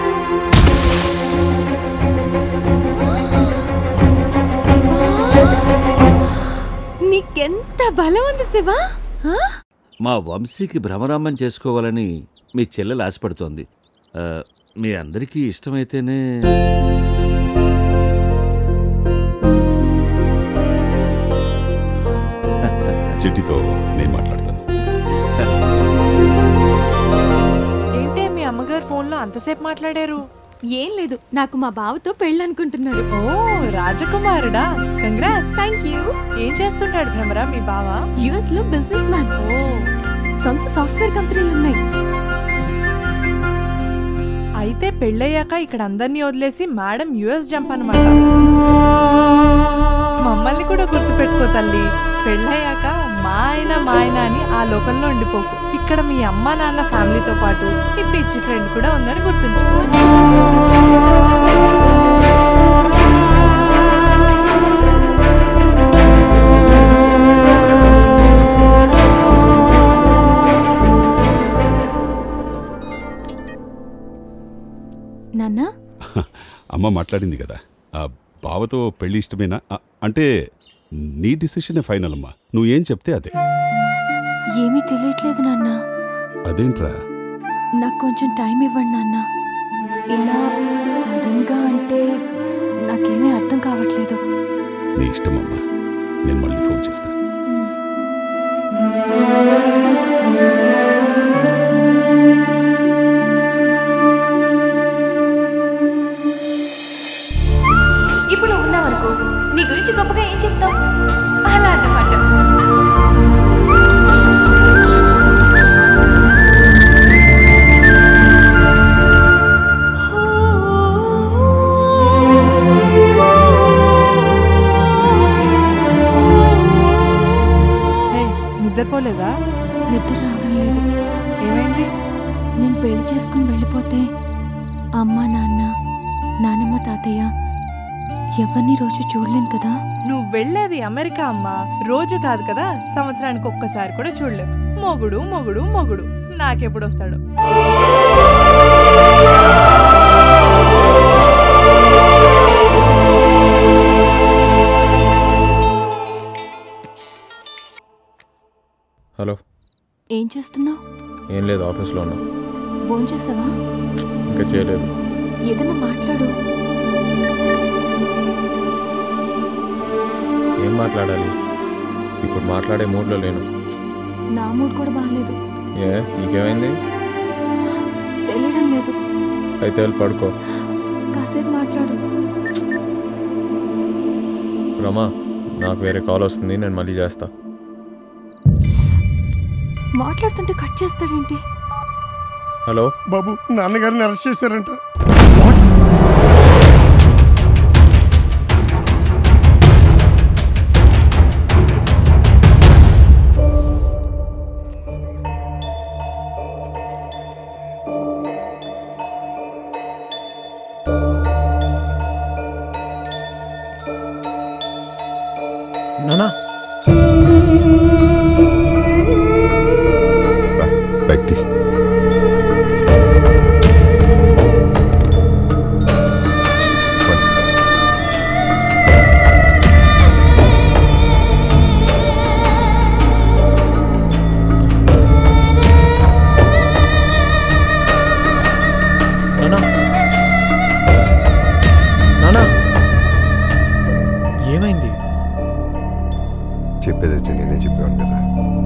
నీకెంత బలం ఉంది శివా ఆ? మా వంశీకి భ్రమరామం చేసుకోవాలని మీ చెల్లెలు ఆశపడుతోంది ఆ, మీ అందరికీ ఇష్టమైతేనే చిట్టితో నేను మాట్లాడతాను ఏంటే మీ అమ్మగారు ఫోన్లో అంతసేపు మాట్లాడారు ఏం లేదు నాకు మా బావతో పెళ్ళి అనుకుంటున్నారు ఓ రాజకుమారుడా కంగ్రాట్స్ థ్యాంక్ యూ ఏం చేస్తుంటాడు భ్రమరా మీ బావ యుఎస్ లో బిజినెస్ మ్యాన్ సొంత సాఫ్ట్వేర్ కంపెనీలు ఉన్నాయి అయితే పెళ్ళయ్యాక ఇక్కడ అందరినీ వదిలేసి మేడం యుఎస్ జంప్ అనమాట మమ్మల్ని కూడా గుర్తుపెట్టుకో తల్లి పెళ్ళయ్యాక మా ఆయన మా ఆయన అని ఆ లోకంలో ఉండిపోకు ఇక్కడ మీ అమ్మ నాన్న ఫ్యామిలీతో పాటు ఈ పిచ్చి ఫ్రెండ్ కూడా ఉందని గుర్తుంచుకో నాన్న అమ్మ మాట్లాడింది కదా ఆ బావతో పెళ్లి ఇష్టమేనా ఆ, అంటే నీ డిసిషనే ఫైనల్ అమ్మా నువ్వేం చెప్తే అదే ఏమీ తెలియట్లేదు నాన్న అదేంట్రా నాకు కొంచెం టైం ఇవ్వండి నాన్న ఇలా సడన్ గా అంటే నాకేమీ అర్థం కావట్లేదు నీ ఇష్టమమ్మా నేను మళ్ళీ ఫోన్ చేస్తా ఇప్పుడు నువ్వు ఉన్నావనుకో నీ గురించి గొప్పగా ఏం చెప్తావు అలా అన్నమాట హే నిద్రపోలేదా నిద్ర రావడం లేదు ఏమైంది నేను పెళ్లి చేసుకుని వెళ్ళిపోతే అమ్మ నాన్న నానమ్మ తాతయ్య ఎవరిని రోజు చూడలేను కదా నువ్వు వెళ్ళేది అమెరికా అమ్మా రోజు కాదు కదా సంవత్సరానికి ఒక్కసారి కూడా చూడలేవు మొగుడు మొగుడు మొగుడు నాకెప్పుడు వస్తాడు హలో ఏం చేస్తున్నావు ఏం లేదు ఆఫీస్లో ఉన్నా భోంచేసావా ఇంకా చేయలేదు ఏదన్నా మాట్లాడు ఏం మాట్లాడాలి ఇప్పుడు మాట్లాడే మూడ్లో లేను నా మూడ్ కూడా బాగాలేదు ఏ నీకేమైంది తెలియడం లేదు అయితే వెళ్ళి పడుకో కాసేపు మాట్లాడు రమా నాకు వేరే కాల్ వస్తుంది నేను మళ్ళీ చేస్తా మాట్లాడుతుంటే కట్ చేస్తాడేంటి హలో బాబు నాన్నగారిని అరెస్ట్ చేశారంట నానా వ్యక్తి నానా నానా ఏమైంది చెప్పేదైతే నేనే చెప్పేవాను కదా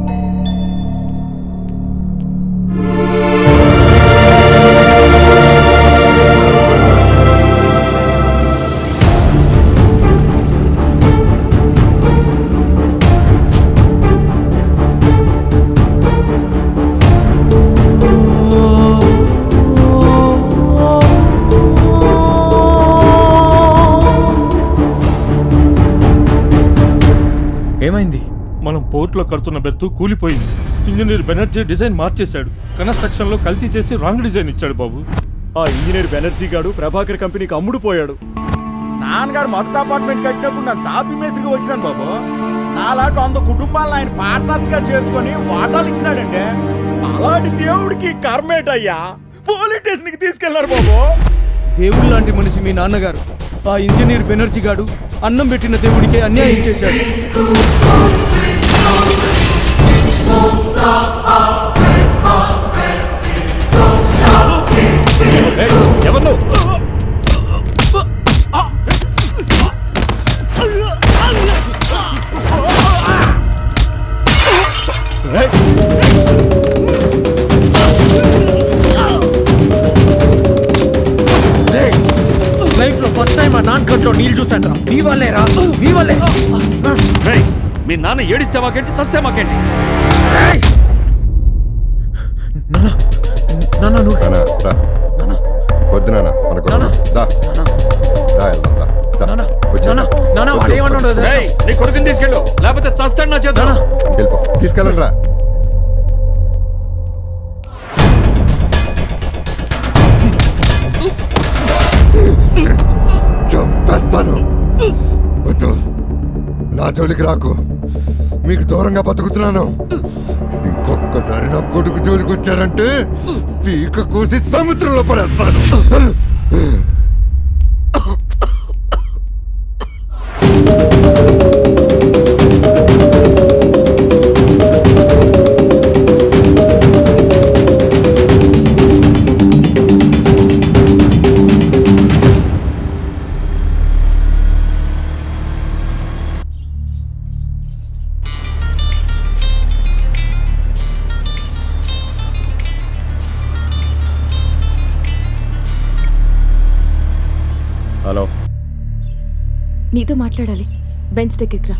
ఏమైంది మనం పోర్ట్లో కడుతున్న బెర్తు కూలిపోయింది ఇంజనీర్ బెనర్జీ డిజైన్ మార్చేశాడు కన్స్ట్రక్షన్ లో కల్తీ చేసి రాంగ్ డిజైన్ ఇచ్చాడు బాబు ఆ ఇంజనీర్ బెనర్జీ గాడు ప్రభాకర్ కంపెనీకి అమ్ముడు పోయాడు నాన్నగారు మొదటి అపార్ట్మెంట్ కట్టినప్పుడు నన్ను తాపి మేస్త్రికి వచ్చినాను బాబు నాలాంటి వంద కుటుంబాలను ఆయన పార్ట్నర్స్ గా చేర్చుకొని వాటాలు ఇచ్చినాడండి అలాంటి దేవుడికి కర్మేటయ్యా పోలీస్ స్టేషన్ కి తీసుకెళ్లారు బాబు దేవుడు లాంటి మనిషి మీ నాన్నగారు ఆ ఇంజనీర్ బెనర్జీ గాడు అన్నం పెట్టిన దేవుడికే అన్యాయం చేశాడు ఎవరు లైఫ్ లో ఫస్ట్ టైం ఆ నాన్ కంట్లో నీళ్ళు చూసాను రా నీ వల్లే రా నీ వల్లే రేయ్, మీ నాన్న ఏడిస్తే మాకేంటి చస్తే మాకేంటి నాన్న నువ్వు నాన్న రా వద్దు నాన్న మనకు దా దా వెళ్దాం దా దా వచ్చే నాన్న వాడు ఏమన్నాడో తెలుసా? రేయ్, నీ కొడుకుని తీసుకెళ్ళు లేకపోతే చస్తాడు నా చేద్దాం వెళ్ళిపో తీసుకెళ్ళండి రా చంపేస్తాను వద్దు నా జోలికి రాకు మీకు దూరంగా బతుకుతున్నాను ఇంకొక్కసారి నా కొడుకు జోలికి వచ్చారంటే పీక కోసి సముద్రంలో పడేస్తాను హలో నీతో మాట్లాడాలి బెంచ్ దగ్గరికి రా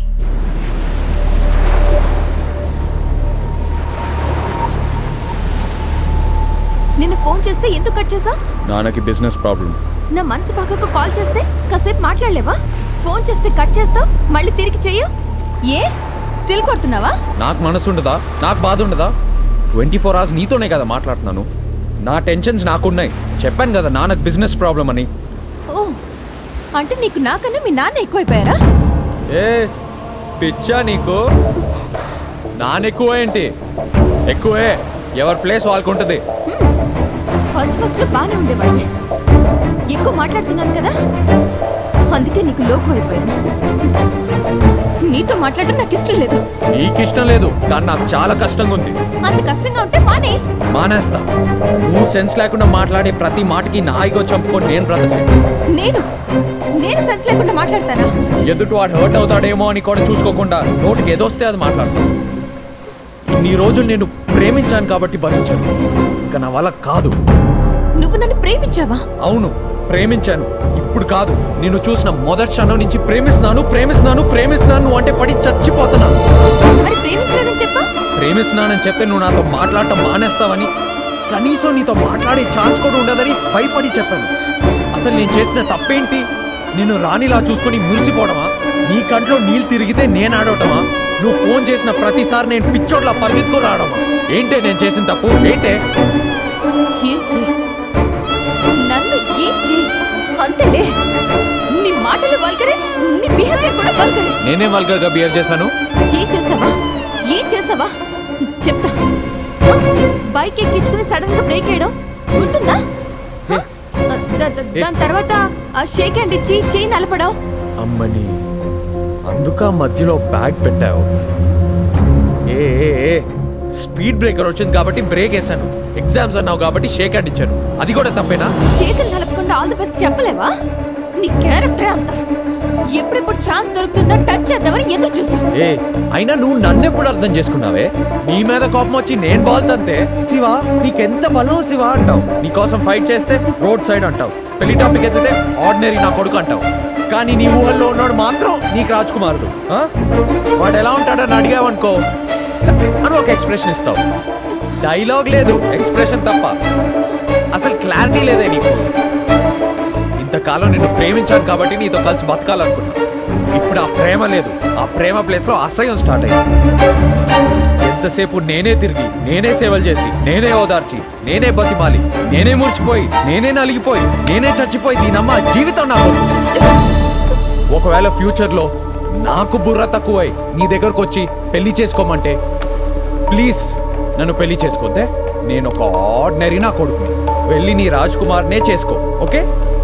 నిన్న ఫోన్ చేస్తే ఎందుకు కట్ చేసా నాన్నకి బిజినెస్ ప్రాబ్లం నా మనసు పక్కకు కాల్ చేస్తే కాసేపు మాట్లాడలేవా ఫోన్ చేస్తే కట్ చేస్తావు మళ్ళీ తిరిగి చెయ్యు ఏ స్టిల్ కొడుతున్నావా నాకు మనసు ఉండదా నాకు బాధ ఉండదా ట్వంటీ ఫోర్ అవర్స్ నీతోనే కదా మాట్లాడుతున్నాను నా టెన్షన్స్ నాకున్నాయి చెప్పాను కదా నాన్నకు బిజినెస్ ప్రాబ్లం అని ఓ అంటే నీకు నాకన్నా మీ నాన్న ఎక్కువైపోయారా ఏ పిచ్చా నీకు నాన్న ఎక్కువ ఏంటి ఎక్కువే ఎవరి ప్లేస్ వాళ్ళకు ఉంటుంది ఫస్ట్ ఫస్ట్ లో బాగానే ఉండేవాడిని ఎక్కువ మాట్లాడుతున్నాను కదా అందుకే నీకు లోకం అయిపోయాను నీతో మాట్లాడడం నాకు ఇష్టం లేదు నీకు ఇష్టం లేదు కానీ నాకు చాలా కష్టంగా ఉంది అంత కష్టంగా ఉంటే మానే మానేస్తా నువ్వు సెన్స్ లేకుండా మాట్లాడే ప్రతి మాటకి నా ఈగో చంపుకొని నేను బ్రతకలే నేను నేను సెన్స్ లేకుండా మాట్లాడతానా ఎదుటి వాడు హర్ట్ అవుతాడేమో అని కూడా చూసుకోకుండా నోటికి ఏదొస్తే అది మాట్లాడతా ఇన్ని రోజులు నేను ప్రేమించాను కాబట్టి భరించాను ఇంకా నా వల్ల కాదు నువ్వు నన్ను ప్రేమించావా అవును ప్రేమించాను ఇప్పుడు కాదు నిన్ను చూసిన మొదటి క్షణం నుంచి ప్రేమిస్తున్నాను ప్రేమిస్తున్నాను ప్రేమిస్తున్నాను నువ్వు అంటే పడి చచ్చిపోతున్నాను మరి ప్రేమించలేదని చెప్పా ప్రేమిస్తున్నానని చెప్తే నువ్వు నాతో మాట్లాడటం మానేస్తావని కనీసం నీతో మాట్లాడే ఛాన్స్ కూడా ఉండదని భయపడి చెప్పాను అసలు నేను చేసిన తప్పేంటి నిన్ను రాణిలా చూసుకొని మురిసిపోవడమా నీ కంట్లో నీళ్ళు తిరిగితే నేను ఆడవటమా నువ్వు ఫోన్ చేసిన ప్రతిసారి నేను పిచ్చోట్లా పరిగెత్తుకు రావడమా ఏంటే నేను చేసిన తప్పు ఏంటే ఏంటి నన్ను ఏంటి అంతేలే నీ మాటలు వల్గరే నీ బిహేవియర్ కూడా వల్గరే నేనే వల్గర్గా బిహేవ్ చేశాను ఏం చేసావా ఏం చేసావా చెప్తా ఆ, బైక్ ఎక్కించుకుని సడన్ గా బ్రేక్ వేయడం గుర్తుందా ఆ, ద- ద- దాని తర్వాత ఆ షేక్ హ్యాండ్ ఇచ్చి చేయి నలపడం అమ్మని అందుక మధ్యలో బ్యాగ్ పెట్టావు ఏ ఏ, ఏ, స్పీడ్ బ్రేకర్ వచ్చింది కాబట్టి బ్రేక్ వేసాను ఎగ్జామ్స్ అన్నావు కాబట్టి షేక్ హ్యాండ్ ఇచ్చాను అది కూడా తప్పేనా చేతులు నలపకుండా ఆల్ ది బెస్ట్ చెప్పలేవా నీ క్యారెక్టర్ అంత ఎప్పుడెప్పుడు ఛాన్స్ దొరుకుతుందో టచ్ చేద్దామని ఎదురు చూసా ఏ అయినా నువ్వు నన్నెప్పుడు అర్థం చేసుకున్నావే నీ మీద కోపం వచ్చి నేను బాల్ తంతే శివ నీకెంత బలం శివ అంటావు నీ కోసం ఫైట్ చేస్తే రోడ్ సైడ్ అంటావు పెళ్లి టాపిక్ ఎత్తితే ఆర్డినరీ నా కొడుకు అంటావు కానీ నీ ఊహల్లో ఉన్నాడు మాత్రం నీకు రాజ్ కుమారుడు ఆ? వాడు ఎలా ఉంటాడని అడిగావనుకో "స" అని ఒక ఎక్స్ప్రెషన్ ఇస్తావు డైలాగ్ లేదు ఎక్స్ప్రెషన్ తప్ప అసలు క్లారిటీ లేదే నీకు ఇంతకాలం నిన్ను ప్రేమించాను కాబట్టి నీతో కలిసి బతకాలనుకున్నా ఇప్పుడు ఆ ప్రేమ లేదు ఆ ప్రేమ ప్లేస్ లో అసహ్యం స్టార్ట్ అయింది ఎంతసేపు నేనే తిరిగి నేనే సేవలు చేసి నేనే ఓదార్చి నేనే బతిమాలి నేనే మురిచిపోయి నేనే నలిగిపోయి నేనే చచ్చిపోయి దీనమ్మ జీవితం నాకు ఒకవేళ ఫ్యూచర్ లో నాకు బుర్ర తక్కువై నీ దగ్గరకు వచ్చి పెళ్లి చేసుకోమంటే ప్లీజ్ నన్ను పెళ్లి చేసుకోతే నేను ఒక ఆర్డినరీ నా కొడుకుని వెళ్ళి నీ రాజ్ కుమార్నే చేసుకో ఓకే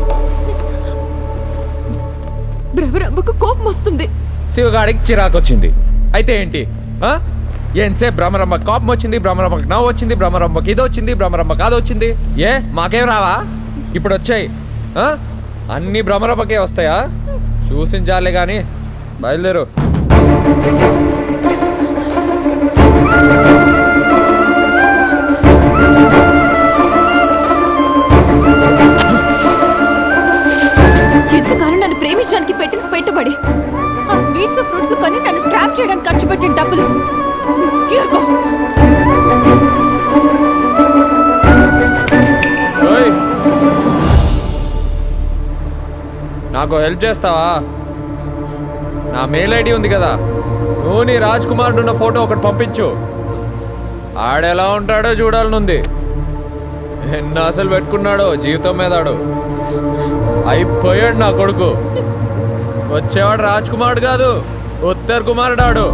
బ్రహ్మరమ్మకు కోపం వస్తుంది శివగాడికి చిరాకు వచ్చింది అయితే ఏంటి ఆ? ఏంసేపు భ్రమరమ్మ కోపం వచ్చింది భ్రమరమ్మకి నవ్వు వచ్చింది భ్రమరమ్మకి ఇది వచ్చింది భ్రమరమ్మకి అది వచ్చింది ఏ మాకేం రావా ఇప్పుడు వచ్చాయి ఆ? అన్ని భ్రమరమ్మకే వస్తాయా చూసించాలే కానీ బయలుదేరు ఇంతకాలం నన్ను ప్రేమించడానికి పెట్టిన పెట్టుబడి ఆ స్వీట్స్ ఫ్రూట్స్ కొని నన్ను ట్రాప్ చేయడానికి ఖర్చు పెట్టిన డబ్బులు ఇరుకో ఓయ్. నాకు హెల్ప్ చేస్తావా నా మెయిల్ ఐడి ఉంది కదా నువ్వు నీ రాజ్ కుమారుడు ఉన్న ఫోటో ఒకటి పంపించు ఆడెలా ఉంటాడో చూడాలనుంది ఎన్ని అసలు పెట్టుకున్నాడో జీవితం మీద ఆడు అయిపోయాడు నా కొడుకు వచ్చేవాడు రాజ్ కుమారుడు కాదు ఉత్తర్ కుమారుడు ఆడు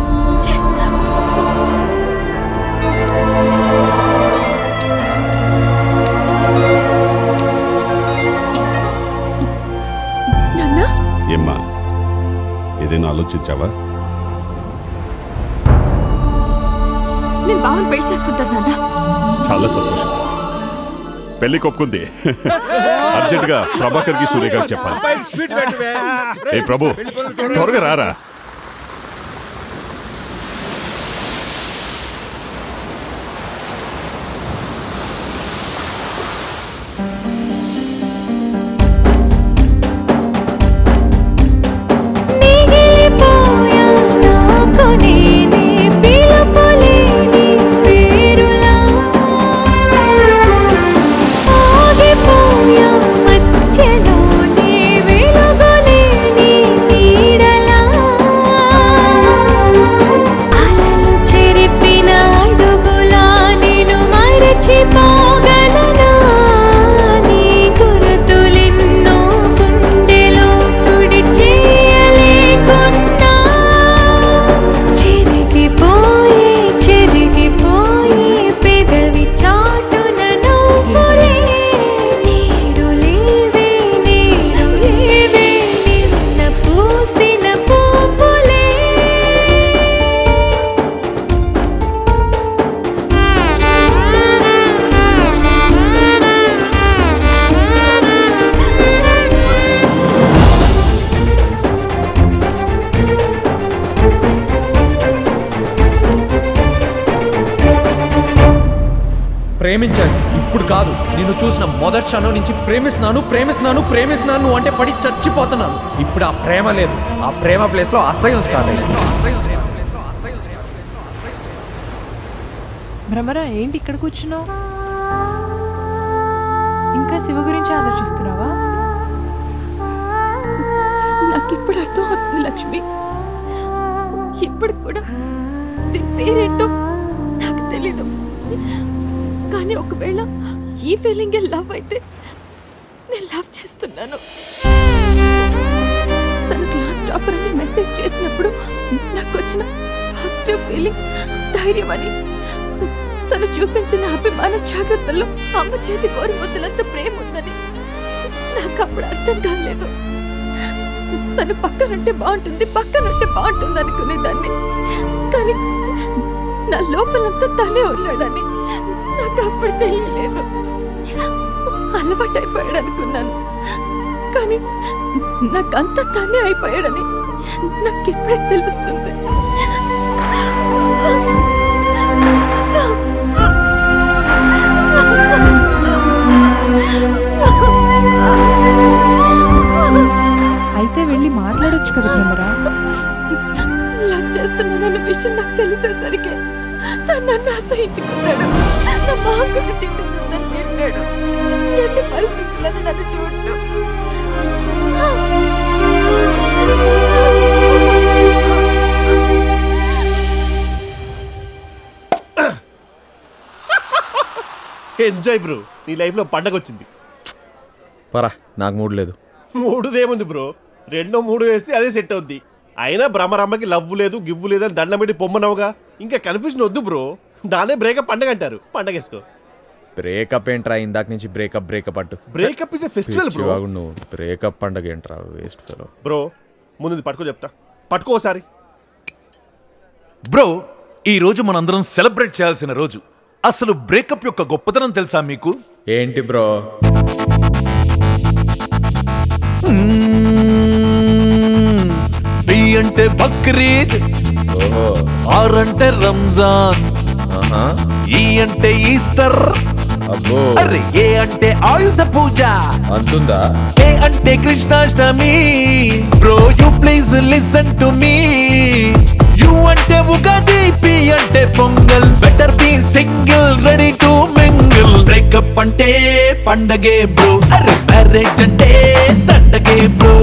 నాన్న ఏమ్మా ఏదైనా ఆలోచించావా నేను బావని పెళ్లి చేసుకుంటాను నాన్న చాలా సంతోషం పెళ్లి కొప్పుకుంది అర్జెంట్ గా ప్రభాకర్ కి సూర్య గారికి చెప్పాలి ఏ ప్రభు త్వరగా రారా మధ్యలోనే వెలుగులేని నీడలా ప్రేమించాను ఇప్పుడు కాదు నిన్ను చూసిన మొదటి క్షణం నుంచి ప్రేమిస్తున్నాను ప్రేమిస్తున్నాను ప్రేమిస్తున్నాను నువ్వు అంటే పడి చచ్చిపోతున్నాను ఇప్పుడు ఆ ప్రేమ లేదు ఆ ప్రేమ ప్లేస్ లో అసహ్యం స్టార్ట్ అయింది భ్రమరా ఏంటి ఇక్కడ కూర్చున్నావు ఇంకా శివ గురించి ఆలోచిస్తున్నావా నాకు ఇప్పుడు అర్థం అవుతుంది లక్ష్మి ఇప్పుడు కూడా దీని పేరేంటో నాకు తెలీదు కానీ ఒకవేళ ఈ ఫీలింగ్ లవ్ అయితే నేను లవ్ చేస్తున్నాను తను క్లాస్ టాపర్ అని మెసేజ్ చేసినప్పుడు నాకు వచ్చిన పాజిటివ్ ఫీలింగ్ ధైర్యం అని తను చూపించిన అభిమాన జాగ్రత్తల్లో అమ్మ చేతి కోరి ముద్దలంత ప్రేమ ఉందని నాకు అప్పుడు అర్థం కాలేదు తను పక్కనుంటే బాగుంటుంది పక్కనుంటే బాగుంటుంది అనుకునేదాన్ని కానీ నా లోపలంతా తనే ఉన్నాడని నాకు అప్పుడు తెలియలేదు అలవాటు అయిపోయాడు అనుకున్నాను కానీ నాకంతా తనే అయిపోయాడని నాకు ఇప్పుడే తెలుస్తుంది అయితే వెళ్ళి మాట్లాడొచ్చు కదా భ్రమరా లవ్ చేస్తున్నానన్న విషయం నాకు తెలిసేసరికి తను నన్ను అసహించుకున్నాడు నా మాకుని చూపించద్దని తిట్టాడు ఎట్టి పరిస్థితులను నన్ను చూడు ఎంజాయ్ బ్రో నీ లైఫ్ లో పండగ వచ్చింది పరా నాకు మూడు లేదు మూడుదేముంది బ్రో రెండో మూడు వేస్తే అదే సెట్ అవుద్ది అయినా భ్రమరమ్మకి లవ్ లేదు గివ్వు లేదు అని దండం పెట్టి పొమ్మనవుగా ఇంకా కన్ఫ్యూజన్ వద్దు బ్రో దానే బ్రేకప్ పండగ అంటారు పండగ వేసుకో బ్రేకప్ ఏంట్రా ఇందాక నుంచి బ్రేకప్ బ్రేకప్ అంటూ Breakup is a festival, bro. పిచ్చివాగు నువ్వు బ్రేకప్ పండగ ఏంట్రా వేస్ట్ ఫెలో బ్రో ముందు ఇది పట్టుకో చెప్తా పట్టుకో ఒకసారి బ్రో ఈ రోజు మనందరం సెలబ్రేట్ చేయాల్సిన రోజు అసలు బ్రేకప్ యొక్క గొప్పతనం తెలుసా మీకు ఏంటి బ్రో బి అంటే బక్రీద్ ఆర్ అంటే రంజాన్ ఈ అంటే ఈస్టర్ అబ్బో అరే ఏ అంటే ఆయుధ పూజ అంతుందా ఏ అంటే Krishnashtami bro you please listen to me U అంటే ఉగాది పి అంటే Pongal better be single ready to mingle breakup అంటే పండగే బ్రో అరే మ్యారేజ్ అంటే దండగే బ్రో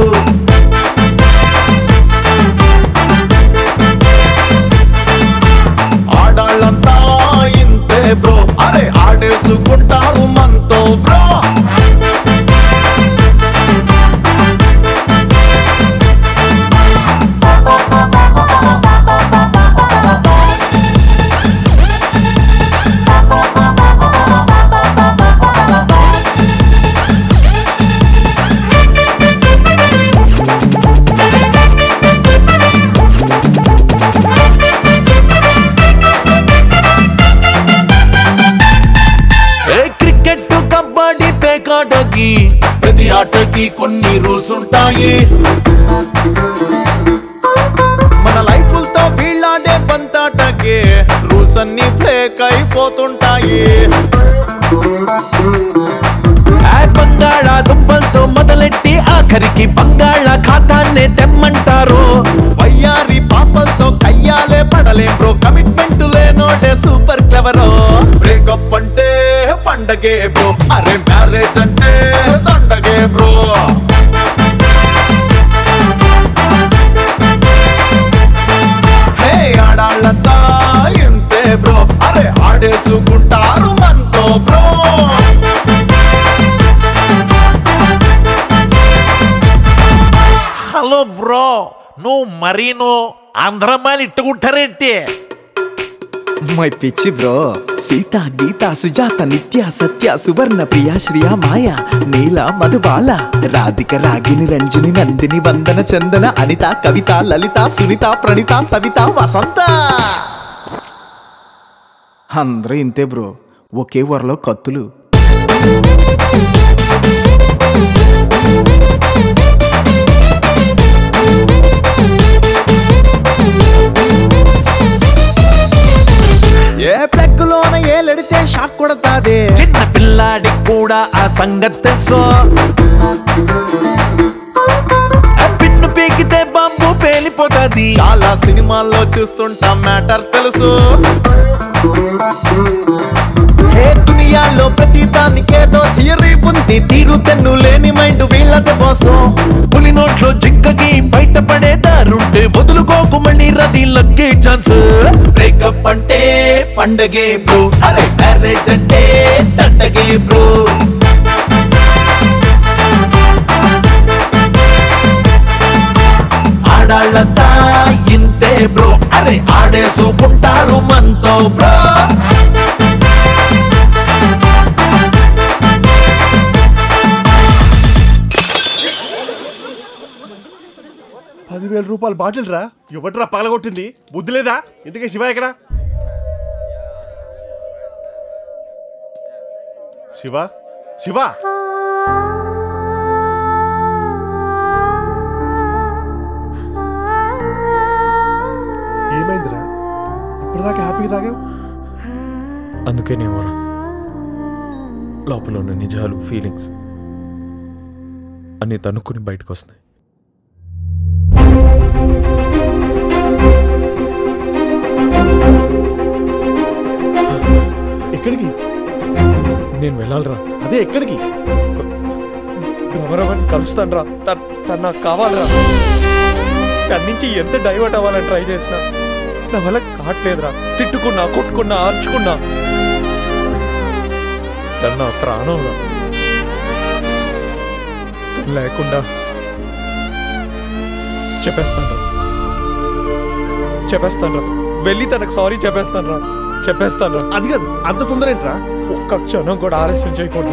ఆడాళ్ళంతా ఇంతే బ్రో అరే ఆడేసుకుంటారు మనతో బ్రో ఏ క్రికెట్ కబడ్డీ పేకాటకి ప్రతి ఆటకి కొన్ని రూల్స్ ఉంటాయి మన లైఫ్ తో వీళ్ళాడే బంతాటకి రూల్స్ అన్ని బ్రేక్ అయిపోతుంటాయి ఆ బంగాళ దుంపలతో మొదలెట్టి ఆఖరికి బంగాళ ఖాతాన్నే తెమ్మంటారు వయ్యారి పాపలతో కయ్యాలే పడలే బ్రో కమిట్మెంట్ లేనోటే సూపర్ క్లెవరో బ్రేకప్ అంటే పండగే బ్రో అరే మ్యారేజ్ అంటే దండగే బ్రో హే ఆడాళ్ళంతా ఇంతే బ్రో అరే ఆడేసుకుంటారు మనతో బ్రో హలో బ్రో నువ్వు మరీను ఆంధ్రమాలు ఇట్టుకుంటారేంటి మై పిచ్చి బ్రో సీత గీత సుజాత నిత్య సత్య సువర్ణ ప్రియ శ్రియ మాయ నీల మధుబాల రాధిక రాగిని రంజని నందిని వందన చందన అనిత కవిత లలిత సునీత ప్రణిత సవిత వసంత అందరూ ఇంతే బ్రో ఒకే వరలో కత్తులు ఏ ప్లగ్ ముక్కులోన ఏలెడితే షాక్ కొడతాదే చిన్న పిల్లాడి కూడా ఆ సంగతి తెలుసు ఆ పిన్ను పీకితే బాంబు పేలిపోతుంది చాలా సినిమాల్లో చూస్తుంటాం మ్యాటర్ తెలుసు హే దునియాలో ప్రతి దానికేదో థియరీ ఉంది తీరు తెన్ను లేని మైండ్ వీళ్ళది కోసం పులి నోట్లో జింకకి బయటపడే దారుంటే వదులుకోకు మళ్ళీ రది లక్కే ఛాన్స్ బ్రేకప్ అంటే పండగే బ్రో అరే మ్యారేజ్ అంటే దండగే బ్రో ఆడాళ్ళంతా ఇంతే బ్రో అరే ఆడేసుకుంటారు మనతో బ్రో పదివేల రూపాయల బాటిల్ రా ఎవట్రా పగలగొట్టింది బుద్ధి లేదా ఇంతకీ శివ ఎక్కడ శివ శివ ఏమైందిరా ఇప్పటిదాకా హ్యాపీగా తాగావు అందుకేనేమోరా లోపల ఉన్న నిజాలు ఫీలింగ్స్ అన్ని తనుక్కుని బయటకు వస్తున్నాయి ఎక్కడికి నేను వెళ్ళాలిరా అదే ఎక్కడికి భ్రమరమని కలుస్తాను రా తను నాకు కావాలరా తన నుంచి ఎంత డైవర్ట్ అవ్వాలని ట్రై చేసినా నా వల్ల కావట్లేదురా తిట్టుకున్నా కొట్టుకున్నా ఆర్చుకున్నా తను నా ప్రాణం రా తను లేకుండా చెప్పేస్తాను రా చెప్పేస్తాను రా వెళ్ళి తనకు సారీ చెప్పేస్తాను రా చెప్పేస్తాను రా అది కాదు అంత తొందర ఏంట్రా ఒక్క క్షణం కూడా ఆలస్యం చేయకూడదు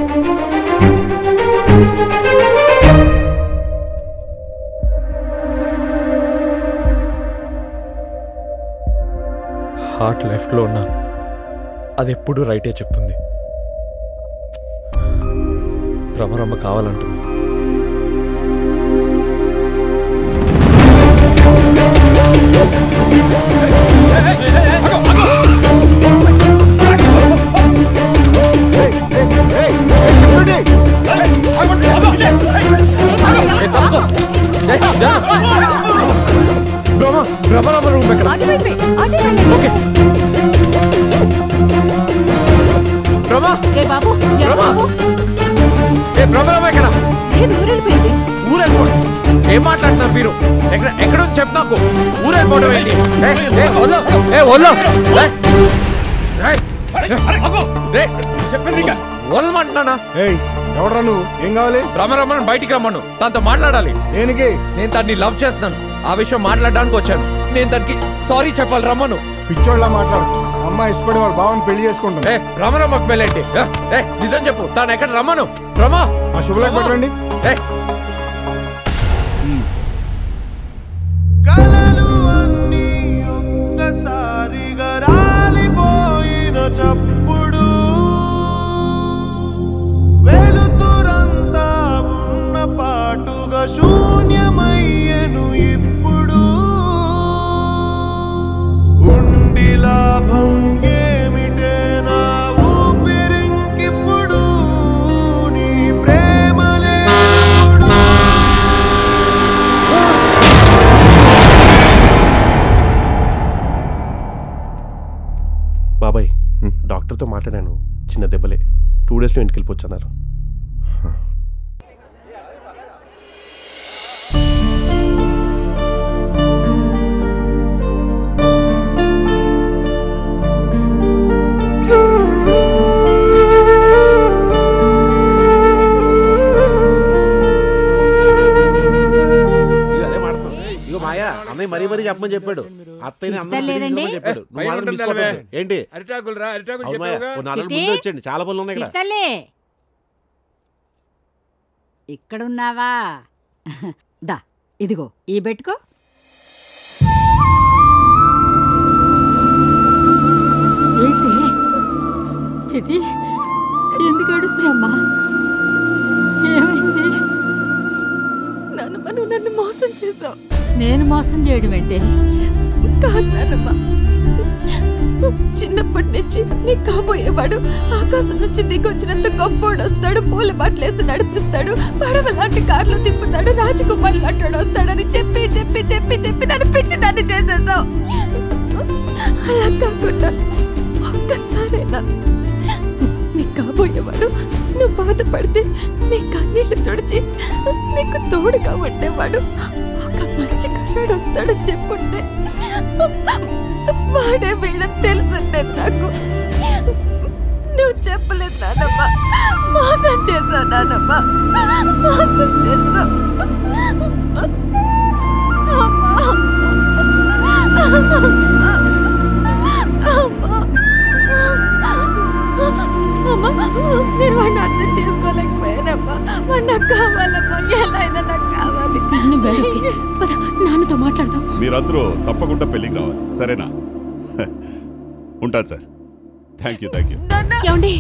హార్ట్ లెఫ్ట్లో ఉన్నా అది ఎప్పుడు రైటే చెప్తుంది రమరమ్మ కావాలంటుంది భ్రమరమ్మ రూమ్ ఎక్కడ ఓకే భ్రమ ఏ బాబు ఎవరు బాబు ఏ భ్రమరమ్మ ఎక్కడ లేదు ఊరెళ్ళిపోయింది ఊరెళ్ళిపోండి ఏం మాట్లాడుతున్నారు మీరు ఎక్కడ ఎక్కడ ఉంది చెప్పు నాకు ఊరెళ్ళిపోవడం ఏంటి ఏ, ఏ, వదలు. ఏ, వదలు. ఏ. ఏయ్. ఏ, చెప్పింది ఇక. వదలమంటున్నానా ఏయ్ ఎవడరా నువ్వు ఏం కావాలి రమరమ్మని బయటికి రమ్మను తనతో మాట్లాడాలి దేనికి నేను తన్ని లవ్ చేస్తున్నాను ఆ విషయం మాట్లాడడానికి వచ్చాను నేను తనకి సారీ చెప్పాలి రమ్మను పిచ్చోళ్ళ మాట్లాడు అమ్మాయి ఇష్టపడి వాడు బావని పెళ్లి చేసుకుంటాం ఏ రమరమ్మకు పెళ్ళేంటి ఏ, ఏ నిజం చెప్పు తాను ఎక్కడ రమ్మను రమా ఆ శుభలేఖ పెట్టండి ఏ ఒక్కసారిగా రాలిపోయిన చప్పుడు వెలుతురంతా ఉన్న పాటుగా శూన్యమయ్యను ఇప్పుడు ఉండి లాభం ఏమిటే నా ఊపిరింకిప్పుడు నీ ప్రేమలే బాబాయ్ డాక్టర్తో మాట్లాడాను చిన్న దెబ్బలే టూ డేస్లో ఇంటికి వెళ్ళిపోతున్నారు అదే మాడుతున్నాం ఇగో మాయా అన్నయ్య మరీ మరీ చెప్పమని చెప్పాడు అత్తయ్యని అందరూ చిట్టాలేదండి? పిలిపించమని చెప్పాడు నువ్వు పైన మాత్రం ఉంటుంది తీసుకోవద్దు. నిలవే. ఏంటి అరిటాకులు రా అరిటాకులు అవును మాయా, చెప్పావుగా ఓ నాలుగు చిట్టి? ముందు వచ్చేయండి చాలా పనులు ఉన్నాయి ఇక్కడ చిట్టలే ఇక్కడున్నావా దా ఇదిగో ఈ పెట్టుకో ఏంటి చిటి ఎందుకు ఏడుస్తున్నామ్మా ఏమైంది నాన్నమ్మ నువ్వు నన్ను మోసం చేసావు నేను మోసం చేయడం ఏంటి కాదు నాన్నమ్మ చిన్నప్పటి నుంచి నీ కాబోయేవాడు ఆకాశం నుంచి దిగొచ్చినంత గొప్పోడు వస్తాడు పూల బాటలేసి నడిపిస్తాడు పడవ లాంటి కార్లు తిప్పుతాడు రాజకుమార్ లాంటి వస్తాడని చెప్పి చెప్పి చెప్పి చెప్పి నన్ను పిచ్చి దాన్ని చేసేసావు అలా కాకుండా ఒక్కసారైనా నీ కాబోయేవాడు నువ్వు బాధపడితే నీ కన్నీళ్లు తుడిచి నీకు తోడుగా ఉండేవాడు ఒక మంచి కర్రాడు వస్తాడని చెప్పుంటే వాడే వీడని తెలుసుండేది నాకు నువ్వు చెప్పలేదు నానమ్మ మోసం చేశావు నానమ్మ మోసం చేశావు అమ్మా నేను వాడిని అర్థం చేసుకోలేకపోయానమ్మా వాడు నాకు కావాలమ్మా ఎలా అయినా నాకు కావాలి నాన్నతో మాట్లాడదాం మీరందరూ తప్పకుండా పెళ్లికి రావాలి సరేనా ఉంటాను sir thank you thank you ఏమండి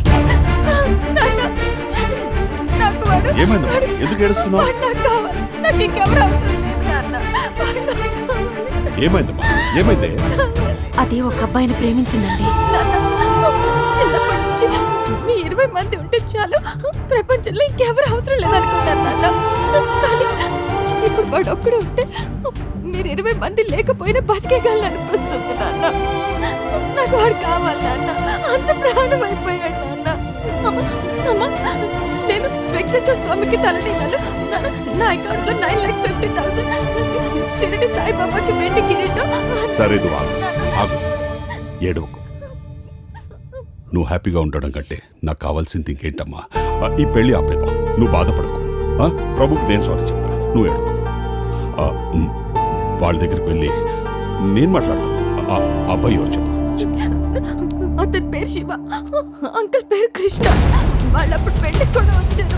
నాకు వాడు ఏమైందమ్మా? ఎందుకు ఏడుస్తున్నావు? వాడు నాకు కావాలి నాకు ఇంకెవరు అవసరం లేదు నాన్న వాడు నాకు కావాలి. ఏమైందమ్మా ఏమైంది అది ఒక అబ్బాయిని ప్రేమించిందండి చిన్నప్పటి నుంచి మీ ఇరవై మంది ఉంటే చాలు ప్రపంచంలో ఇంకెవరు అవసరం లేదనుకున్నాను నాన్న కానీ ఇప్పుడు వాడు ఒక్కడే ఉంటే మీరు ఇరవై మంది లేకపోయినా బతికేగలను అనిపిస్తుంది నాన్న నాకు వాడు కావాలి నాన్న అంత ప్రాణం అయిపోయాడు నాన్న అమ్మ, అమ్మ, నేను వెంకటేశ్వర స్వామికి తలనీళ్ళు నా అకౌంట్ లో nine lakhs fifty thousand Shirdi సాయిబాబాకి వెండి కిరీటం సరే నువ్వు ఆగు. ఆగు ఏడవకు నువ్వు హ్యాపీగా ఉండడం కంటే నాకు కావాల్సింది ఇంకేంటమ్మా ఆ, ఈ పెళ్లి ఆపేద్దాం నువ్వు బాధపడకు ఆ, ప్రభుకి నేను సారీ చెప్తా నువ్వు ఏడకు ఆ, ఉమ్, వాళ్ళ దగ్గరికి వెళ్ళి నేను మాట్లాడతాను ఆ ఆ అబ్బాయి ఎవరు చెప్పు అతని పేరు శివ అంకుల్ పేరు కృష్ణ వాళ్ళప్పుడు పెళ్లి కూడా వచ్చారు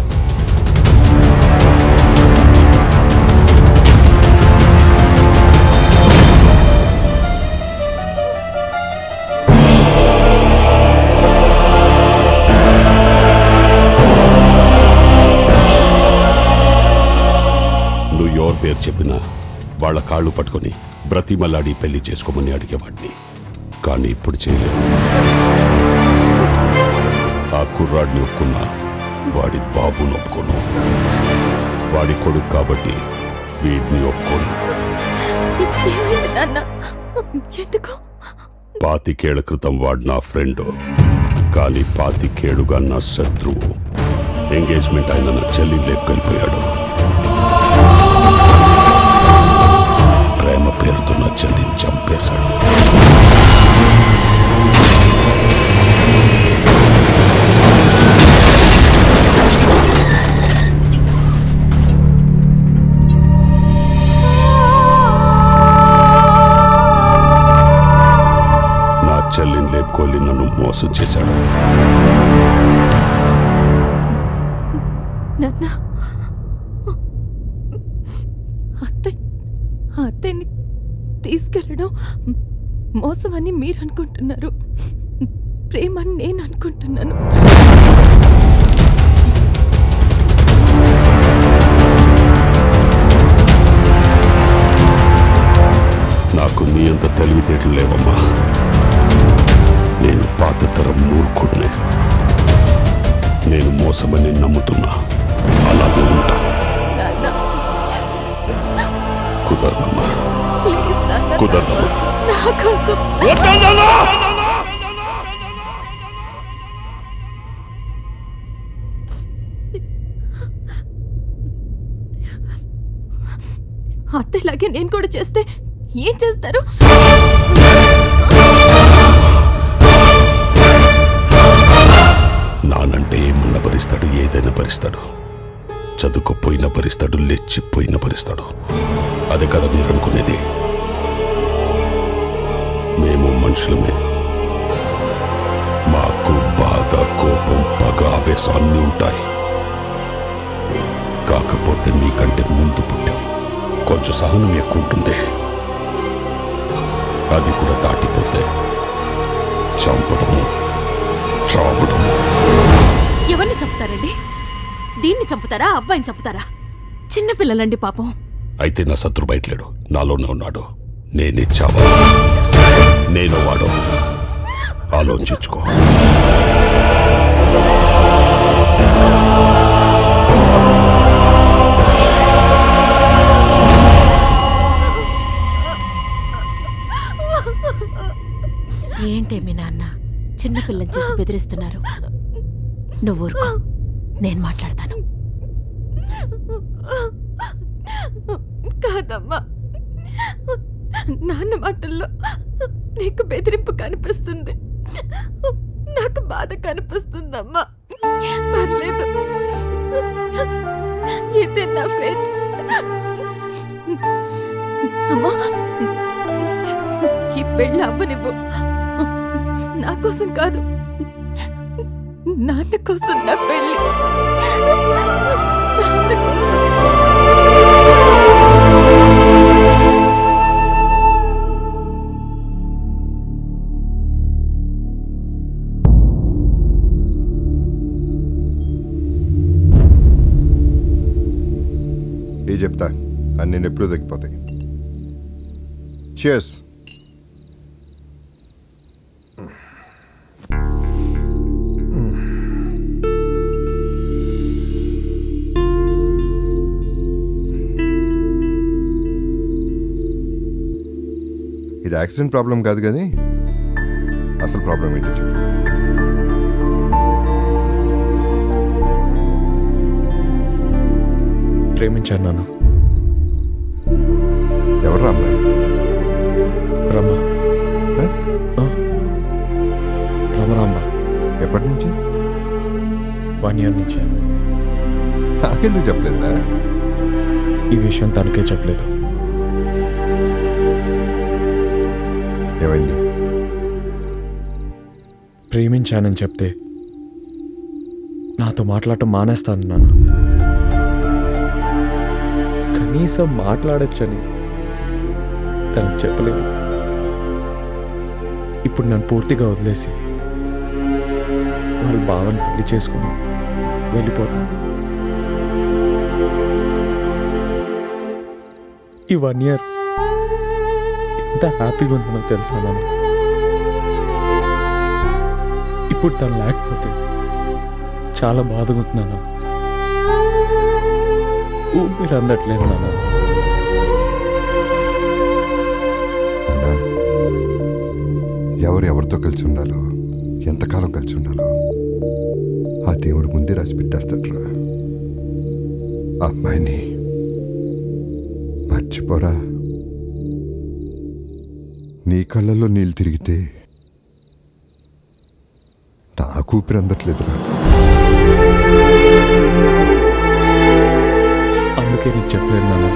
నువ్వు ఎవరి పేరు చెప్పినా వాళ్ళ కాళ్ళు పట్టుకొని బ్రతిమలాడి పెళ్లి చేసుకోమని అడిగేవాడిని కానీ ఇప్పుడు చేయలేను ఆ కుర్రాడిని ఒప్పుకున్నా వాడి బాబుని ఒప్పుకోను వాడి కొడుకు కాబట్టి వీడిని ఒప్పుకోను ఏమైంది నాన్న ఎందుకు పాతికేళ్ల క్రితం వాడు నా ఫ్రెండ్ కానీ పాతికేడుగా నా శత్రువు ఎంగేజ్మెంట్ అయిన నా చెల్లి లేపుకెళ్ళిపోయాడు ప్రేమ పేరుతో నా చెల్లిని చంపేశాడు నా చెల్లిని లేపుకోలి నన్ను మోసం చేశాడు నాన్న అత్తయ్య అత్తయ్యని తీసుకెళ్ళడం మోసం అని మీరు అనుకుంటున్నారు ప్రేమ అని నేను అనుకుంటున్నాను నాకు నీ అంత తెలివితేటలు లేవమ్మా నేను పాత తరం మూర్ఖుడినే నేను మోసమని నమ్ముతున్నా అలాగే ఉంటా నాన్న కుదరదమ్మా ప్లీజ్ నాన్న కుదరదమ్మా నా కోసం అత్తలాగే నేను కూడా చేస్తే ఏం చేస్తారు నానంటే ఏమన్నా భరిస్తాడు ఏదైనా భరిస్తాడు చదువుకోపోయినా భరిస్తాడు లేచిపోయినా భరిస్తాడు అదే కదా మీరు అనుకునేది మేము మనుషులమే మాకు బాధ కోపం పగ ఆవేశం అన్నీ ఉంటాయి కాకపోతే మీకంటే ముందు పుట్టాం కొంచెం సహనం ఎక్కువ ఉంటుంది అది కూడా దాటిపోతే చంపడము చావడము ఎవరిని చంపుతారండి దీన్ని చంపుతారా ఆ అబ్బాయిని చంపుతారా చిన్నపిల్లలండి పాపం అయితే నా శత్రు బయటలేడు నాలోనే ఉన్నాడు నేనే చావాలి నేను వాడు ఆలోచించుకో ఏంటే మీ నాన్న చిన్నపిల్లని చేసి బెదిరిస్తున్నారు నువ్వు ఊరుకో నేను మాట్లాడతాను కాదమ్మా నాన్న మాటల్లో నీకు బెదిరింపు కనిపిస్తుంది నాకు బాధ కనిపిస్తుందమ్మా పర్లేదు ఇదే నా ఫేట్ అమ్మా ఈ పెళ్ళి అవ్వనివ్వు నా కోసం కాదు నాన్న కోసం నా పెళ్ళి నాన్న కోసం. ఏ చెప్తా అని నేను ఎప్పుడూ తగ్గిపోతాయి చేస్ ఇది యాక్సిడెంట్ ప్రాబ్లం కాదు కానీ అసలు ప్రాబ్లం ఏంటో చెప్పు ప్రేమించాను నాన్న ఎవరు అమ్మాయి బ్రహ్మ భ్రమరాంబ ఎప్పటి నుంచి వన్ ఇయర్ నుంచి నాకెందుకు చెప్పలేదురా ఈ విషయం తనకే చెప్పలేదు ఏమైంది ప్రేమించానని చెప్తే నాతో మాట్లాడటం మానేస్తాను నాన్న కనీసం మాట్లాడొచ్చని తనకు చెప్పలేదు ఇప్పుడు నన్ను పూర్తిగా వదిలేసి వాళ్ళ బావని పెళ్లి చేసుకుని వెళ్ళిపోతుంది ఈ వన్ ఇయర్ ఎంత హ్యాపీగా ఉన్నానో తెలుసా నాన్న ఇప్పుడు తను లేకపోతే చాలా బాధగా ఉంది నాన్న ఊపిరి అందట్లేదు నాన్న నాన్నా, ఎవరు ఎవరితో కలిసి ఉండాలో ఎంతకాలం కలిసి ఉండాలో ఆ దేవుడు ముందే రాసి పెట్టేస్తాడ్రా ఆ అమ్మాయిని మర్చిపోరా నీ కళ్ళల్లో నీళ్ళు తిరిగితే నాకు ఊపిరి అందట్లేదురా అందుకే నీకు చెప్పలేదు నాన్న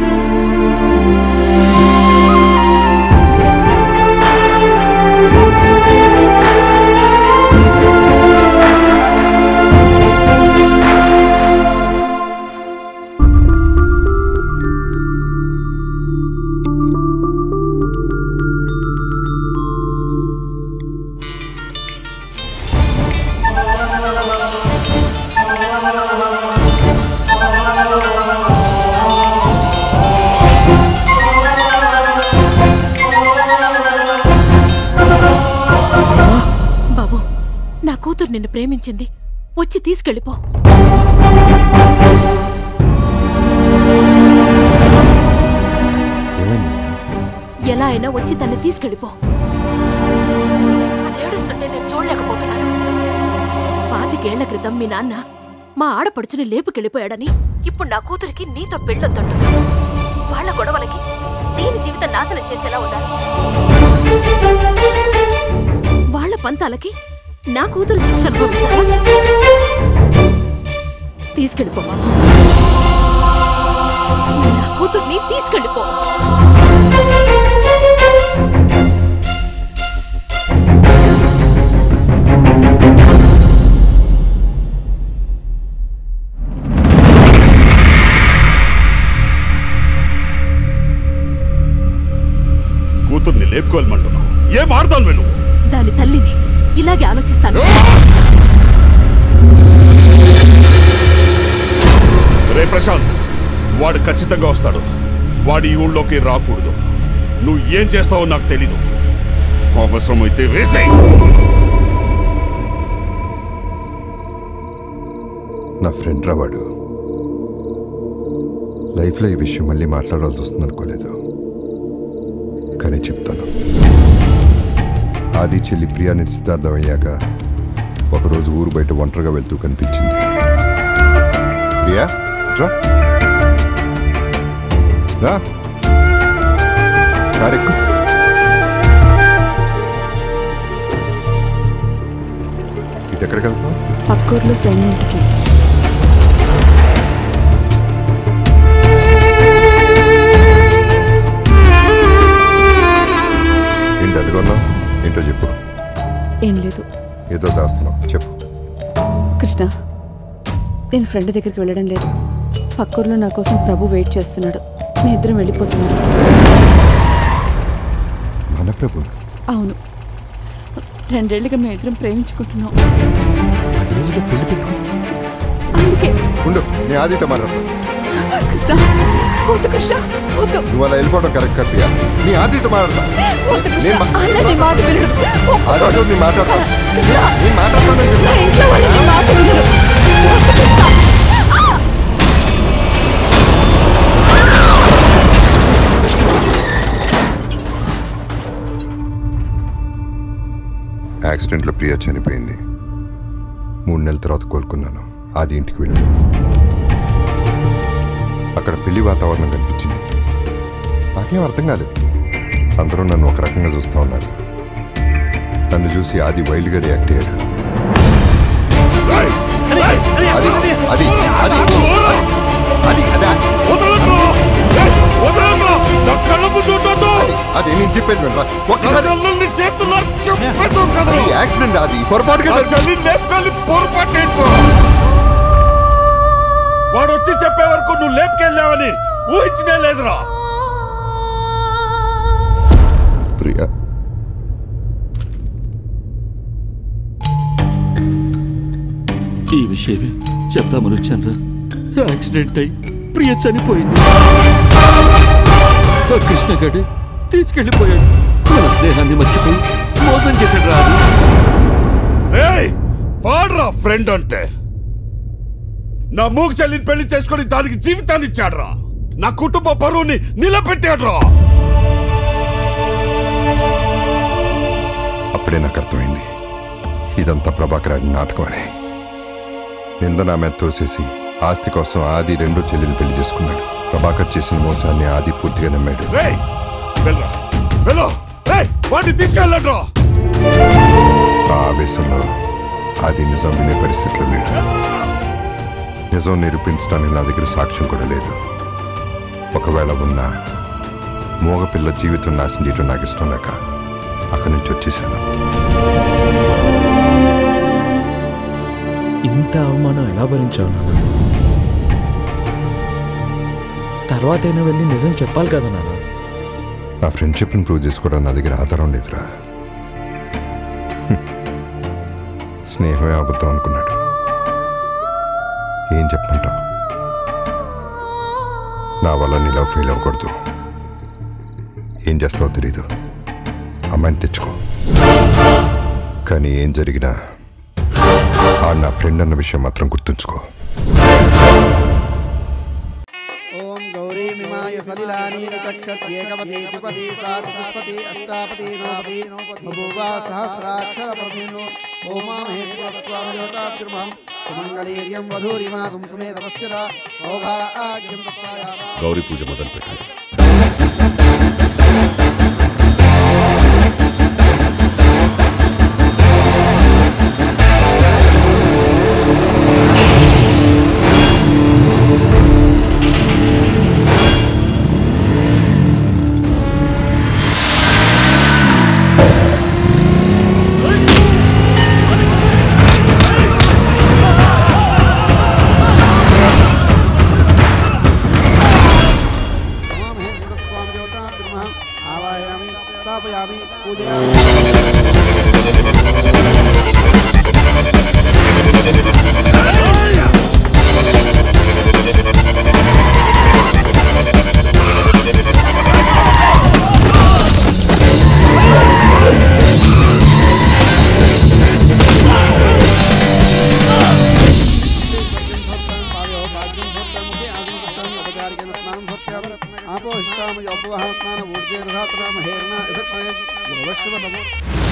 బాబు నా కూతురు నిన్ను ప్రేమించింది వచ్చి తీసుకెళ్ళిపో ఎలా అయినా వచ్చి తన్ని తీసుకెళ్ళిపో అది ఏడుస్తుంటే నేను చూడలేకపోతున్నాను పాతికేళ్ల క్రితం మీ నాన్న మా ఆడపడుచుని లేపుకెళ్ళిపోయాడని ఇప్పుడు నా కూతురికి నీతో పెళ్ళొద్దంటుంది వాళ్ళ గొడవలకి దీని జీవితం నాశనం చేసేలా ఉన్నారు వాళ్ళ పంతాలకి నా కూతురు శిక్ష అనుభవించాలా తీసుకెళ్ళిపో బాబు నా కూతుర్ని తీసుకెళ్ళిపో కూతుర్ని లేపుకోవాలమంటున్నావు ఏం ఆడతాను నువ్వు దాని తల్లిని ఇలాగే ఆలోచిస్తాను రే ప్రశాంత్ వాడు ఖచ్చితంగా వస్తాడు వాడి ఈ ఊళ్ళోకి రాకూడదు నువ్వు ఏం చేస్తావో నాకు తెలీదు అవసరమైతే వేసేయ్ నా ఫ్రెండ్ రా వాడు లైఫ్లో ఈ విషయం మళ్ళీ మాట్లాడాల్సి వస్తుంది అనుకోలేదు కానీ చెప్తాను ఆది చెల్లి ప్రియా నిశ్చితార్థం అయ్యాక ఒకరోజు ఊరు బయట ఒంటరిగా వెళ్తూ కనిపించింది ప్రియా రా రా కారెక్కు ఇటు ఎక్కడికి వెళ్తున్నావు పక్కూర్లో ఫ్రెండ్ ఇంటికి ఏంటి అది కొన్నావు ఏంటో చెప్పు ఏం లేదు ఏదో దాస్తున్నావు చెప్పు కృష్ణ నేను ఫ్రెండ్ దగ్గరికి వెళ్ళడం లేదు పక్కూర్లో నా కోసం ప్రభు వెయిట్ చేస్తున్నాడు మీ ఇద్దరం వెళ్ళిపోతున్నాడు మన ప్రభు అవును రెండేళ్లుగా మేము ఇద్దరం ప్రేమించుకుంటున్నాం పది రోజుల్లో పెళ్లి పెట్టుకో అందుకే ఉండు నీ ఆదితో మాట్లాడతా కృష్ణ వద్దు కృష్ణ వద్దు నువ్వు అలా వెళ్ళిపోవడం కరెక్ట్ కాదు ప్రియా నీ ఆదితో మాట్లాడతా వద్దు కృష్ణ నేను మా- అన్న నీ మాట వినడు ఆ రోజు నీ మాట్లాడతా కృష్ణ నేను మాట్లాడతాను నా ఇంట్లో వాళ్ళు నీ మాట వినరు వద్దు కృష్ణ యాక్సిడెంట్లో ప్రియా చనిపోయింది మూడు నెలల తర్వాత కోలుకున్నాను ఆది ఇంటికి వెళ్ళాను అక్కడ పెళ్లి వాతావరణం కనిపించింది నాకేం అర్థం కాలేదు అందరూ నన్ను ఒక రకంగా చూస్తూ ఉన్నారు నన్ను చూసి ఆది వైల్డ్గా రియాక్ట్ అయ్యాడు అది అది అది అది అది అది నేను చెప్పేది వినరా ఒక్కసారి అది యాక్సిడెంట్ అది పొరపాటుగా పొరపాటు ఏంటో వాడు వచ్చి చెప్పే వరకు నువ్వు లేపుకెళ్ళావని ఊహించనే లేదురా ప్రియా ఈ విషయమే చెప్దామని వచ్చాను యాక్సిడెంట్ అయి ప్రియ చనిపోయింది ఆ కృష్ణగడే తీసుకెళ్ళిపోయాడు మన స్నేహాన్ని మర్చిపోయి మోసం చేశాడు రాదు ఏయ్ వాడ్రా ఫ్రెండ్ అంటే నా మూగు చెల్లిని పెళ్లి చేసుకొని దానికి జీవితాన్ని ఇచ్చాడ్రా నా కుటుంబ పరువుని నిలబెట్టాడ్రా అప్పుడే నాకు అర్థమైంది ఇదంతా ప్రభాకర్ ఆడిన నాటకం అని నింద నా మీద తోసేసి ఆస్తి కోసం ఆది రెండో చెల్లెలు పెళ్లి చేసుకున్నాడు ప్రభాకర్ చేసిన మోసాన్ని ఆది పూర్తిగా నమ్మాడు రేయ్ వెళ్ళరా వెళ్ళు రేయ్ వాడిని తీసుకెళ్ళట్రా ఆ ఆవేశంలో ఆది నిజం వినే పరిస్థితిలో లేడు నిజం నిరూపించడానికి నా దగ్గర సాక్ష్యం కూడా లేదు ఒకవేళ ఉన్నా మోగపిల్ల జీవితం నాశనం చేయడం నాకు ఇష్టం లేక అక్కడి నుంచి వచ్చేసాను ఇంత అవమానం ఎలా భరించావు నాన్న తర్వాతైనా వెళ్ళి నిజం చెప్పాలి కదా నాన్న నా ఫ్రెండ్షిప్ని ప్రూవ్ చేసుకోవడం నా దగ్గర ఆధారం లేదురా హ్మ్. స్నేహమే అబద్ధం అనుకున్నాడు ఏం చెప్పమంటావు నా వల్ల నీలో ఫెయిల్ అవ్వకూడదు ఏం చేస్తావో తెలీదు అమ్మాయిని తెచ్చుకో కానీ ఏం జరిగినా ఆ నా ఫ్రెండ్ అన్న విషయం మాత్రం గుర్తుంచుకో ఓం గౌరీ మిమాయ సలిలాని నికక్షత్యేకవతి ద్విపది సాధుష్పతి అష్టాపతి నోపతి బభూవా సహస్రాక్షర ప్రభిన్నో ఓమామహేశ్వర స్వామి దేవతాభ్యుర్మహం సుమంగళీర్యం వధూరిమాతుం సుమే తపస్యత సౌభాగ్యం తత్వాయామా గౌరీ పూజ మొదలుపెట్టు శివ నమో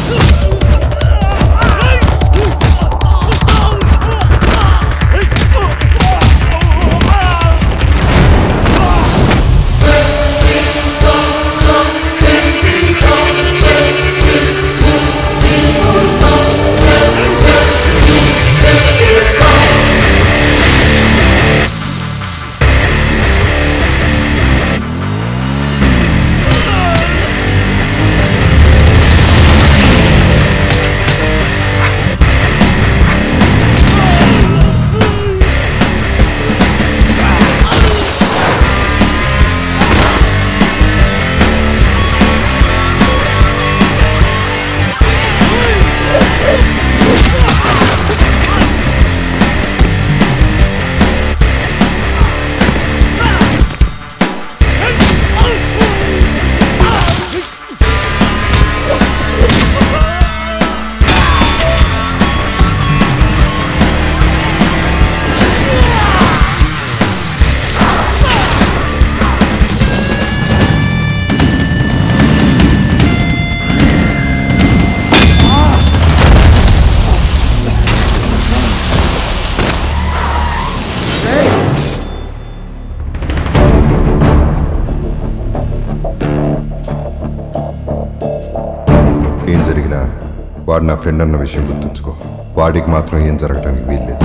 ఏం జరిగినా వాడు నా ఫ్రెండ్ అన్న విషయం గుర్తుంచుకో వాడికి మాత్రం ఏం జరగడానికి వీల్లేదు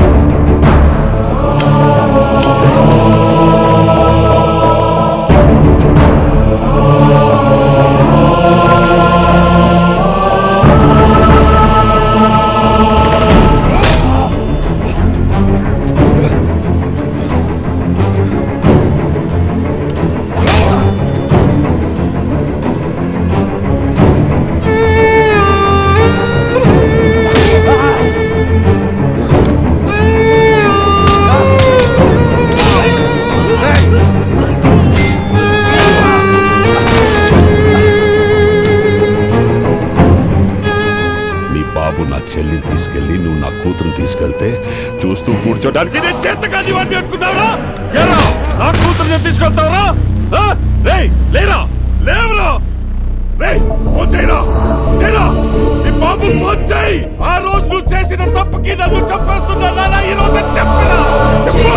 నీ బాబు నా చెల్లిని తీసుకెళ్ళి నువ్వు నా కూతురుని తీసుకెళ్తే చూస్తూ కూర్చోడానికి నేను చేతకాని వాడిని అనుకున్నావా ఏరా, నా కూతురుని తీసుకెళ్తావరా ఆ? రేయ్ లేరా లేవరా రేయ్ ఫోన్ చేయరా చేయరా నీ బాబు ఫోన్ చేయి ఆ రోజు నువ్వు చేసిన తప్పుకి నన్ను చంపేస్తున్నా నాన్న ఈ రోజు చెప్పరా చెప్పు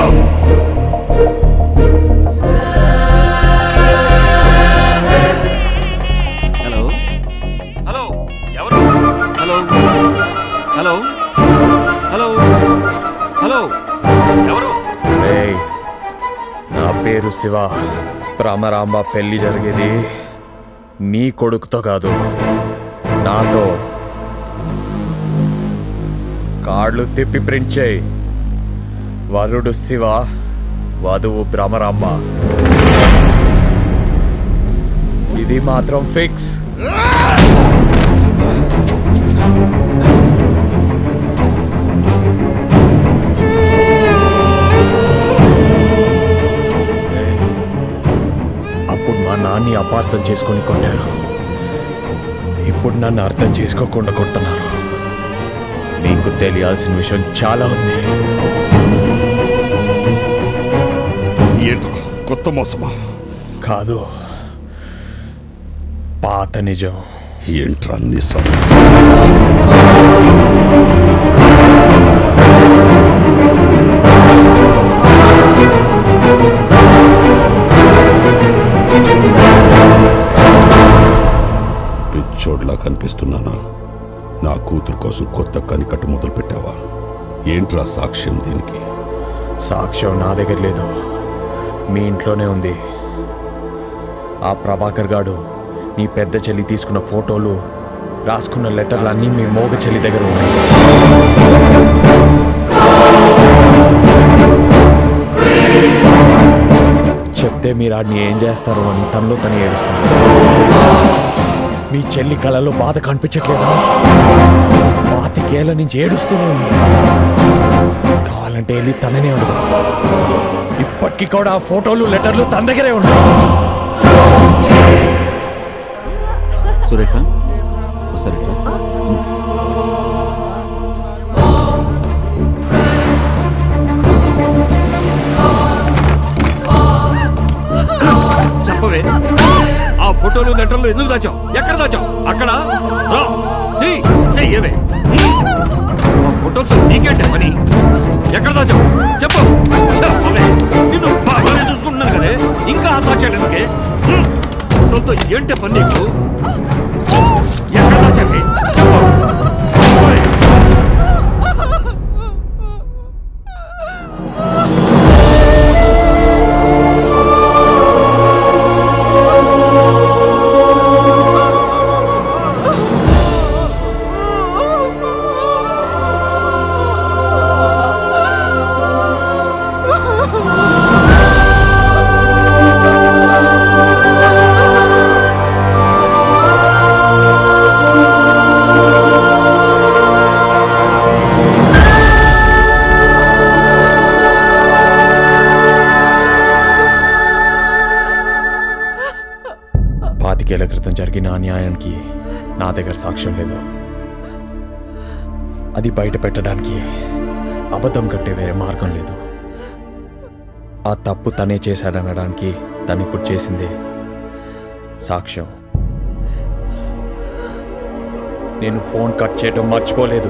హలో హలో ఎవరు హలో హలో హలో హలో ఎవరు ఏయ్, నా పేరు శివ రామరాంబ పెళ్లి జరిగేది నీ కొడుకుతో కాదు నాతో కార్డులు తిప్పి ప్రింట్ చేయి వరుడు శివ వధువు భ్రమరాంబ ఇది మాత్రం ఫిక్స్ అప్పుడు మా నాన్ని అపార్థం చేసుకొని కొట్టారు ఇప్పుడు నన్ను అర్థం చేసుకోకుండా కొడుతున్నారు నీకు తెలియాల్సిన విషయం చాలా ఉంది ఏంట్రా కొత్త మోసమా కాదు పాత నిజం ఏంట్రా నిజం పిచ్చోడ్లా కనిపిస్తున్నానా నా కూతురు కోసం కొత్త కనికట్టు మొదలు పెట్టావా ఏంట్రా సాక్ష్యం దీనికి సాక్ష్యం నా దగ్గర లేదు మీ ఇంట్లోనే ఉంది ఆ ప్రభాకర్ గాడు నీ పెద్ద చెల్లి తీసుకున్న ఫోటోలు రాసుకున్న లెటర్లు అన్నీ మీ మోగ చెల్లి దగ్గర ఉన్నాయి చెప్తే మీరు ఆడిని ఏం చేస్తారు అని తనలో తను ఏడుస్తున్నాడు మీ చెల్లి కళలో బాధ కనిపించట్లేదా పాతికేళ్ల నుంచి ఏడుస్తూనే ఉంది కావాలంటే వెళ్ళి తననే అడుగు ఇప్పటికీ కూడా ఆ ఫోటోలు లెటర్లు తన దగ్గరే ఉన్నాయి సురేఖ ఒకసారి ఇట్రా. చెప్పవే ఆ ఫోటోలు లెటర్లు బాత్రూంలో ఎందుకు దాచావు ఎక్కడ దాచావు అక్కడ రా తీ, చెయ్యవే ఆ ఫోటోతో నీకేంటే పని ఎక్కడ దాచావు చెప్పు చెప్పవే నిన్ను బాగానే చూసుకుంటున్నాను కదే ఇంకా ఆ సాక్ష్యాలు ఎందుకే హ్మ్. ఫోటోలతో ఏంటే పని నీకు ఎక్కడ దాచావే చెప్పు ఓయ్. పాతికేళ్ల క్రితం జరిగిన అన్యాయానికి నా దగ్గర సాక్ష్యం లేదు అది బయట పెట్టడానికి అబద్ధం కంటే వేరే మార్గం లేదు ఆ తప్పు తనే చేశాడనడానికి తను ఇప్పుడు చేసిందే సాక్ష్యం నేను ఫోన్ కట్ చేయడం మర్చిపోలేదు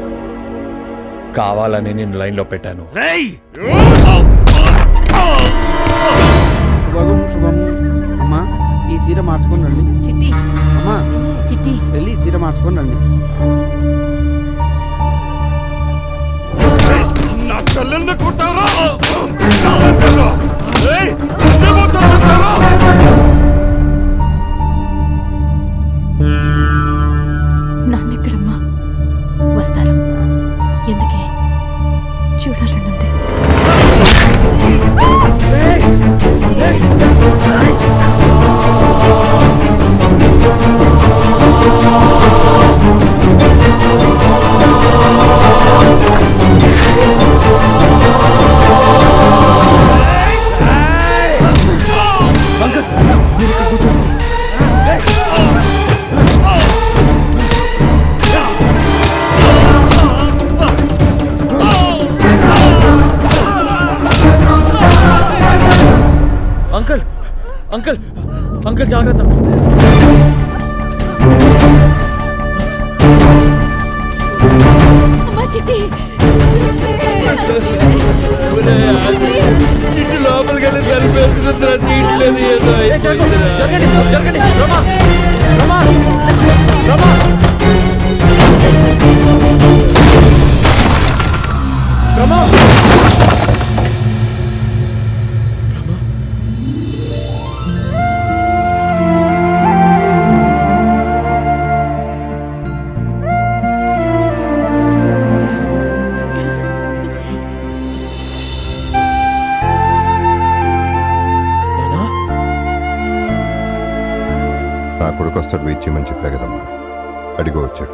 కావాలని నేను లైన్లో పెట్టాను శుభం శుభం అమ్మా ఈ చీర మార్చుకొని రండి చిట్టి అమ్మా చిట్టి వెళ్ళి ఈ చీర మార్చుకొని రండి నా తల్లిని కొట్టారా నా వద్దలో. ఏయ్, నన్నే మోసం చేస్తారా? నాన్నెక్కడమ్మా వస్తారు ఎందుకే చూడాలనుంది అంకుల్ అంకుల్ అంకుల్ జాగ్రత్త అమ్మా చిట్టి చిట్టు లోపలికి వెళ్ళి కలిపేసుకుంటారా తీయట్లేదు ఏదో జరగండి జరగండి రమా రమా రమా రమా నా కొడుకు వస్తాడు వెయిట్ చేయమని చెప్పా కదమ్మా అడిగో వచ్చాడు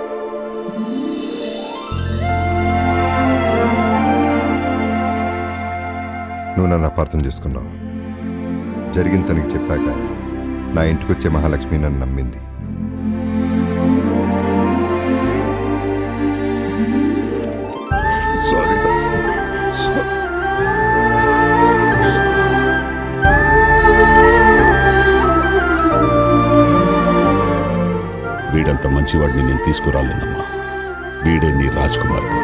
నువ్వు నన్ను అపార్థం చేసుకున్నావు జరిగిన తనకి చెప్పాక నా ఇంటికి వచ్చే మహాలక్ష్మి నన్ను నమ్మింది సారీ వీడంత మంచివాడిని నేను తీసుకురాలేనమ్మా వీడే నీ రాజ్ కుమారుడు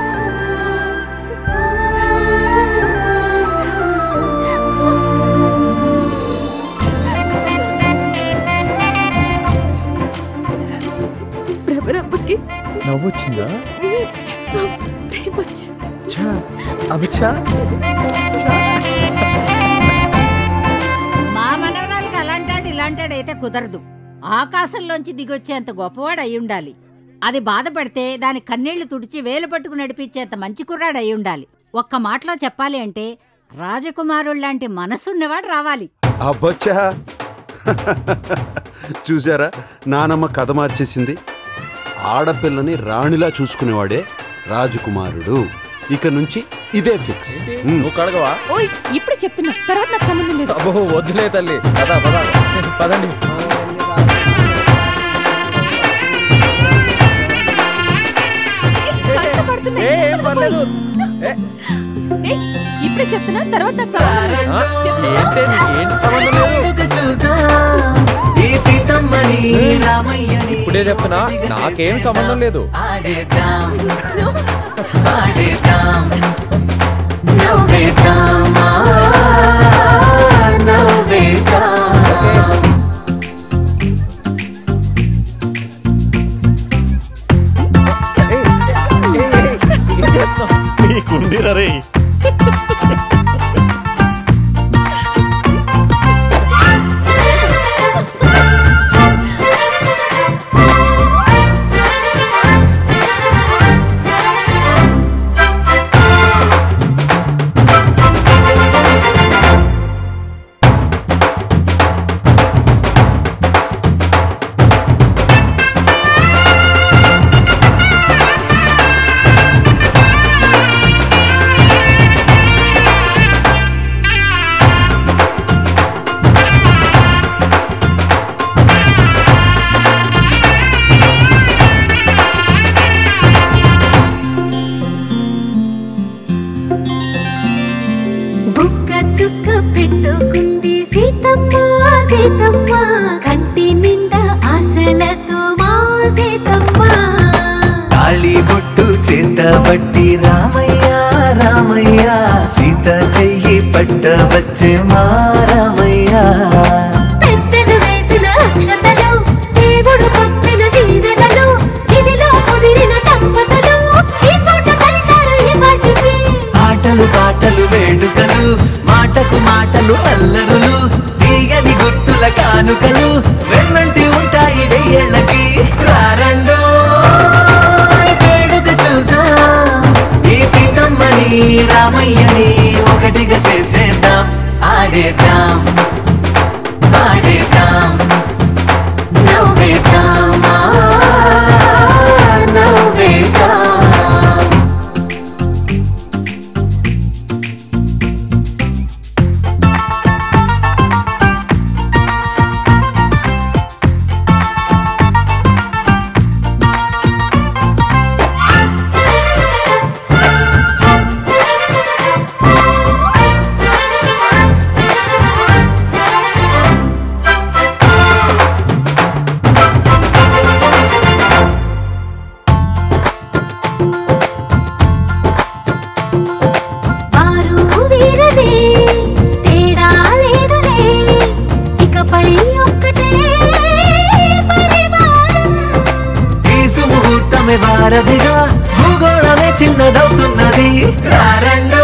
భ్రమరమ్మకి నవ్వొచ్చిందా ప్రేమ వచ్చింది ఛా అభిచా మా మనవరాలకి అలాంటాడు ఇలాంటాడు అయితే కుదరదు ఆకాశంలోంచి దిగొచ్చేంత గొప్పవాడు అయి ఉండాలి అది బాధపడితే దాని కన్నీళ్లు తుడిచి వేలు పట్టుకు నడిపించేంత మంచి కుర్రాడు అయి ఉండాలి ఒక్క మాటలో చెప్పాలి అంటే రాజకుమారుడు లాంటి మనసున్నవాడు రావాలి అబ్బచ్చా చూసారా నానమ్మ కథ మార్చేసింది ఆడపిల్లని రాణిలా చూసుకునేవాడే రాజకుమారుడు ఇక నుంచి ఇదే ఫిక్స్ నువ్వు కడగవా ఓయ్ ఇప్పుడు చెప్తున్నా తర్వాత నాకు సంబంధం లేదు అబ్బో వద్దులే తల్లి పద పద పదండి కళ్ళు పడుతున్నాయి. ఏ, ఏం పర్లేదు. ఏ. ఏయ్, ఇప్పుడే చెప్తున్నా తర్వాత నాకు సంబంధం లేదు. ఆ? చెప్తున్నా. ఏంటి ఏంటి సంబంధం లేదు ఈ ఈ సీతమ్మని రామయ్యని ఇప్పుడే చెప్తున్నా నాకేం సంబంధం లేదు ఆడేద్దాం ఆడేద్దాం నవ్వేద్దాం ఆ, నవ్వేద్దాం నీకుందిరా రే బుక్క చుక్క పెట్టుకుంది సీతమ్మ సీతమ్మ కంటి నిండా ఆశలతో మా సీతమ్మ తాళి బొట్టు చేతబట్టి రామయ్య రామయ్య సీత చెయ్యి పట్ట వచ్చే మా రామయ్య పెద్దలు వేసిన అక్షతలు దేవుడు పంపిన దీవెనలు ఇవిలో కుదిరిన దంపతులు ఈ చోట కలిశారు ఈ పాటికి ఆటలు పాటలు వేడుకలు మాటకు మాటలు అల్లరులు తీయని గుర్తుల కానుకలు వెన్నంటి ఉంటాయి వెయ్యేళ్ళకి రారండో వేడుక చూద్దాం ఈ సీతమ్మని రామయ్యని ఒకటిగా చేసేద్దాం ఆడేద్దాం ఆడేద్దాం నవ్వేద్దాం ఆ, నవ్వేద్దాం వారు వీరనే తేడా లేదులే ఇకపై ఒక్కటే పరివారం తీసు ముహూర్తమే వారధిగా భూగోళమే చిన్నదవుతున్నది రారండో